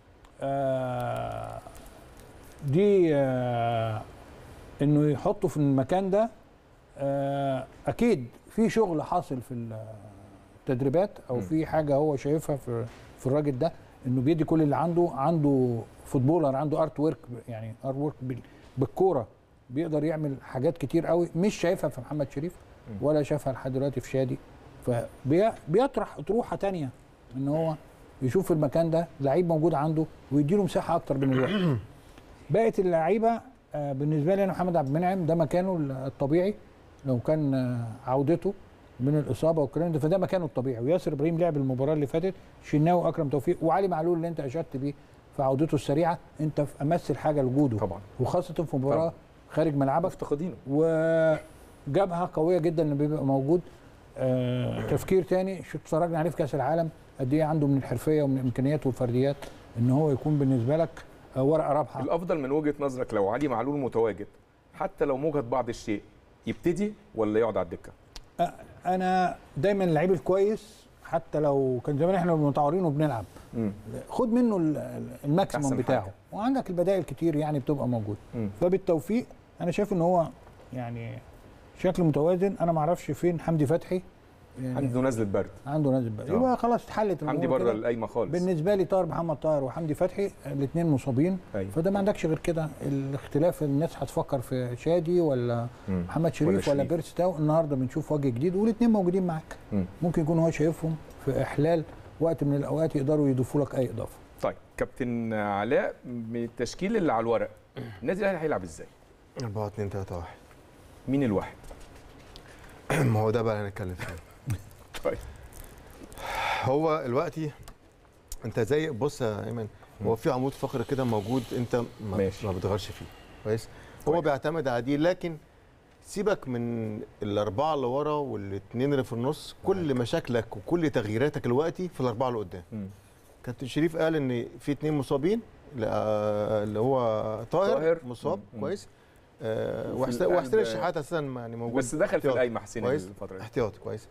آه دي آه انه يحطه في المكان ده آه اكيد في شغل حاصل في التدريبات او في حاجه هو شايفها في في الراجل ده انه بيدي كل اللي عنده عنده فوتبولر عنده ارت ورك يعني ارت ورك بالكوره بيقدر يعمل حاجات كتير قوي مش شايفها في محمد شريف ولا شافها لحد دلوقتي في شادي فبيطرح اطروحه تانية ان هو يشوف المكان ده لعيب موجود عنده ويديله مساحه اكتر من الوقت بقت اللعيبه آه، بالنسبه لي انا محمد عبد المنعم ده مكانه الطبيعي لو كان آه، عودته من الاصابه والكلام ده فده مكانه الطبيعي وياسر ابراهيم لعب المباراه اللي فاتت شناوي اكرم توفيق وعلي معلول اللي انت اشدت بيه في عودته السريعه انت في امس الحاجه لوجوده طبعا وخاصه في مباراه طبعا. خارج ملعبك مفتقدينه وجبهه قويه جدا انه بيبقى موجود آه تفكير تاني شو اتفرجنا عليه في كاس العالم قد ايه عنده من الحرفيه ومن الامكانيات والفرديات ان هو يكون بالنسبه لك آه ورقه رابحه الافضل من وجهه نظرك لو علي معلول متواجد حتى لو موجد بعض الشيء يبتدي ولا يقعد على الدكه آه انا دايما اللعيب الكويس حتى لو كان زمان احنا متعورين وبنلعب مم. خد منه ال- ال- الماكسيموم أحسن بتاعه حاجة. وعندك البدائل كتير يعني بتبقى موجوده مم. فبالتوفيق انا شايف ان هو يعني شكل متوازن انا ما اعرفش فين حمدي فتحي يعني عنده نزله برد عنده نازل بقى آه. يبقى خلاص اتحلت حمدي الأمور بره كده. القايمه خالص بالنسبه لي طاهر محمد طاهر وحمدي فتحي الاثنين مصابين أيوة. فده ما عندكش غير كده الاختلاف الناس هتفكر في شادي ولا مم. محمد شريف ولا, شريف. بيرس تاو النهارده بنشوف وجه جديد والاثنين موجودين معاك مم. ممكن يكون هو شايفهم في احلال وقت من الاوقات يقدروا يضيفوا لك اي اضافه طيب كابتن علاء من التشكيل اللي على الورق النادي الاهلي هيلعب ازاي 4 2 3 1 مين الواحد ما هو ده بقى اللي هنتكلم فيه طيب هو دلوقتي انت زي بص يا ايمن هو في عمود فقري كده موجود انت ما, ماشي. ما بتغيرش فيه كويس هو كويس. بيعتمد على دي لكن سيبك من الاربعه اللي ورا والاثنين اللي في النص كل مشاكلك وكل تغييراتك دلوقتي في الاربعه اللي قدام مم. كابتن شريف قال ان في اثنين مصابين لا- اللي هو طاهر, طاهر. مصاب مم. كويس آه وفي وحس- القلب- وحسين الشحات اساسا يعني موجود بس دخل في احتياط. القايمه حسين كويس. الفتره دي احتياطي كويس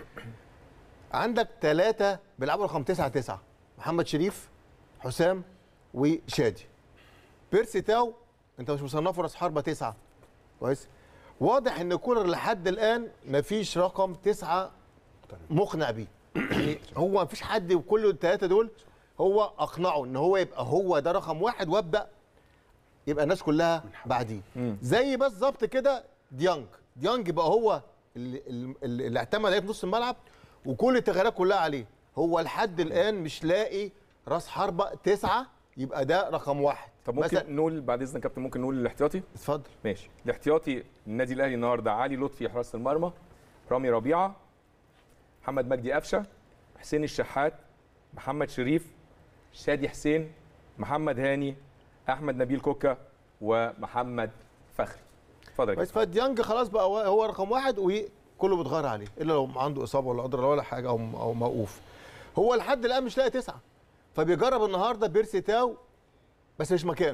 عندك ثلاثة بيلعبوا رقم 9 9 محمد شريف حسام وشادي بيرسي تاو انت مش مصنفه راس حربة تسعة كويس واضح ان كولر لحد الان مفيش رقم تسعة مقنع بيه يعني هو مفيش حد وكل الثلاثة دول هو اقنعه ان هو يبقى هو ده رقم واحد وابدا يبقى الناس كلها بعديه مم. زي بالظبط كده ديانج ديانج بقى هو اللي, اللي, اللي اعتمد عليه في نص الملعب وكل التغييرات كلها عليه هو لحد الان مش لاقي راس حربة تسعة يبقى ده رقم واحد طب ممكن مثلا نقول بعد اذنك يا كابتن ممكن نقول الاحتياطي اتفضل ماشي الاحتياطي النادي الاهلي النهارده علي لطفي حراسه المرمى رامي ربيعه محمد مجدي قفشه حسين الشحات محمد شريف شادي حسين محمد هاني احمد نبيل كوكا ومحمد فخري اتفضل يا بس كابتن. فديانج خلاص بقى هو- هو رقم واحد وكله بيتغير عليه الا لو عنده اصابه ولا قدر الله ولا حاجه او او موقوف هو لحد الان مش لاقي تسعه فبيجرب النهارده بيرسي تاو بس مش مكانه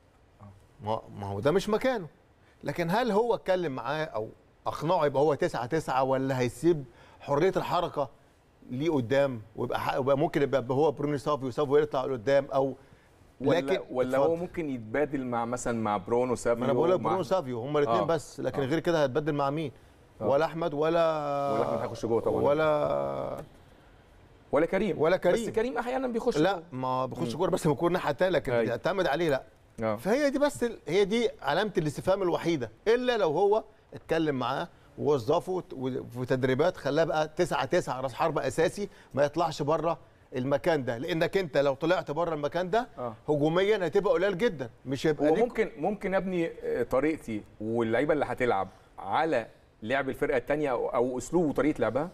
ما ما هو ده مش مكانه لكن هل هو اتكلم معاه او اقنعه يبقى هو تسعة تسعة ولا هيسيب حريه الحركه ليه قدام ويبقى ح- ويبقى ممكن يبقى هو بروني صافي وصافي يطلع لقدام او ولا ولا هو اتفضل. ممكن يتبادل مع مثلا مع برونو سافيو ما انا بقول لك مع- برونو سافيو هم الاثنين آه. بس لكن آه. غير كده هتبدل مع مين آه. ولا احمد ولا ولا أحمد هيخش جوه طبعاً. ولا ولا كريم ولا كريم. بس كريم احيانا بيخش لا جوه. ما بيخش كوره بس بيكون الناحيه الثانيه لكن أيوة. بيعتمد عليه لا اه فهي دي بس ال- هي دي علامه الاستفهام الوحيده الا لو هو اتكلم معاه ووظفه وت- وفي تدريبات خلاه بقى 9 9 راس حربه اساسي ما يطلعش بره المكان ده لانك انت لو طلعت بره المكان ده آه. هجوميا هتبقى قليل جدا مش هيبقى ليك وممكن ممكن ابني آه، طريقتي واللعيبه اللي هتلعب على لعب الفرقه الثانيه أو, او اسلوب وطريقه لعبها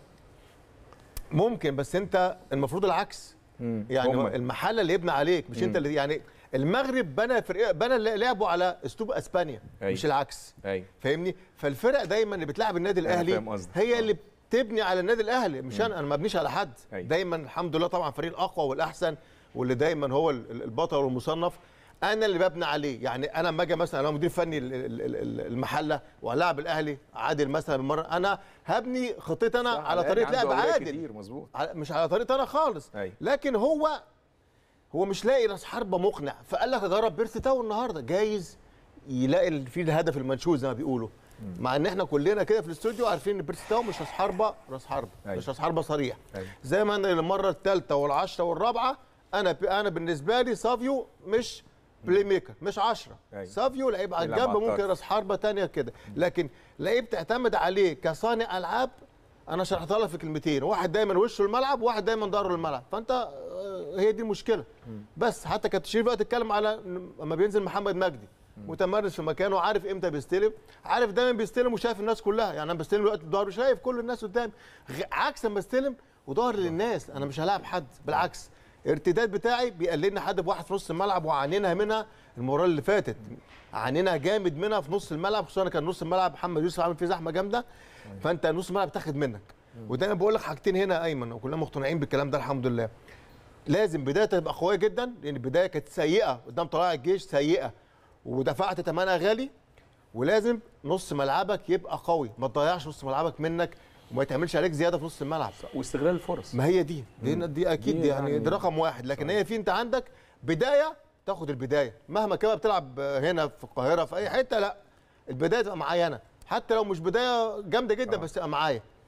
ممكن بس انت المفروض العكس يعني هم. المحله اللي يبنى عليك مش انت اللي يعني المغرب بنى فرق بنى لعبه على اسلوب اسبانيا أيوة. مش العكس ايوه فاهمني فالفرق دايما اللي بتلعب النادي أنا الاهلي فاهم قصدك. هي آه. اللي بتبني على النادي الاهلي مش انا انا ما ببنيش على حد أيوة. دايما الحمد لله طبعا فريق الاقوى والاحسن واللي دايما هو ال- ال- البطل والمصنف انا اللي ببني عليه يعني انا لما اجي مثلا انا مدير فني ال- ال- ال- ال- المحله وهلاعب الاهلي عادل مثلا بالمره انا هبني خطتي انا صح، على الأهلي طريقه عنده لعب أولويات عادل كتير مظبوط على- مش على طريقتي انا خالص أيوة. لكن هو هو مش لاقي راس حربه مقنع فقال لك اجرب بيرسي تاو النهارده جايز يلاقي ال- فيه الهدف المنشود زي ما بيقولوا مع ان احنا كلنا كده في الاستوديو عارفين ان بيرسي تاو مش راس حربه راس حربه أيوة. مش راس حربه صريح أيوة. زي ما انا المره الثالثه والعشره والرابعه انا ب... انا بالنسبه لي سافيو مش بلاي ميكر مش 10 أيوة. سافيو لعيب على يلعب الجنب على ممكن الطرف. راس حربه تانية كده لكن لعيب تعتمد عليه كصانع العاب انا شرحتها لك في كلمتين واحد دايما وشه الملعب وواحد دايما ظهره الملعب فانت آه، هي دي المشكله بس حتى كابتن شريف بقى تتكلم على إن لما بينزل محمد مجدي متمرس في مكانه عارف امتى بيستلم عارف دايما بيستلم وشايف الناس كلها يعني انا بستلم الوقت بظهري شايف كل الناس قدامي غ- عكس ما بستلم وظهري للناس انا مش هلاعب حد بالعكس الارتداد بتاعي بيقللني حد بواحد في نص الملعب وعانينا منها المباراه اللي فاتت عانينا جامد منها في نص الملعب خصوصا كان نص الملعب محمد يوسف عامل فيه زحمه جامده فانت نص الملعب تاخد منك ودايما بقول لك حاجتين هنا يا ايمن وكلنا مقتنعين بالكلام ده الحمد لله لازم بدايه تبقى قويه جدا لان البدايه كانت سيئه قدام طلائع الجيش سيئه ودفعت ثمنها غالي ولازم نص ملعبك يبقى قوي ما تضيعش نص ملعبك منك وما يتعملش عليك زياده في نص الملعب واستغلال الفرص ما هي دي دي, دي اكيد دي دي يعني, يعني- دي رقم واحد لكن هي في انت عندك بدايه تاخد البدايه مهما كان بتلعب هنا في القاهره في اي حته لا البدايه تبقى معايا انا حتى لو مش بدايه جامده جدا بس تبقى معايا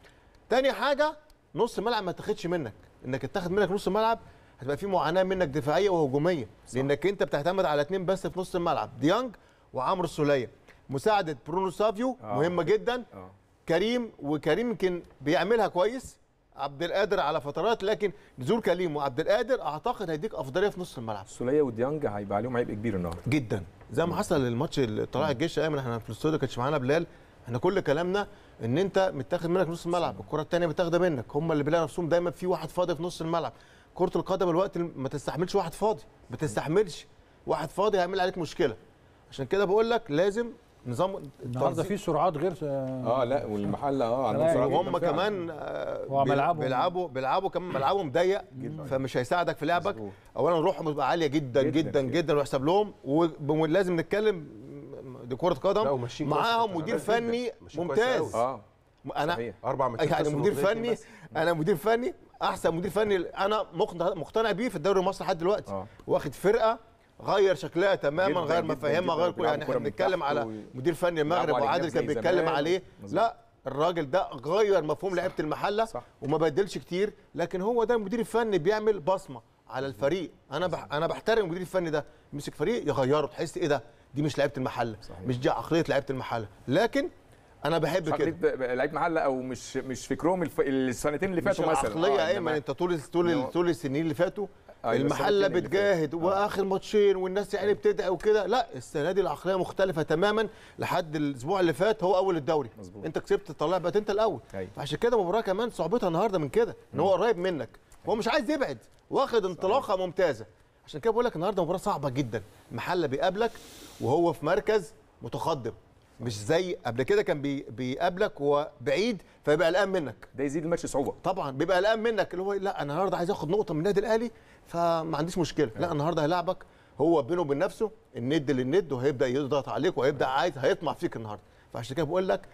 تاني حاجه نص الملعب ما تاخدش منك انك اتاخد منك نص الملعب هتبقى في معاناه منك دفاعيه وهجوميه لانك انت بتعتمد على اثنين بس في نص الملعب ديانج وعمرو السوليه مساعده برونو سافيو آه. مهمه جدا اه كريم وكريم يمكن بيعملها كويس عبد القادر على فترات لكن نزول كريم وعبد القادر اعتقد هيديك افضليه في نص الملعب السوليه وديانج هيبقى عليهم عبء كبير النهارده جدا زي ما حصل الماتش اللي طلع الجيش ايمن احنا في الاستوديو كانش معانا بلال احنا كل كلامنا ان انت متاخد منك نص الملعب الكره الثانيه متاخده منك هم اللي بيلاقوا نفسهم دايما في واحد فاضي في نص الملعب كره القدم الوقت ما تستحملش واحد فاضي ما تستحملش واحد فاضي هيعمل عليك مشكله عشان كده بقول لك لازم نظام النهارده في سرعات غير اه لا والمحله اه عندهم لا، سرعه وهم جداً فعلاً. كمان آه، هو بيل- ملعبهم- بيلعبوا بيلعبوا كمان ملعبهم ضيق فمش هيساعدك في لعبك مظبوط. اولا روحهم بتبقى عاليه جدا جداً جدا كده. جدا ويحسب لهم ولازم نتكلم دي كره لا قدم وماشيين معاهم كويس. مدير جدا. فني ماشيين كويس ممتاز أوي. اه انا صحيح. اربع ماتشات يعني بس مدير مضغوطين فني بس. انا مدير فني احسن مدير فني انا مقتنع مقتنع بيه في الدوري المصري لحد دلوقتي اه واخد فرقه غير شكلها تماما جداً، غير جداً، مفاهيمها جداً. غير كل يعني بيلعبوا احنا كرة من بنتكلم تحت على و- مدير فني المغرب بيلعبوا على وعادل الجنب كان زي بيتكلم زمان. عليه مظبوط. لا الراجل ده غير مفهوم لعيبه المحله صح. وما بدلش كتير لكن هو ده المدير الفني بيعمل بصمه على الفريق انا بح انا بحترم المدير الفني ده يمسك فريق يغيره تحس ايه ده دي مش لعيبه المحله صحيح. مش دي عقليه لعيبه المحله لكن انا بحب عقلية كده ب- ب- لعيب محله او مش مش فكرهم الف... السنتين اللي مش فاتوا مثلا العقليه آه، ايمن إنما- انت طول طول إنه- طول السنين اللي فاتوا أيوة، المحله السنتين اللي بتجاهد فاتوا. آه. واخر ماتشين والناس يعني بتدعي وكده لا السنه دي العقليه مختلفه تماما لحد الاسبوع اللي فات هو اول الدوري مظبوط. انت كسبت طلع بقى انت الاول أيوة. فعشان كده المباراه كمان صعوبتها النهارده من كده ان هو قريب منك هو مش عايز يبعد واخد انطلاقه ممتازه عشان كده بقول لك النهارده مباراه صعبه جدا محله بيقابلك وهو في مركز متقدم مش زي قبل كده كان بي بيقابلك وهو بعيد فيبقى قلقان منك ده يزيد الماتش صعوبه طبعا بيبقى قلقان منك اللي هو لا انا النهارده عايز اخد نقطه من النادي الاهلي فما عنديش مشكله لا النهارده هيلاعبك هو بينه وبين نفسه الند للند وهيبدا يضغط عليك وهيبدا عايز هيطمع فيك النهارده فعشان كده بقول لك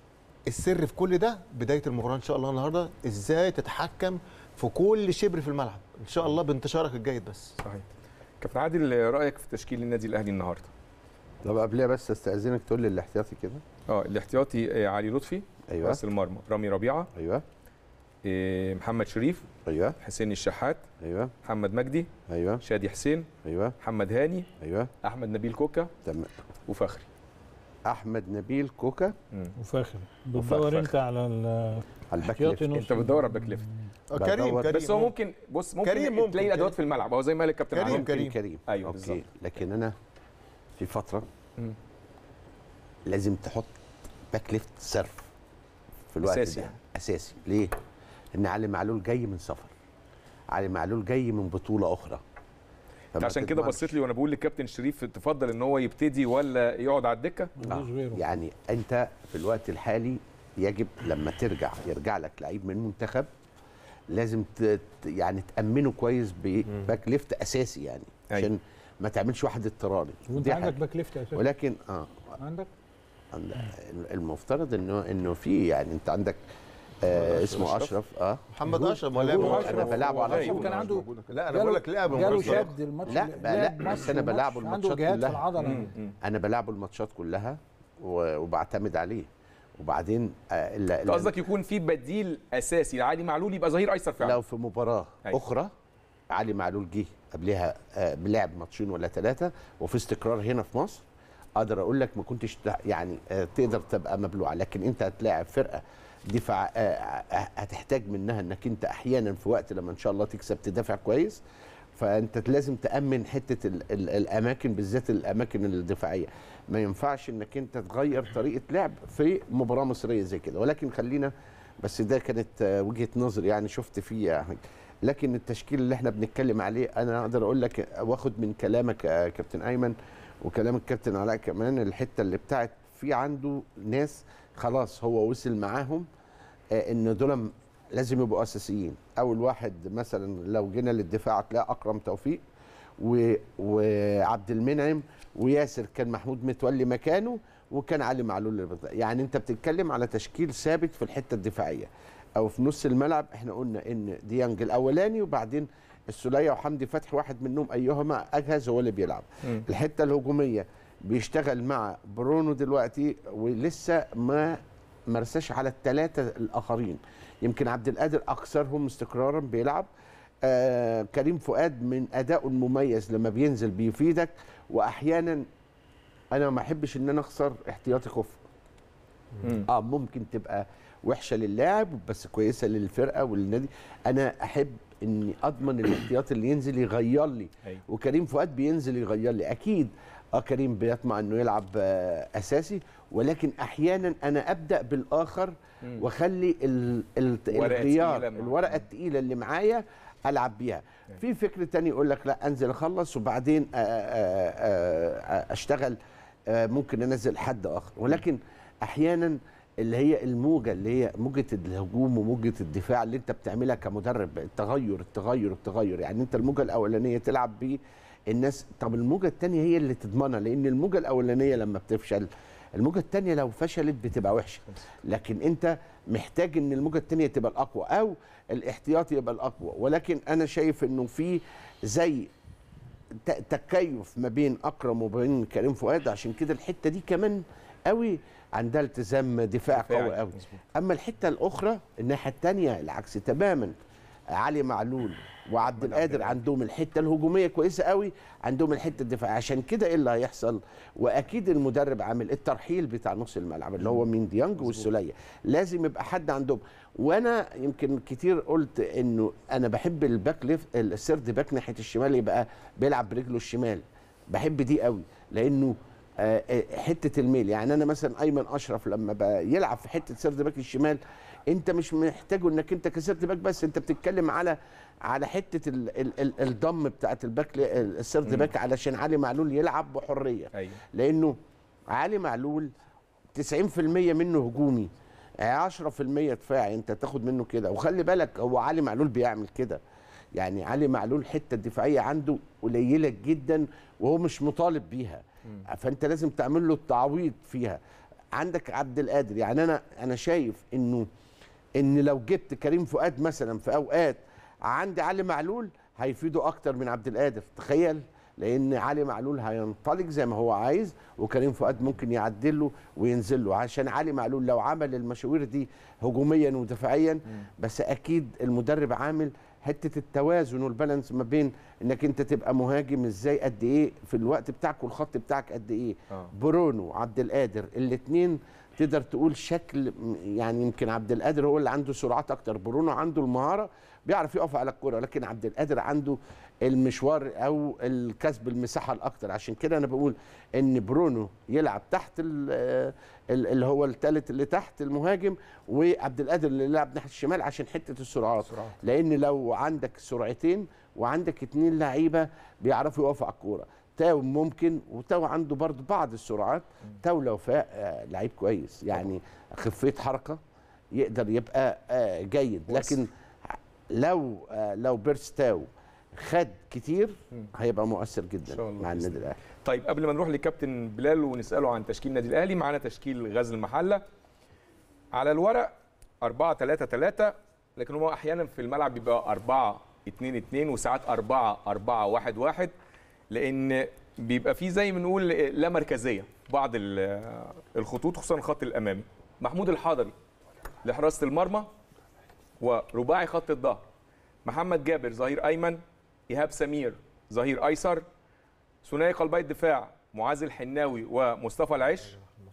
السر في كل ده بدايه المباراه ان شاء الله النهارده ازاي تتحكم في كل شبر في الملعب ان شاء الله بانتشارك الجيد بس صحيح كابتن عادل رايك في تشكيل النادي الاهلي النهارده طب قبلها بس استاذنك تقول لي الاحتياطي كده اه الاحتياطي آه، علي لطفي ايوه راس المرمى رامي ربيعه ايوه آه، محمد شريف ايوه حسين الشحات ايوه محمد مجدي ايوه شادي حسين ايوه محمد هاني ايوه احمد نبيل كوكا تمام وفخري احمد نبيل كوكا مم. وفاخر وفاخر. بتدور انت على ال- على الباك احتياطي ليفت نص انت بتدور على الباك ليفت آه، بدور. كريم كريم بس هو ممكن بص ممكن كريم ممكن، تلاقي الادوات كريم. في الملعب هو زي ما قال الكابتن كريم، علي ممكن كريم. كريم أيوة، اوكي بالظبط. لكن انا في فتره مم. لازم تحط باك ليفت صرف في الوقت أساسي ده يعني. اساسي ليه؟ ان علي معلول جاي من سفر علي معلول جاي من بطوله اخرى فما عشان كده تضمنش. بصيت لي وانا بقول للكابتن شريف تفضل ان هو يبتدي ولا يقعد على الدكه مفيش غيره يعني انت في الوقت الحالي يجب لما ترجع يرجع لك لعيب من المنتخب لازم ت... ت- يعني تامنه كويس بباك ليفت اساسي يعني أيوة. عشان ما تعملش واحد اضطراري وانت دي عندك حاجة. باك ليفت اساسا ولكن اه عندك عند- المفترض انه انه في يعني انت عندك آه اسمه أشرف. اشرف اه محمد اشرف ما موجود لعب أشرف. انا بلعبه على أيوة. طول كان عنده لا انا بقول لك لعب جاله مباراة شد الماتش لا، اللي- بقى لا، لعب بس ماتش أنا وماتش، بلعبه عنده الماتشات جهاد في كلها. العضله مم. مم. انا بلعبه الماتشات كلها و- وبعتمد عليه وبعدين آه ال- انت ال- قصدك يكون في بديل اساسي لعلي معلول يبقى ظهير ايسر فعلا لو في مباراه أيوة. اخرى علي معلول جه قبلها آه، بلعب ماتشين ولا ثلاثه وفي استقرار هنا في مصر اقدر اقول لك ما كنتش تع- يعني آه، تقدر تبقى مبلوعه لكن انت هتلاعب فرقه دفاع آه، آه، هتحتاج منها انك انت احيانا في وقت لما ان شاء الله تكسب تدافع كويس فانت لازم تامن حته ال ال الاماكن بالذات الاماكن الدفاعيه ما ينفعش انك انت تغير طريقه لعب في مباراه مصريه زي كده ولكن خلينا بس ده كانت آه، وجهه نظر يعني شفت فيه يعني لكن التشكيل اللي احنا بنتكلم عليه انا اقدر اقول لك واخد من كلامك يا كابتن ايمن وكلام الكابتن علاء كمان الحته اللي بتاعت في عنده ناس خلاص هو وصل معاهم آه، ان دول لازم يبقوا اساسيين اول واحد مثلا لو جينا للدفاع هتلاقي اكرم توفيق و... وعبد المنعم وياسر كان محمود متولي مكانه وكان علي معلول اللي بت- يعني انت بتتكلم على تشكيل ثابت في الحته الدفاعيه او في نص الملعب احنا قلنا ان ديانج الاولاني وبعدين السوليه وحمدي فتحي واحد منهم ايهما اجهز هو اللي بيلعب مم. الحته الهجوميه بيشتغل مع برونو دلوقتي ولسه ما مرساش على الثلاثه الاخرين يمكن عبد القادر اكثرهم استقرارا بيلعب آه كريم فؤاد من ادائه المميز لما بينزل بيفيدك واحيانا انا ما احبش ان انا اخسر احتياطي خف مم. اه ممكن تبقى وحشه للاعب بس كويسه للفرقه وللنادي انا احب اني اضمن الاحتياط اللي ينزل يغير لي أيوة. وكريم فؤاد بينزل يغير لي اكيد اه كريم بيطمع انه يلعب آه اساسي ولكن احيانا انا ابدا بالاخر مم. واخلي ال- ال- ورقة الغيار تقيلة مع- الورقه الثقيله اللي معايا العب بيها في فكر تاني يقول لك لا انزل اخلص وبعدين آه، آه، آه، آه، اشتغل آه، ممكن انزل حد اخر ولكن احيانا اللي هي الموجه اللي هي موجه الهجوم وموجه الدفاع اللي انت بتعملها كمدرب التغير التغير التغير يعني انت الموجه الاولانيه تلعب بيه الناس طب الموجه الثانيه هي اللي تضمنها لان الموجه الاولانيه لما بتفشل الموجه الثانيه لو فشلت بتبقى وحشه لكن انت محتاج ان الموجه الثانيه تبقى الاقوى او الاحتياطي يبقى الاقوى ولكن انا شايف انه في زي ت- تكيف ما بين اكرم وبين كريم فؤاد عشان كده الحته دي كمان قوي عندها التزام دفاع دفاعي، قوي قوي مظبوط. اما الحته الاخرى الناحيه الثانيه العكس تماما علي معلول وعبد القادر عندهم الحته الهجوميه كويسه قوي عندهم الحته الدفاعيه عشان كده ايه اللي هيحصل واكيد المدرب عامل الترحيل بتاع نص الملعب اللي هو مين ديانج والسوليه لازم يبقى حد عندهم وانا يمكن كتير قلت انه انا بحب الباك ليفت السيرد باك ناحيه الشمال يبقى بيلعب برجله الشمال بحب دي قوي لانه آه، آه، حته الميل يعني انا مثلا ايمن اشرف لما بيلعب في حته سيرد باك الشمال انت مش محتاجه انك انت كسيرد باك بس انت بتتكلم على على حته ال ال ال الضم بتاعت الباك ل- السيرد باك علشان علي معلول يلعب بحريه ايوه لانه علي معلول 90% منه هجومي 10% دفاعي انت تاخد منه كده وخلي بالك هو علي معلول بيعمل كده يعني علي معلول الحته الدفاعيه عنده قليله جدا وهو مش مطالب بيها فانت لازم تعمل له التعويض فيها عندك عبد القادر يعني انا انا شايف انه ان لو جبت كريم فؤاد مثلا في اوقات عندي علي معلول هيفيده اكتر من عبد القادر تخيل لان علي معلول هينطلق زي ما هو عايز وكريم فؤاد ممكن يعدل له وينزل له عشان علي معلول لو عمل المشاوير دي هجوميا ودفاعيا بس اكيد المدرب عامل حته التوازن والبالانس ما بين انك انت تبقى مهاجم ازاي قد ايه في الوقت بتاعك والخط بتاعك قد ايه آه. برونو عبد القادر الاثنين تقدر تقول شكل م- يعني يمكن عبد القادر هو اللي عنده سرعات اكتر برونو عنده المهاره بيعرف يقف على الكرة لكن عبد القادر عنده المشوار او الكسب المساحه الاكتر عشان كده انا بقول ان برونو يلعب تحت ال- ال- اللي هو الثالث اللي تحت المهاجم وعبد القادر اللي يلعب ناحيه الشمال عشان حته السرعات سرعات. لان لو عندك سرعتين وعندك اتنين لعيبه بيعرفوا يقفوا على الكوره تاو ممكن وتاو عنده برضه بعض السرعات تاو لو فاق آه، لعيب كويس يعني خفيه حركه يقدر يبقى آه، جيد لكن لو آه، لو بيرس تاو خد كتير هيبقى مؤثر جدا شاء الله مع بإذن النادي الاهلي طيب قبل ما نروح لكابتن بلال ونساله عن تشكيل النادي الاهلي معانا تشكيل غزل المحله على الورق 4 3 3 لكن هو احيانا في الملعب بيبقى 4 2 2 وساعات 4 4 1 1 لان بيبقى فيه زي ما نقول لا مركزيه في بعض ال- الخطوط خصوصا الخط الامامي محمود الحضري لحراسه المرمى ورباعي خط الظهر محمد جابر ظهير ايمن ايهاب سمير ظهير ايسر ثنائي قلبي الدفاع معاذ الحناوي ومصطفى العش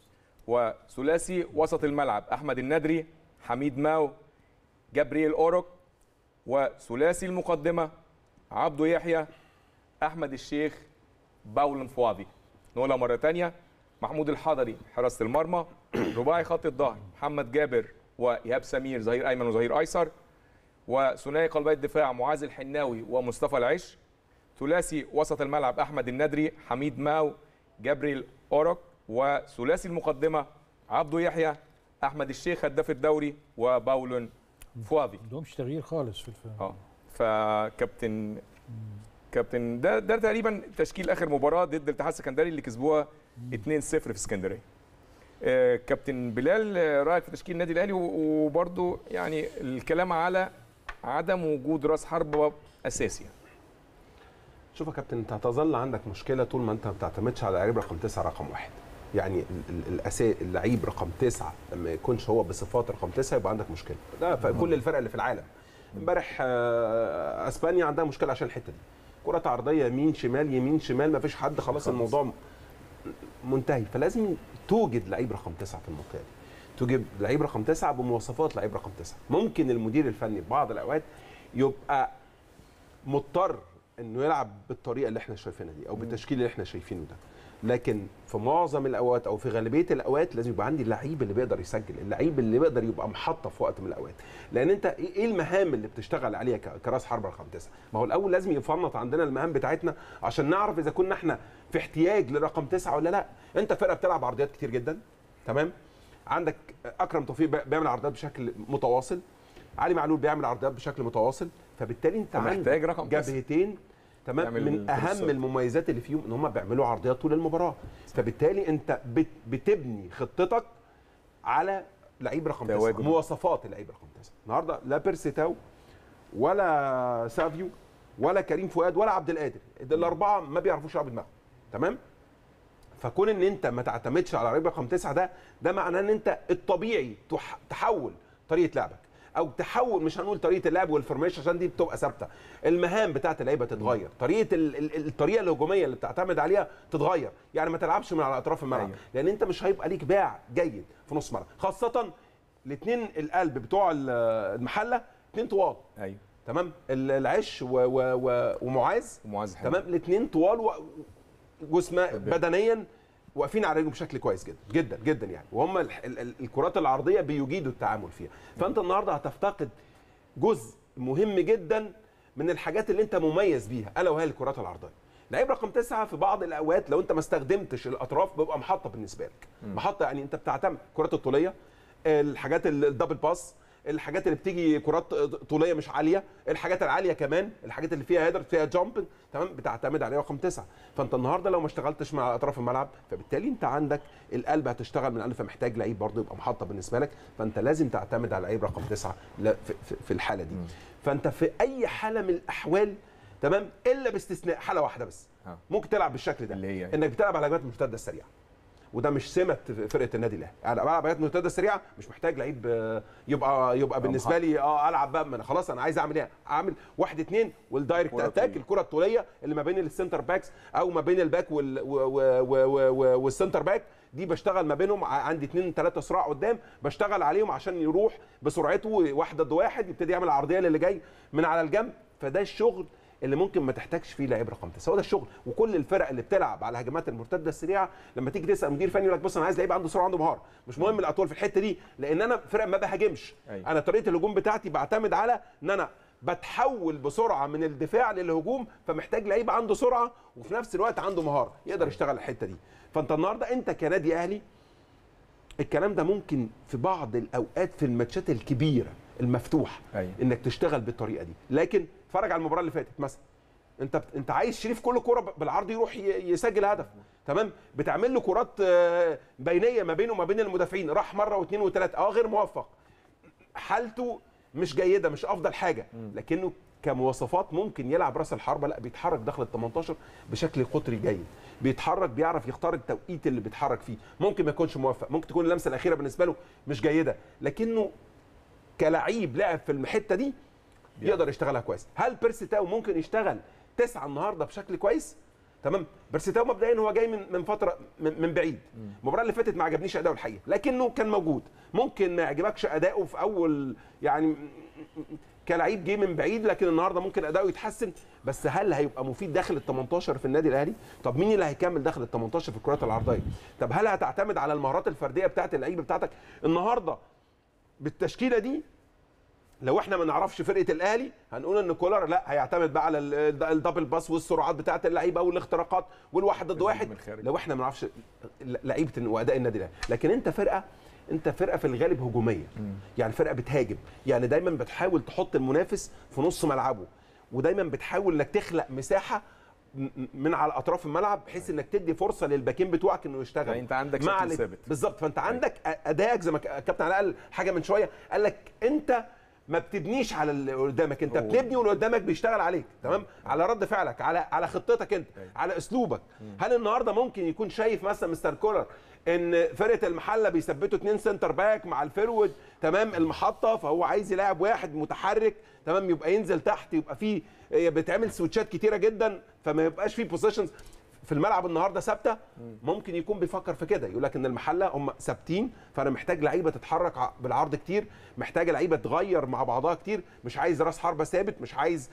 وثلاثي وسط الملعب احمد الندري حميد ماو جابرييل اوروك وثلاثي المقدمه عبدو يحيى احمد الشيخ باول مفواضي نقولها مره تانية محمود الحضري حراسه المرمى رباعي خط الظهر محمد جابر وايهاب سمير ظهير ايمن وظهير ايسر وثنائي قلبي الدفاع معاذ الحناوي ومصطفى العش ثلاثي وسط الملعب احمد الندري حميد ماو جابريل اوروك وثلاثي المقدمه عبدو يحيى احمد الشيخ هداف الدوري وباولون فواضي ما عندهمش تغيير خالص في الفريق اه فكابتن كابتن ده ده تقريبا تشكيل اخر مباراه ضد الاتحاد السكندري اللي كسبوها 2-0 في اسكندريه آه، كابتن بلال آه، رايك في تشكيل النادي الاهلي و- وبرضو يعني الكلام على عدم وجود راس حربه اساسي شوف يا كابتن انت هتظل عندك مشكله طول ما انت ما بتعتمدش على لعيب رقم تسعه رقم واحد يعني ال- ال- الأسا- اللعيب رقم تسعة لما يكونش هو بصفات رقم تسعة يبقى عندك مشكله ده في كل الفرق اللي في العالم امبارح آه، اسبانيا عندها مشكله عشان الحته دي كرة عرضية يمين شمال يمين شمال ما فيش حد خلاص الموضوع منتهي فلازم توجد لعيب رقم تسعة في المنطقة دي توجد لعيب رقم تسعة بمواصفات لعيب رقم تسعة ممكن المدير الفني في بعض الأوقات يبقى مضطر انه يلعب بالطريقه اللي احنا شايفينها دي او بالتشكيل اللي احنا شايفينه ده لكن في معظم الاوقات او في غالبيه الاوقات لازم يبقى عندي اللعيب اللي بيقدر يسجل اللعيب اللي بيقدر يبقى محطه في وقت من الاوقات لان انت ايه إيه المهام اللي بتشتغل عليها ك- كراس حربه رقم تسعه ما هو الاول لازم يفنط عندنا المهام بتاعتنا عشان نعرف اذا كنا احنا في احتياج لرقم تسعه ولا لا انت فرقه بتلعب عرضيات كتير جدا تمام عندك اكرم توفيق بي- بيعمل عرضيات بشكل متواصل علي معلول بيعمل عرضيات بشكل متواصل فبالتالي انت فمحتاج عندك رقم تسعة. جبهتين تمام يعمل من اهم الكروسات. المميزات اللي فيهم ان هم بيعملوا عرضيات طول المباراه فبالتالي انت بت بتبني خطتك على لعيب رقم تسعه تواجد. مواصفات اللعيب رقم تسعه النهارده لا بيرسي تاو ولا سافيو ولا كريم فؤاد ولا عبد القادر ده الاربعه ما بيعرفوش يلعبوا دماغهم تمام فكون ان انت ما تعتمدش على لعيب رقم تسعه ده ده معناه ان انت الطبيعي تح- تحول طريقه لعبك او تحول مش هنقول طريقه اللعب والفورميشن عشان دي بتبقى ثابته المهام بتاعت اللعيبه تتغير طريقه ال- ال- الطريقه الهجوميه اللي بتعتمد عليها تتغير يعني ما تلعبش من على اطراف الملعب أيوة. لان انت مش هيبقى ليك باع جيد في نص ملعب خاصه الاثنين القلب بتوع ال- المحله اثنين طوال ايوه تمام ال- العش و و و ومعاذ ومعاذ حلو. تمام الاثنين طوال و- جسمه بدنيا واقفين على رجلهم بشكل كويس جدا جدا جدا يعني وهم ال- ال- ال- الكرات العرضيه بيجيدوا التعامل فيها فانت النهارده هتفتقد جزء مهم جدا من الحاجات اللي انت مميز بيها الا وهي الكرات العرضيه لعيب رقم تسعة في بعض الاوقات لو انت ما استخدمتش الاطراف بيبقى محطه بالنسبه لك محطه يعني انت بتعتمد الكرات الطوليه الحاجات ال- الدبل باس الحاجات اللي بتيجي كرات طوليه مش عاليه الحاجات العاليه كمان الحاجات اللي فيها هيدر فيها جامب تمام بتعتمد عليها رقم تسعة فانت النهارده لو ما اشتغلتش مع اطراف الملعب فبالتالي انت عندك القلب هتشتغل من قلب فمحتاج لعيب برضه يبقى محطه بالنسبه لك فانت لازم تعتمد على لعيب رقم تسعة لا- في, في, في الحاله دي فانت في اي حاله من الاحوال تمام الا باستثناء حاله واحده بس ها. ممكن تلعب بالشكل ده اللي هي؟ انك بتلعب على هجمات المرتده السريعه وده مش سمه فرقه النادي الاهلي انا بلعب هجمات مرتده سريعه مش محتاج لعيب آه، يبقى يبقى بالنسبه لي اه العب بقى ما انا خلاص انا عايز اعمل ايه اعمل واحد اتنين والدايركت كرة اتاك طويلة. الكره الطوليه اللي ما بين السنتر باكس او ما بين الباك وال و و و و و والسنتر باك دي بشتغل ما بينهم ع- عندي اتنين تلاته صراع قدام بشتغل عليهم عشان يروح بسرعته واحد ضد واحد يبتدي يعمل عرضيه للي جاي من على الجنب فده الشغل اللي ممكن ما تحتاجش فيه لعيب رقم تسعه هو ده الشغل وكل الفرق اللي بتلعب على هجمات المرتده السريعه لما تيجي تسال مدير فني يقول لك بص انا عايز لعيب عنده سرعه عنده مهاره مش مهم الاطوال في الحته دي لان انا فرق ما بهاجمش أيوة. انا طريقه الهجوم بتاعتي بعتمد على ان انا بتحول بسرعه من الدفاع للهجوم فمحتاج لعيب عنده سرعه وفي نفس الوقت عنده مهاره يقدر يشتغل الحته دي فانت النهارده انت كنادي اهلي الكلام ده ممكن في بعض الاوقات في الماتشات الكبيره المفتوحه أيوة. انك تشتغل بالطريقه دي لكن اتفرج على المباراه اللي فاتت مثلا انت بت... انت عايز شريف كل كوره بالعرض يروح ي... يسجل هدف تمام بتعمل له كرات آه، بينيه ما بينه وما بين المدافعين راح مره واثنين وثلاثه اه غير موفق حالته مش جيده مش افضل حاجه لكنه كمواصفات ممكن يلعب راس الحربه لا بيتحرك داخل ال 18 بشكل قطري جيد بيتحرك بيعرف يختار التوقيت اللي بيتحرك فيه ممكن ما يكونش موفق ممكن تكون اللمسه الاخيره بالنسبه له مش جيده لكنه كلعيب لعب في الحته دي يقدر يشتغلها كويس هل بيرسي تاو ممكن يشتغل تسعه النهارده بشكل كويس تمام بيرسي تاو مبدئيا هو جاي من من فتره من, من بعيد المباراه اللي فاتت ما عجبنيش اداؤه الحقيقه لكنه كان موجود ممكن ما يعجبكش اداؤه في اول يعني كلعيب جه من بعيد لكن النهارده ممكن اداؤه يتحسن بس هل هيبقى مفيد داخل ال 18 في النادي الاهلي؟ طب مين اللي هيكمل داخل ال 18 في الكرات العرضيه؟ طب هل هتعتمد على المهارات الفرديه بتاعت اللعيبه بتاعتك؟ النهارده بالتشكيله دي لو احنا ما نعرفش فرقه الاهلي هنقول ان كولر لا هيعتمد بقى على ال- الدبل باس والسرعات بتاعه اللعيبه والاختراقات والواحد ضد واحد من الخارج. لو احنا ما نعرفش لعيبه واداء النادي الاهلي لكن انت فرقه انت فرقه في الغالب هجوميه يعني فرقه بتهاجم يعني دايما بتحاول تحط المنافس في نص ملعبه ودايما بتحاول انك تخلق مساحه م- من على اطراف الملعب بحيث انك تدي فرصه للباكين بتوعك انه يشتغل يعني أنت عندك مع شكل ال- ثابت. بالظبط فانت عندك ادائك زي ما ك- كابتن علاء قال حاجه من شويه قال لك انت ما بتبنيش على اللي قدامك انت هو- بتبني واللي قدامك بيشتغل عليك تمام على رد فعلك على على خطتك انت على اسلوبك هل النهارده ممكن يكون شايف مثلا مستر كولر ان فرقه المحله بيثبتوا اتنين سنتر باك مع الفرود تمام المحطه فهو عايز يلاعب واحد متحرك تمام يبقى ينزل تحت يبقى فيه بتعمل سويتشات كتيره جدا فما يبقاش فيه بوزيشنز في الملعب النهارده ثابته ممكن يكون بيفكر في كده يقول لك ان المحله هم ثابتين فانا محتاج لعيبه تتحرك ع- بالعرض كتير محتاج لعيبه تغير مع بعضها كتير مش عايز راس حربه ثابت مش عايز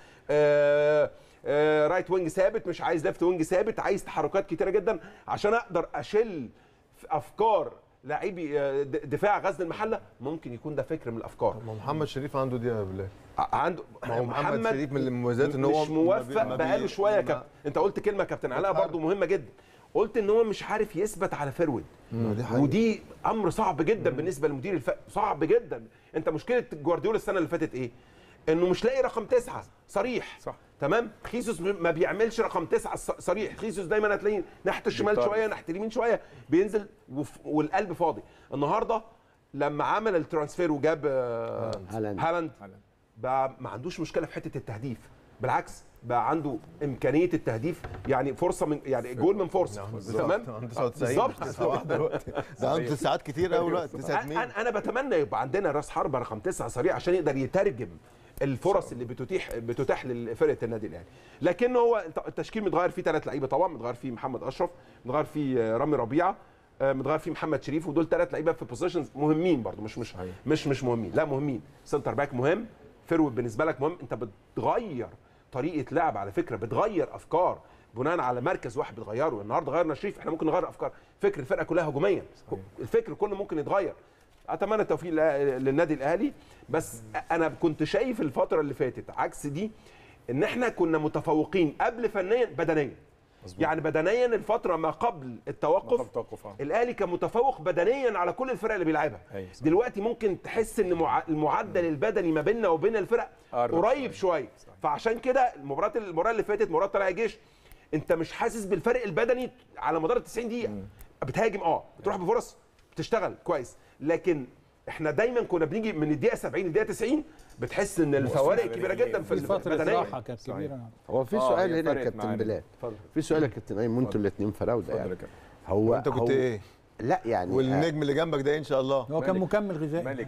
آه آه رايت وينج ثابت مش عايز ليفت وينج ثابت عايز تحركات كتيره جدا عشان اقدر اشيل في افكار لاعبي آه، د- دفاع غزل المحله ممكن يكون ده فكر من الافكار ما محمد شريف عنده دي يا بلال ع- عنده ما هو محمد شريف من المميزات ان هو مش موفق ما بي- بقاله شويه يا ما- كابتن انت قلت كلمه يا كابتن علاء بيتحرك. برضو مهمه جدا قلت ان هو مش عارف يثبت على فرود ما دي حقيقة. ودي امر صعب جدا بالنسبه لمدير الف... صعب جدا انت مشكله جوارديولا السنه اللي فاتت ايه انه مش لاقي رقم تسعة صريح صح. تمام خيسوس م- ما بيعملش رقم تسعة ص- صريح خيسوس دايما هتلاقيه ناحيه الشمال بيطارد. شويه ناحيه اليمين شويه بينزل وف... والقلب فاضي النهارده لما عمل الترانسفير وجاب آه، هالاند. هالاند هالاند. بقى ما عندوش مشكله في حته التهديف بالعكس بقى عنده امكانيه التهديف يعني فرصه من يعني جول من فرصه تمام عنده 99 بالظبط مش 9 دلوقتي ده عنده ساعات كتير قوي الوقت 9 2 انا انا بتمنى يبقى عندنا راس حربه رقم تسعه سريع عشان يقدر يترجم الفرص اللي بتتيح بتتاح لفرقه النادي الاهلي لكن هو التشكيل متغير فيه ثلاث لعيبه طبعا متغير فيه محمد اشرف متغير فيه رامي ربيعه آه، متغير فيه محمد شريف ودول ثلاث لعيبه في بوزيشنز مهمين برضو مش مش مش مش مهمين لا مهمين سنتر باك مهم فيرود بالنسبه لك مهم انت بتغير طريقه لعب على فكره بتغير افكار بناء على مركز واحد بتغيره النهارده غيرنا شريف احنا ممكن نغير افكار فكر الفرقه كلها هجوميا الفكر كله ممكن يتغير اتمنى التوفيق لل- للنادي الاهلي بس انا كنت شايف الفتره اللي فاتت عكس دي ان احنا كنا متفوقين قبل فنيا بدنيا يعني بدنيا الفتره ما قبل التوقف قبل التوقف، آه. الاهلي كان متفوق بدنيا على كل الفرق اللي بيلعبها أيوة، صح. دلوقتي ممكن تحس ان مع- المعدل البدني ما بيننا وبين الفرق قرب قريب شويه فعشان كده المباراه المباراه اللي فاتت مباراه طلائع الجيش انت مش حاسس بالفرق البدني على مدار ال 90 دقيقه بتهاجم اه بتروح بفرص بتشتغل كويس لكن احنا دايما كنا بنيجي من الدقيقه 70 للدقيقه 90 بتحس ان الفوارق كبيره جدا في في فتره البدنيه راحه كانت كبيره هو في آه، سؤال هي هنا يا فرقت كابتن معانا. بلال اتفضل. في سؤال يا كابتن ايمن انتوا الاثنين فراوده يعني اتفضل يا كابتن. هو انت كنت هو- ايه لا يعني والنجم اللي جنبك ده ان شاء الله هو كان مكمل غذائي ملك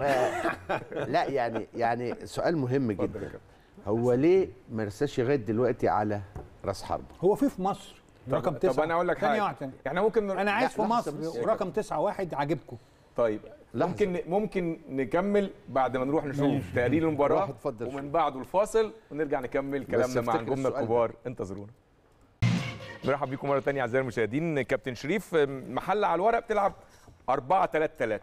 لا يعني يعني سؤال مهم اتفضل يا جدا كابتن. هو ليه ما رساش لغايه دلوقتي على راس حربه هو في في مصر رقم طب تسعة انا اقول لك ثانية حاجه واحدة. يعني ممكن انا عايز في لا، لحظة مصر بس. رقم تسعة واحد عاجبكم طيب لحظة. ممكن ممكن نكمل بعد ما نروح نشوف تقرير المباراه واحد اتفضل ومن بعده الفاصل ونرجع نكمل كلامنا مع افتكر نجومنا السؤال ده. الكبار انتظرونا مرحب بيكم مره ثانيه اعزائي المشاهدين كابتن شريف محل على الورق بتلعب 4 3 3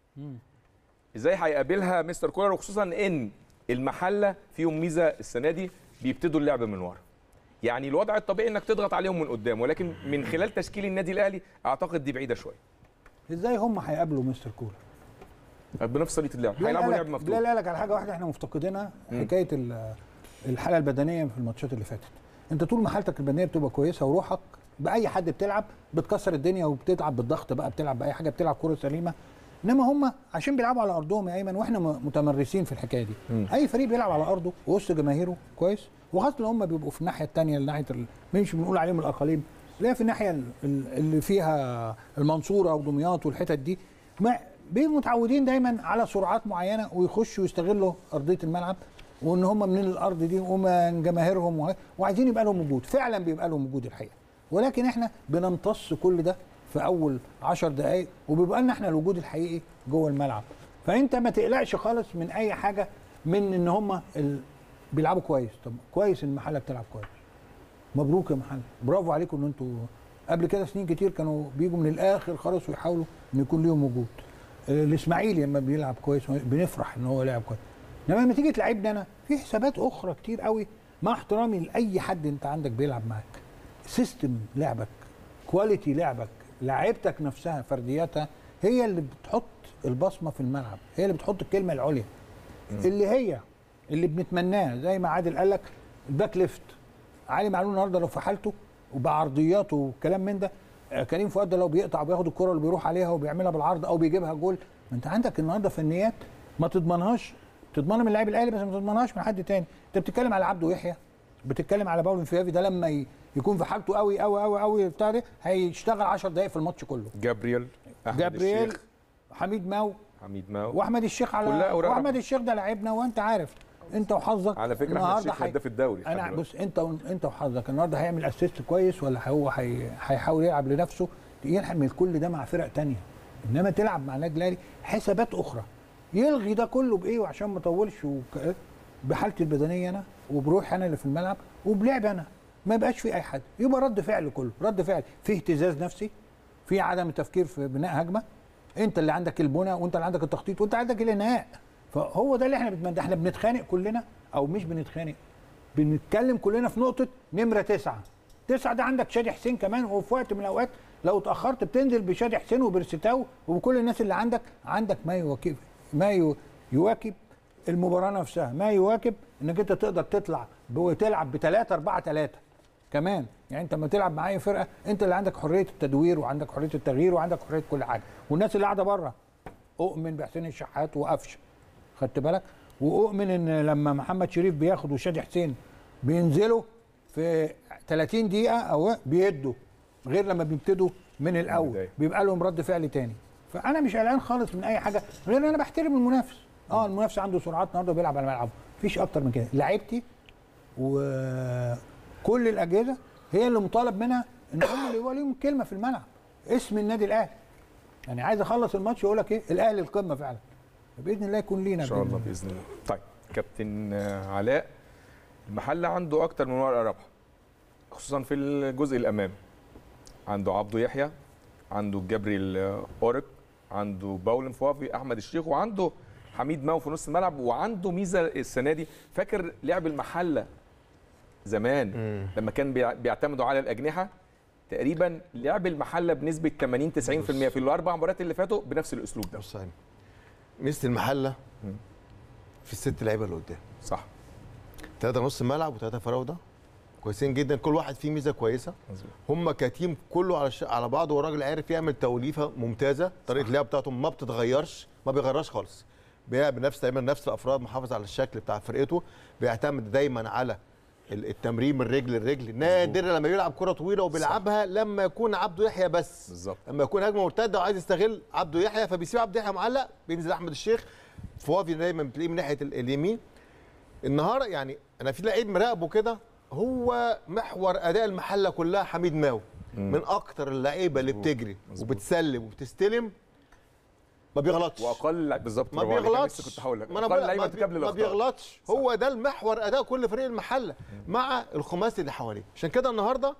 ازاي هيقابلها مستر كولر وخصوصا ان المحله فيهم ميزه السنه دي بيبتدوا اللعب من ورا يعني الوضع الطبيعي انك تضغط عليهم من قدام ولكن من خلال تشكيل النادي الاهلي اعتقد دي بعيده شويه ازاي هم هيقابلوا مستر كولر بنفس طريقه اللعب بلال هيلعبوا قالك- لعب مفتوح بلال قال لك على حاجه واحده احنا مفتقدينها حكايه ال- الحاله البدنيه في الماتشات اللي فاتت انت طول ما حالتك البدنيه بتبقى كويسه وروحك باي حد بتلعب بتكسر الدنيا وبتلعب بالضغط بقى بتلعب باي حاجه بتلعب كره سليمه انما هم عشان بيلعبوا على ارضهم يا ايمن واحنا م- متمرسين في الحكايه دي اي فريق بيلعب على ارضه وسط جماهيره كويس وخاصه ان هم بيبقوا في الناحيه الثانيه ناحيه ال- مش بنقول عليهم الاقاليم اللي هي في الناحيه ال- ال- اللي فيها المنصوره ودمياط والحتت دي ما بيبقوا متعودين دايما على سرعات معينه ويخشوا يستغلوا ارضيه الملعب وان هم من الارض دي ومن جماهيرهم وه- وعايزين يبقى لهم وجود فعلا بيبقى لهم وجود الحقيقه ولكن احنا بنمتص كل ده في اول عشر دقائق وبيبقى لنا احنا الوجود الحقيقي جوه الملعب فانت ما تقلقش خالص من اي حاجه من ان هم ال... بيلعبوا كويس طب كويس ان المحله بتلعب كويس مبروك يا محل برافو عليكم ان انتوا قبل كده سنين كتير كانوا بيجوا من الاخر خالص ويحاولوا ان يكون ليهم وجود آه، الاسماعيلي لما بيلعب كويس بنفرح ان هو لعب كويس انما لما تيجي تلعبني انا في حسابات اخرى كتير قوي مع احترامي لاي حد انت عندك بيلعب معاك سيستم لعبك كواليتي لعبك لعيبتك نفسها فردياتها هي اللي بتحط البصمه في الملعب هي اللي بتحط الكلمه العليا اللي هي اللي بنتمناه زي ما عادل قال لك الباك ليفت علي معلول النهارده لو في حالته وبعرضياته والكلام من ده آه، كريم فؤاد ده لو بيقطع وبياخد الكره اللي بيروح عليها وبيعملها بالعرض او بيجيبها جول ما انت عندك النهارده فنيات ما تضمنهاش تضمنها من اللاعب الاهلي بس ما تضمنهاش من حد تاني انت بتتكلم على عبده يحيى بتتكلم على باولو فيافي ده لما ي- يكون في حالته قوي قوي قوي قوي بتاع ده هيشتغل 10 دقائق في الماتش كله جابرييل أحمد جابرييل الشيخ، حميد ماو حميد ماو واحمد الشيخ على كلها أوراق واحمد رابحة. الشيخ ده لاعبنا وانت عارف انت وحظك على فكره احمد النهارده الشيخ هي- هداف الدوري لحد انا دلوقتي. بص انت و- انت وحظك النهارده هيعمل اسيست كويس ولا هو هي- هيحاول يلعب لنفسه يلعب كل ده مع فرق تانية انما تلعب مع نادي الاهلي حسابات اخرى يلغي ده كله بايه وعشان ما اطولش وك- بحالتي البدنيه انا وبروحي انا اللي في الملعب وبلعب انا ما يبقاش في اي حد يبقى رد فعل كله رد فعل في اهتزاز نفسي في عدم تفكير في بناء هجمه انت اللي عندك البنى وانت اللي عندك التخطيط وانت عندك الانهاء فهو ده اللي احنا بنتمنى احنا بنتخانق كلنا او مش بنتخانق بنتكلم كلنا في نقطه نمره تسعه تسعه ده عندك شادي حسين كمان وفي وقت من الاوقات لو اتاخرت بتنزل بشادي حسين وبرستاو وبكل الناس اللي عندك عندك ما يواكب ما يو- يواكب المباراه نفسها ما يواكب انك انت تقدر تطلع وتلعب بثلاثه اربعه ثلاثه كمان يعني انت لما تلعب مع اي فرقه انت اللي عندك حريه التدوير وعندك حريه التغيير وعندك حريه كل حاجه والناس اللي قاعده بره اؤمن بحسين الشحات وقفشه خدت بالك واؤمن ان لما محمد شريف بياخد وشادي حسين بينزلوا في 30 دقيقه او بيدوا غير لما بيبتدوا من الاول البداية. بيبقى لهم رد فعل تاني فانا مش قلقان خالص من اي حاجه غير ان انا بحترم المنافس اه المنافس عنده سرعات النهارده بيلعب على ملعبه مفيش اكتر من كده لعيبتي وكل الاجهزه هي اللي مطالب منها ان هم اللي يبقى ليهم كلمه في الملعب اسم النادي الاهلي يعني عايز اخلص الماتش يقول لك ايه الاهلي القمه فعلا باذن الله يكون لينا ان شاء الله باذن الله طيب كابتن آه، علاء المحل عنده اكتر من ورقه رابحه خصوصا في الجزء الامامي عنده عبده يحيى عنده جبريل آه، اورك عنده باولن فوافي احمد الشيخ وعنده حميد ماو في نص الملعب وعنده ميزه السنه دي فاكر لعب المحله زمان لما كان بيع- بيعتمدوا على الاجنحه تقريبا لعب المحله بنسبه 80 90% في الاربع مباريات اللي فاتوا بنفس الاسلوب ده بص يعني ميزه المحله مم. في الست لعيبه اللي قدام صح ثلاثه نص ملعب وثلاثه فراوده كويسين جدا كل واحد فيه ميزه كويسه مظبوط هم كتيم كله على ش... على بعضه والراجل عارف يعمل توليفه ممتازه طريقه اللعب بتاعتهم ما بتتغيرش ما بيغيرش خالص بيلعب بنفس دايما نفس الافراد محافظ على الشكل بتاع فرقته بيعتمد دايما على ال- التمرين من رجل لرجل نادر لما يلعب كره طويله وبيلعبها لما يكون عبده يحيى بس بالظبط لما يكون هجمه مرتده وعايز يستغل عبده يحيى فبيسيب عبده يحيى معلق بينزل احمد الشيخ فوافي دايما بتلاقيه من ناحيه ال- اليمين النهارده يعني انا في لعيب مراقبه كده هو محور اداء المحله كلها حميد ماو من اكتر اللعيبه اللي بتجري مظبوط. وبتسلم وبتستلم ما بيغلطش واقل بالظبط ما برافو عليك. أنا بيغلطش لسه كنت هقول لك ما انا اقل بقول- لعيبه ما, ترتكب بي- ما للاخطاء بيغلطش هو ده المحور اداء كل فريق المحله مع الخماسي اللي حواليه عشان كده النهارده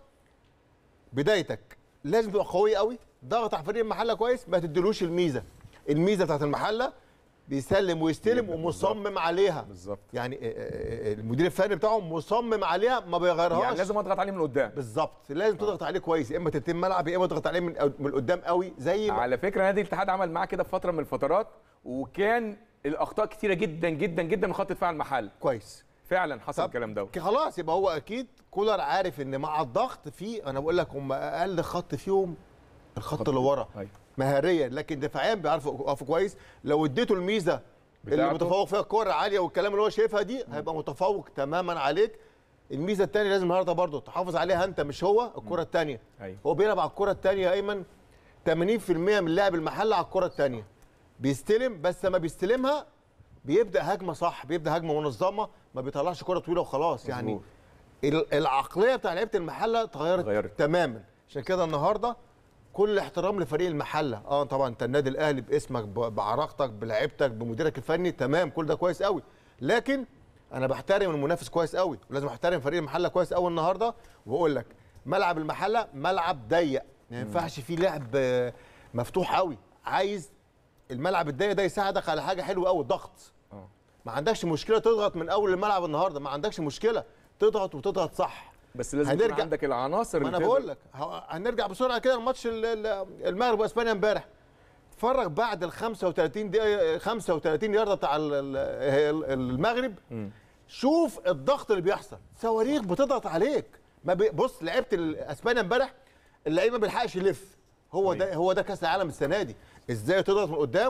بدايتك لازم تبقى قوي قوي ضغط على فريق المحله كويس ما تديلوش الميزه الميزه بتاعت المحله بيسلم ويستلم جدا، ومصمم عليها بالظبط يعني آه، آه، آه، المدير الفني بتاعهم مصمم عليها ما بيغيرهاش يعني لازم اضغط عليه من قدام بالظبط لازم تضغط عليه كويس يا اما تتم ملعب يا اما تضغط عليه من من قدام قوي زي ما على فكره نادي الاتحاد عمل معاه كده في فتره من الفترات وكان الاخطاء كتيره جدا جدا جدا من خط دفاع المحل كويس فعلا حصل طب الكلام ده ك- خلاص يبقى هو اكيد كولر عارف ان مع الضغط في انا بقول لك هم اقل خط فيهم الخط اللي ورا أيوة. مهاريا لكن دفاعيا بيعرفوا يقفوا كويس لو اديته الميزه اللي بتاعته. متفوق فيها الكوره عاليه والكلام اللي هو شايفها دي هيبقى متفوق تماما عليك الميزه الثانيه لازم النهارده برضه تحافظ عليها انت مش هو الكره الثانيه أيوة. هو بيلعب على الكره الثانيه يا ايمن 80% من لاعب المحل على الكره الثانيه بيستلم بس لما بيستلمها بيبدا هجمه صح بيبدا هجمه منظمه ما بيطلعش كره طويله وخلاص يعني مظبوط. ال- العقليه بتاع لعيبه المحله اتغيرت اتغيرت. تماما عشان كده النهارده كل احترام لفريق المحله اه طبعا انت النادي الاهلي باسمك ب- بعراقتك بلعيبتك بمديرك الفني تمام كل ده كويس قوي لكن انا بحترم المنافس كويس قوي ولازم احترم فريق المحله كويس قوي النهارده واقول لك ملعب المحله ملعب ضيق ما ينفعش فيه لعب آه، مفتوح قوي عايز الملعب الضيق ده يساعدك على حاجه حلوه قوي الضغط آه. ما عندكش مشكله تضغط من اول الملعب النهارده ما عندكش مشكله تضغط وتضغط صح بس لازم يكون هنرجع- عندك العناصر ما اللي انا تقدر- بقول لك ه- هنرجع بسرعه كده لماتش ال- ال- المغرب واسبانيا امبارح اتفرج بعد ال 35 دقيقه 35 يارده بتاع ال- ال- المغرب مم. شوف الضغط اللي بيحصل صواريخ بتضغط عليك ما بي- بص لعبت ال- اسبانيا امبارح اللعيب ما بيلحقش يلف هو ده هو ده كاس العالم السنه دي ازاي تضغط من قدام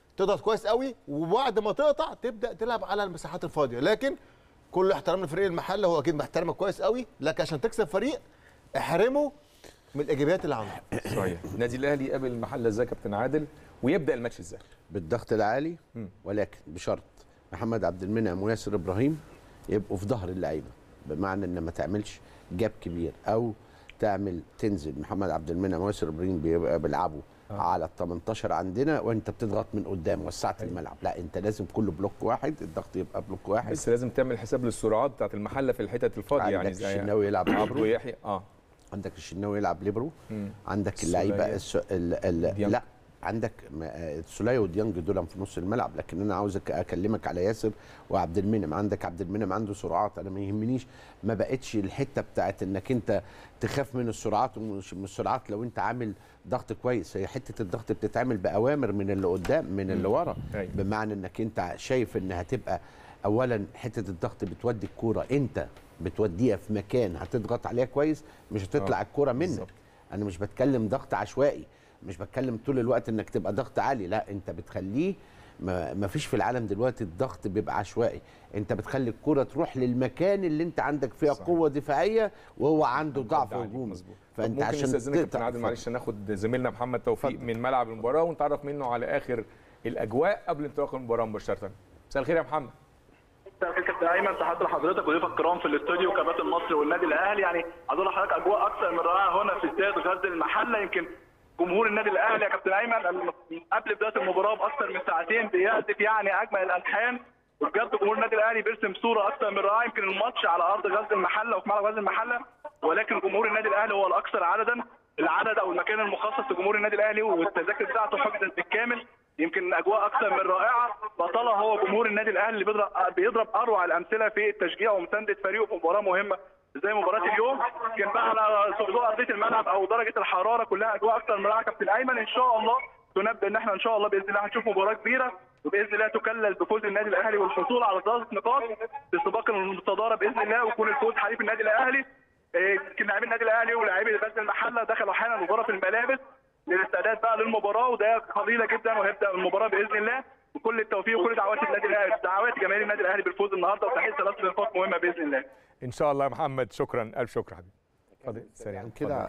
تضغط كويس قوي وبعد ما تقطع تبدا تلعب على المساحات الفاضيه لكن كل احترام لفريق المحله هو اكيد محترمك كويس قوي لكن عشان تكسب فريق احرمه من الايجابيات اللي عنده صحيح النادي الاهلي يقابل المحله ازاي يا كابتن عادل ويبدا الماتش ازاي بالضغط العالي مم. ولكن بشرط محمد عبد المنعم وياسر ابراهيم يبقوا في ظهر اللعيبه بمعنى ان ما تعملش جاب كبير او تعمل تنزل محمد عبد المنعم وياسر ابراهيم بيبقى بيلعبوا آه. على ال 18 عندنا وانت بتضغط من قدام وسعت الملعب لا انت لازم كله بلوك واحد الضغط يبقى بلوك واحد بس لازم تعمل حساب للسرعات بتاعت المحله في الحتت الفاضيه عندك يعني زي الشناوي يلعب عبده عبره يحيى اه عندك الشناوي يلعب ليبرو مم. عندك السولية. اللعيبه الس... ال... ال... ديانج. لا عندك م- آه، السوليه وديانج دول في نص الملعب لكن انا عاوز أك- اكلمك على ياسر وعبد المنعم عندك عبد المنعم عنده سرعات انا ما يهمنيش ما بقتش الحته بتاعت انك انت تخاف من السرعات ومش من السرعات لو انت عامل ضغط كويس هي حته الضغط بتتعمل باوامر من اللي قدام من اللي ورا أيوة. بمعنى انك انت شايف ان هتبقى اولا حته الضغط بتودي الكوره انت بتوديها في مكان هتضغط عليها كويس مش هتطلع آه، الكوره منك بالظبط. انا مش بتكلم ضغط عشوائي مش بتكلم طول الوقت انك تبقى ضغط عالي لا انت بتخليه ما ما فيش في العالم دلوقتي الضغط بيبقى عشوائي انت بتخلي الكرة تروح للمكان اللي انت عندك فيها صحيح. قوه دفاعيه وهو عنده ضعف عليك، هجومي مظبوط. طب فانت ممكن عشان نستاذنك يا كابتن تقطع- عادل معلش ناخد زميلنا محمد توفيق اتفضل. من ملعب المباراه ونتعرف منه على اخر الاجواء قبل انطلاق المباراه مباشره مساء الخير يا محمد مساء الخير كابتن ايمن تحياتي لحضرتك وضيوف الكرام في الاستوديو كباتن مصر والنادي الاهلي يعني عايز اقول لحضرتك اجواء اكثر من رائعه هنا في استاد غزل المحله يمكن جمهور النادي الاهلي يا كابتن ايمن من قبل بدايه المباراه باكثر من ساعتين بيهدف يعني اجمل الالحان وبجد جمهور النادي الاهلي بيرسم صوره اكثر من رائعه يمكن الماتش على ارض غزل المحله وفي ملعب غزل المحله ولكن جمهور النادي الاهلي هو الاكثر عددا العدد او المكان المخصص لجمهور النادي الاهلي والتذاكر بتاعته حجزت بالكامل يمكن اجواء اكثر من رائعه بطلها هو جمهور النادي الاهلي اللي بيضرب بيضرب اروع الامثله في التشجيع ومسانده فريقه في مباراه مهمه زي مباراه اليوم يمكن بقى على صعود ارضيه الملعب او درجه الحراره كلها اجواء اكثر من رائعه كابتن ايمن ان شاء الله تنبئ ان احنا ان شاء الله باذن الله هنشوف مباراه كبيره وباذن الله تكلل بفوز النادي الاهلي والحصول على ثلاث نقاط في سباق الصداره باذن الله ويكون الفوز حليف النادي الاهلي إيه، يمكن لاعبي النادي الاهلي ولاعبي غزل المحله دخلوا حالا غرف الملابس للاستعداد بقى للمباراه وده قليله جدا وهيبدا المباراه باذن الله وكل التوفيق وكل دعوات النادي الاهلي دعوات جماهير النادي الاهلي بالفوز النهارده وتحقيق ثلاث نقاط مهمه باذن الله ان شاء الله يا محمد شكرا الف شكر حبيبي اتفضل سريعا كده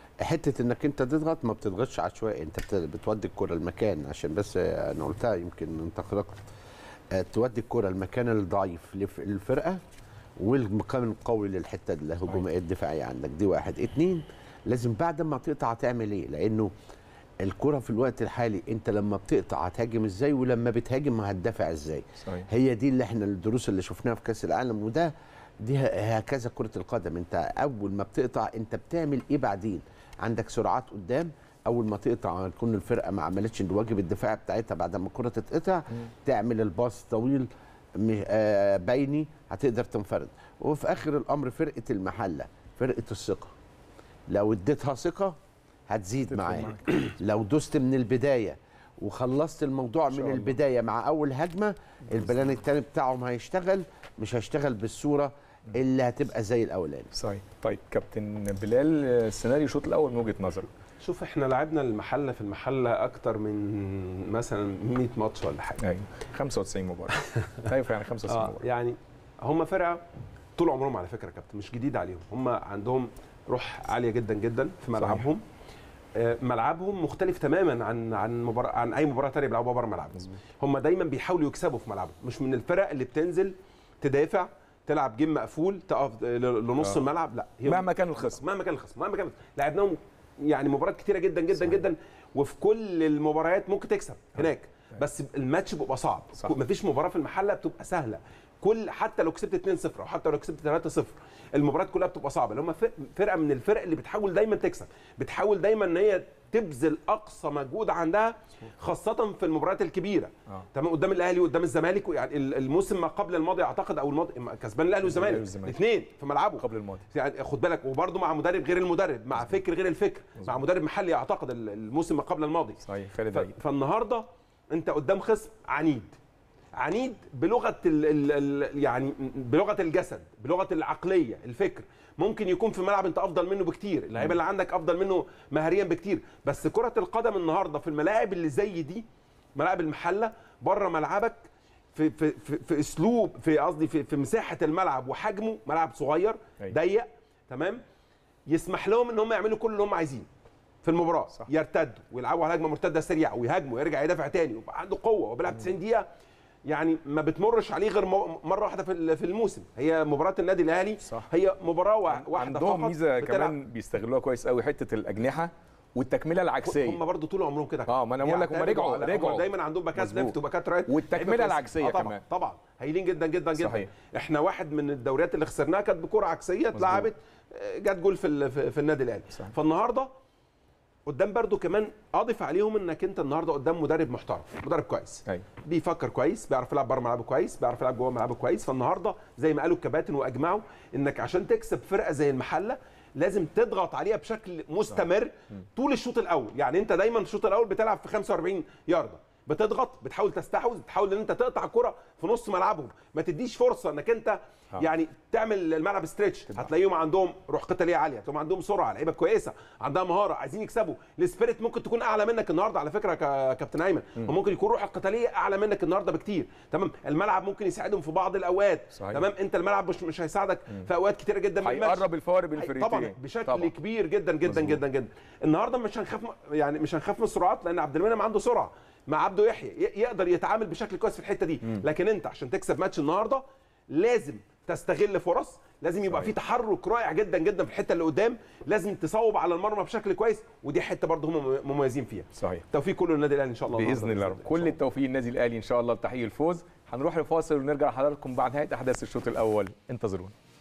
حته انك انت تضغط ما بتضغطش عشوائي انت بت- بتودي الكره المكان عشان بس انا قلتها يمكن انت خرجت آه، تودي الكره المكان الضعيف لف- للفرقه والمقام القوي للحته الهجوميه الدفاعيه عندك دي واحد اتنين لازم بعد ما تقطع تعمل ايه لانه الكره في الوقت الحالي انت لما بتقطع هتهاجم ازاي ولما بتهاجم هتدافع ازاي صحيح. هي دي اللي احنا الدروس اللي شفناها في كاس العالم وده دي ه- هكذا كره القدم انت اول ما بتقطع انت بتعمل ايه بعدين عندك سرعات قدام اول ما تقطع تكون الفرقه ما عملتش الواجب الدفاعي بتاعتها بعد ما الكره تتقطع تعمل الباص طويل م- آه، بيني هتقدر تنفرد وفي اخر الامر فرقه المحله فرقه الثقه لو اديتها ثقه هتزيد تدخل معاك معاك. لو دوست من البدايه وخلصت الموضوع شاء من الله. البدايه مع اول هجمه البلان التاني بتاعهم هيشتغل مش هيشتغل بالصوره اللي هتبقى زي الاولاني صحيح طيب كابتن بلال السيناريو الشوط الاول من وجهه نظرك شوف احنا لعبنا المحله في المحله اكتر من مثلا 100 ماتش ولا حاجه ايوه 95 مباراه ايوه يعني 95 اه مباراه يعني هم فرقه طول عمرهم على فكره يا كابتن مش جديد عليهم هم عندهم روح عاليه جدا جدا في ملعبهم آه، ملعبهم مختلف تماما عن عن مباراة عن اي مباراه ثانيه بيلعبوها بره ملعبهم مظبوط. هم دايما بيحاولوا يكسبوا في ملعبهم مش من الفرق اللي بتنزل تدافع تلعب جيم مقفول تقف ل- لنص آه. الملعب لا هي مهما كان الخصم مهما كان الخصم مهما كان لعبناهم يعني مباريات كتيره جدا جدا صحيح. جدا وفي كل المباريات ممكن تكسب هناك بس الماتش بيبقى صعب صح. مفيش مباراه في المحله بتبقى سهله كل حتى لو كسبت 2-0 او حتى لو كسبت 3-0 المباريات كلها بتبقى صعبه اللي هم فرقه من الفرق اللي بتحاول دايما تكسب بتحاول دايما ان هي تبذل اقصى مجهود عندها خاصه في المباريات الكبيره آه. تمام قدام الاهلي وقدام الزمالك يعني ال- الموسم ما قبل الماضي اعتقد او الماضي كسبان الاهلي والزمالك والزمالك. الاثنين في ملعبه قبل الماضي يعني خد بالك وبرده مع مدرب غير المدرب مع فكر غير الفكر مع مدرب محلي اعتقد ال- الموسم ما قبل الماضي صحيح خالد ف- عيد فالنهارده انت قدام خصم عنيد عنيد بلغه ال ال ال يعني بلغه الجسد بلغه العقليه الفكر ممكن يكون في ملعب انت افضل منه بكتير اللعيبه اللي عندك افضل منه مهاريا بكتير بس كره القدم النهارده في الملاعب اللي زي دي ملاعب المحله بره ملعبك في في في, في اسلوب في قصدي في, في مساحه الملعب وحجمه ملعب صغير أيوة. ضيق تمام يسمح لهم ان هم يعملوا كل اللي هم عايزينه في المباراه صح. يرتدوا ويلعبوا على هجمه مرتده سريعه ويهاجموا ويرجع يدافع تاني ويبقى عنده قوه وبيلعب 90 دقيقه يعني ما بتمرش عليه غير مو- مره واحده في ال- في الموسم هي مباراه النادي الاهلي صح. هي مباراه وا- واحده عندهم فقط ميزه بتلعب. كمان بيستغلوها كويس قوي حته الاجنحه والتكمله العكسيه هم برضو طول عمرهم كده اه، ما أنا بقول لك هم بيعتمدوا رجعوا- على- هم رجعوا. دايما عندهم باكات مظبوط. ليفت وباكات رايت والتكملة لعيبة كويسة. العكسية آه طبعا كمان. طبعا هايلين جدا جدا جدا صحيح. احنا واحد من الدوريات اللي خسرناها كانت بكره عكسيه اتلعبت آه، جت جول في ال- في, في النادي الاهلي صحيح. فالنهارده قدام برضو كمان اضف عليهم انك انت النهارده قدام مدرب محترم مدرب كويس ايوه بيفكر كويس بيعرف يلعب بره ملعبه كويس بيعرف يلعب جوه ملعبه كويس فالنهارده زي ما قالوا الكباتن واجمعوا انك عشان تكسب فرقه زي المحله لازم تضغط عليها بشكل مستمر طول الشوط الاول يعني انت دايما الشوط الاول بتلعب في 45 يارده بتضغط بتحاول تستحوذ بتحاول ان انت تقطع الكره في نص ملعبهم ما تديش فرصه انك انت آه. يعني تعمل الملعب ستريتش هتلاقيهم عندهم روح قتاليه عاليه هتلاقيهم عندهم سرعه لعيبه كويسه عندها مهاره عايزين يكسبوا السبيريت ممكن تكون اعلى منك النهارده على فكره يا كابتن ايمن وممكن يكون روح القتاليه اعلى منك النهارده بكتير تمام الملعب ممكن يساعدهم في بعض الاوقات صحيح. تمام انت الملعب مش مش هيساعدك في اوقات كتيره جدا من الماتش هيقرب الفوارق بين هي- الفريقين طبعا بشكل طبعاً. طبعا. كبير جدا جدا مظبوط. جدا جدا النهارده مش هنخاف يعني مش هنخاف من السرعات لان عبد المنعم عنده سرعه مع عبده يحيى ي- يقدر يتعامل بشكل كويس في الحته دي لكن انت عشان تكسب ماتش النهارده لازم تستغل فرص لازم يبقى صحيح. في تحرك رائع جدا جدا في الحته اللي قدام لازم تصوب على المرمى بشكل كويس ودي حته برضه هم مميزين فيها صحيح توفيق كله للنادي الاهلي ان شاء الله باذن النهاردة الله رب. إن شاء كل التوفيق للنادي الاهلي ان شاء الله لتحقيق الفوز هنروح لفاصل ونرجع لحضراتكم بعد نهايه احداث الشوط الاول انتظرونا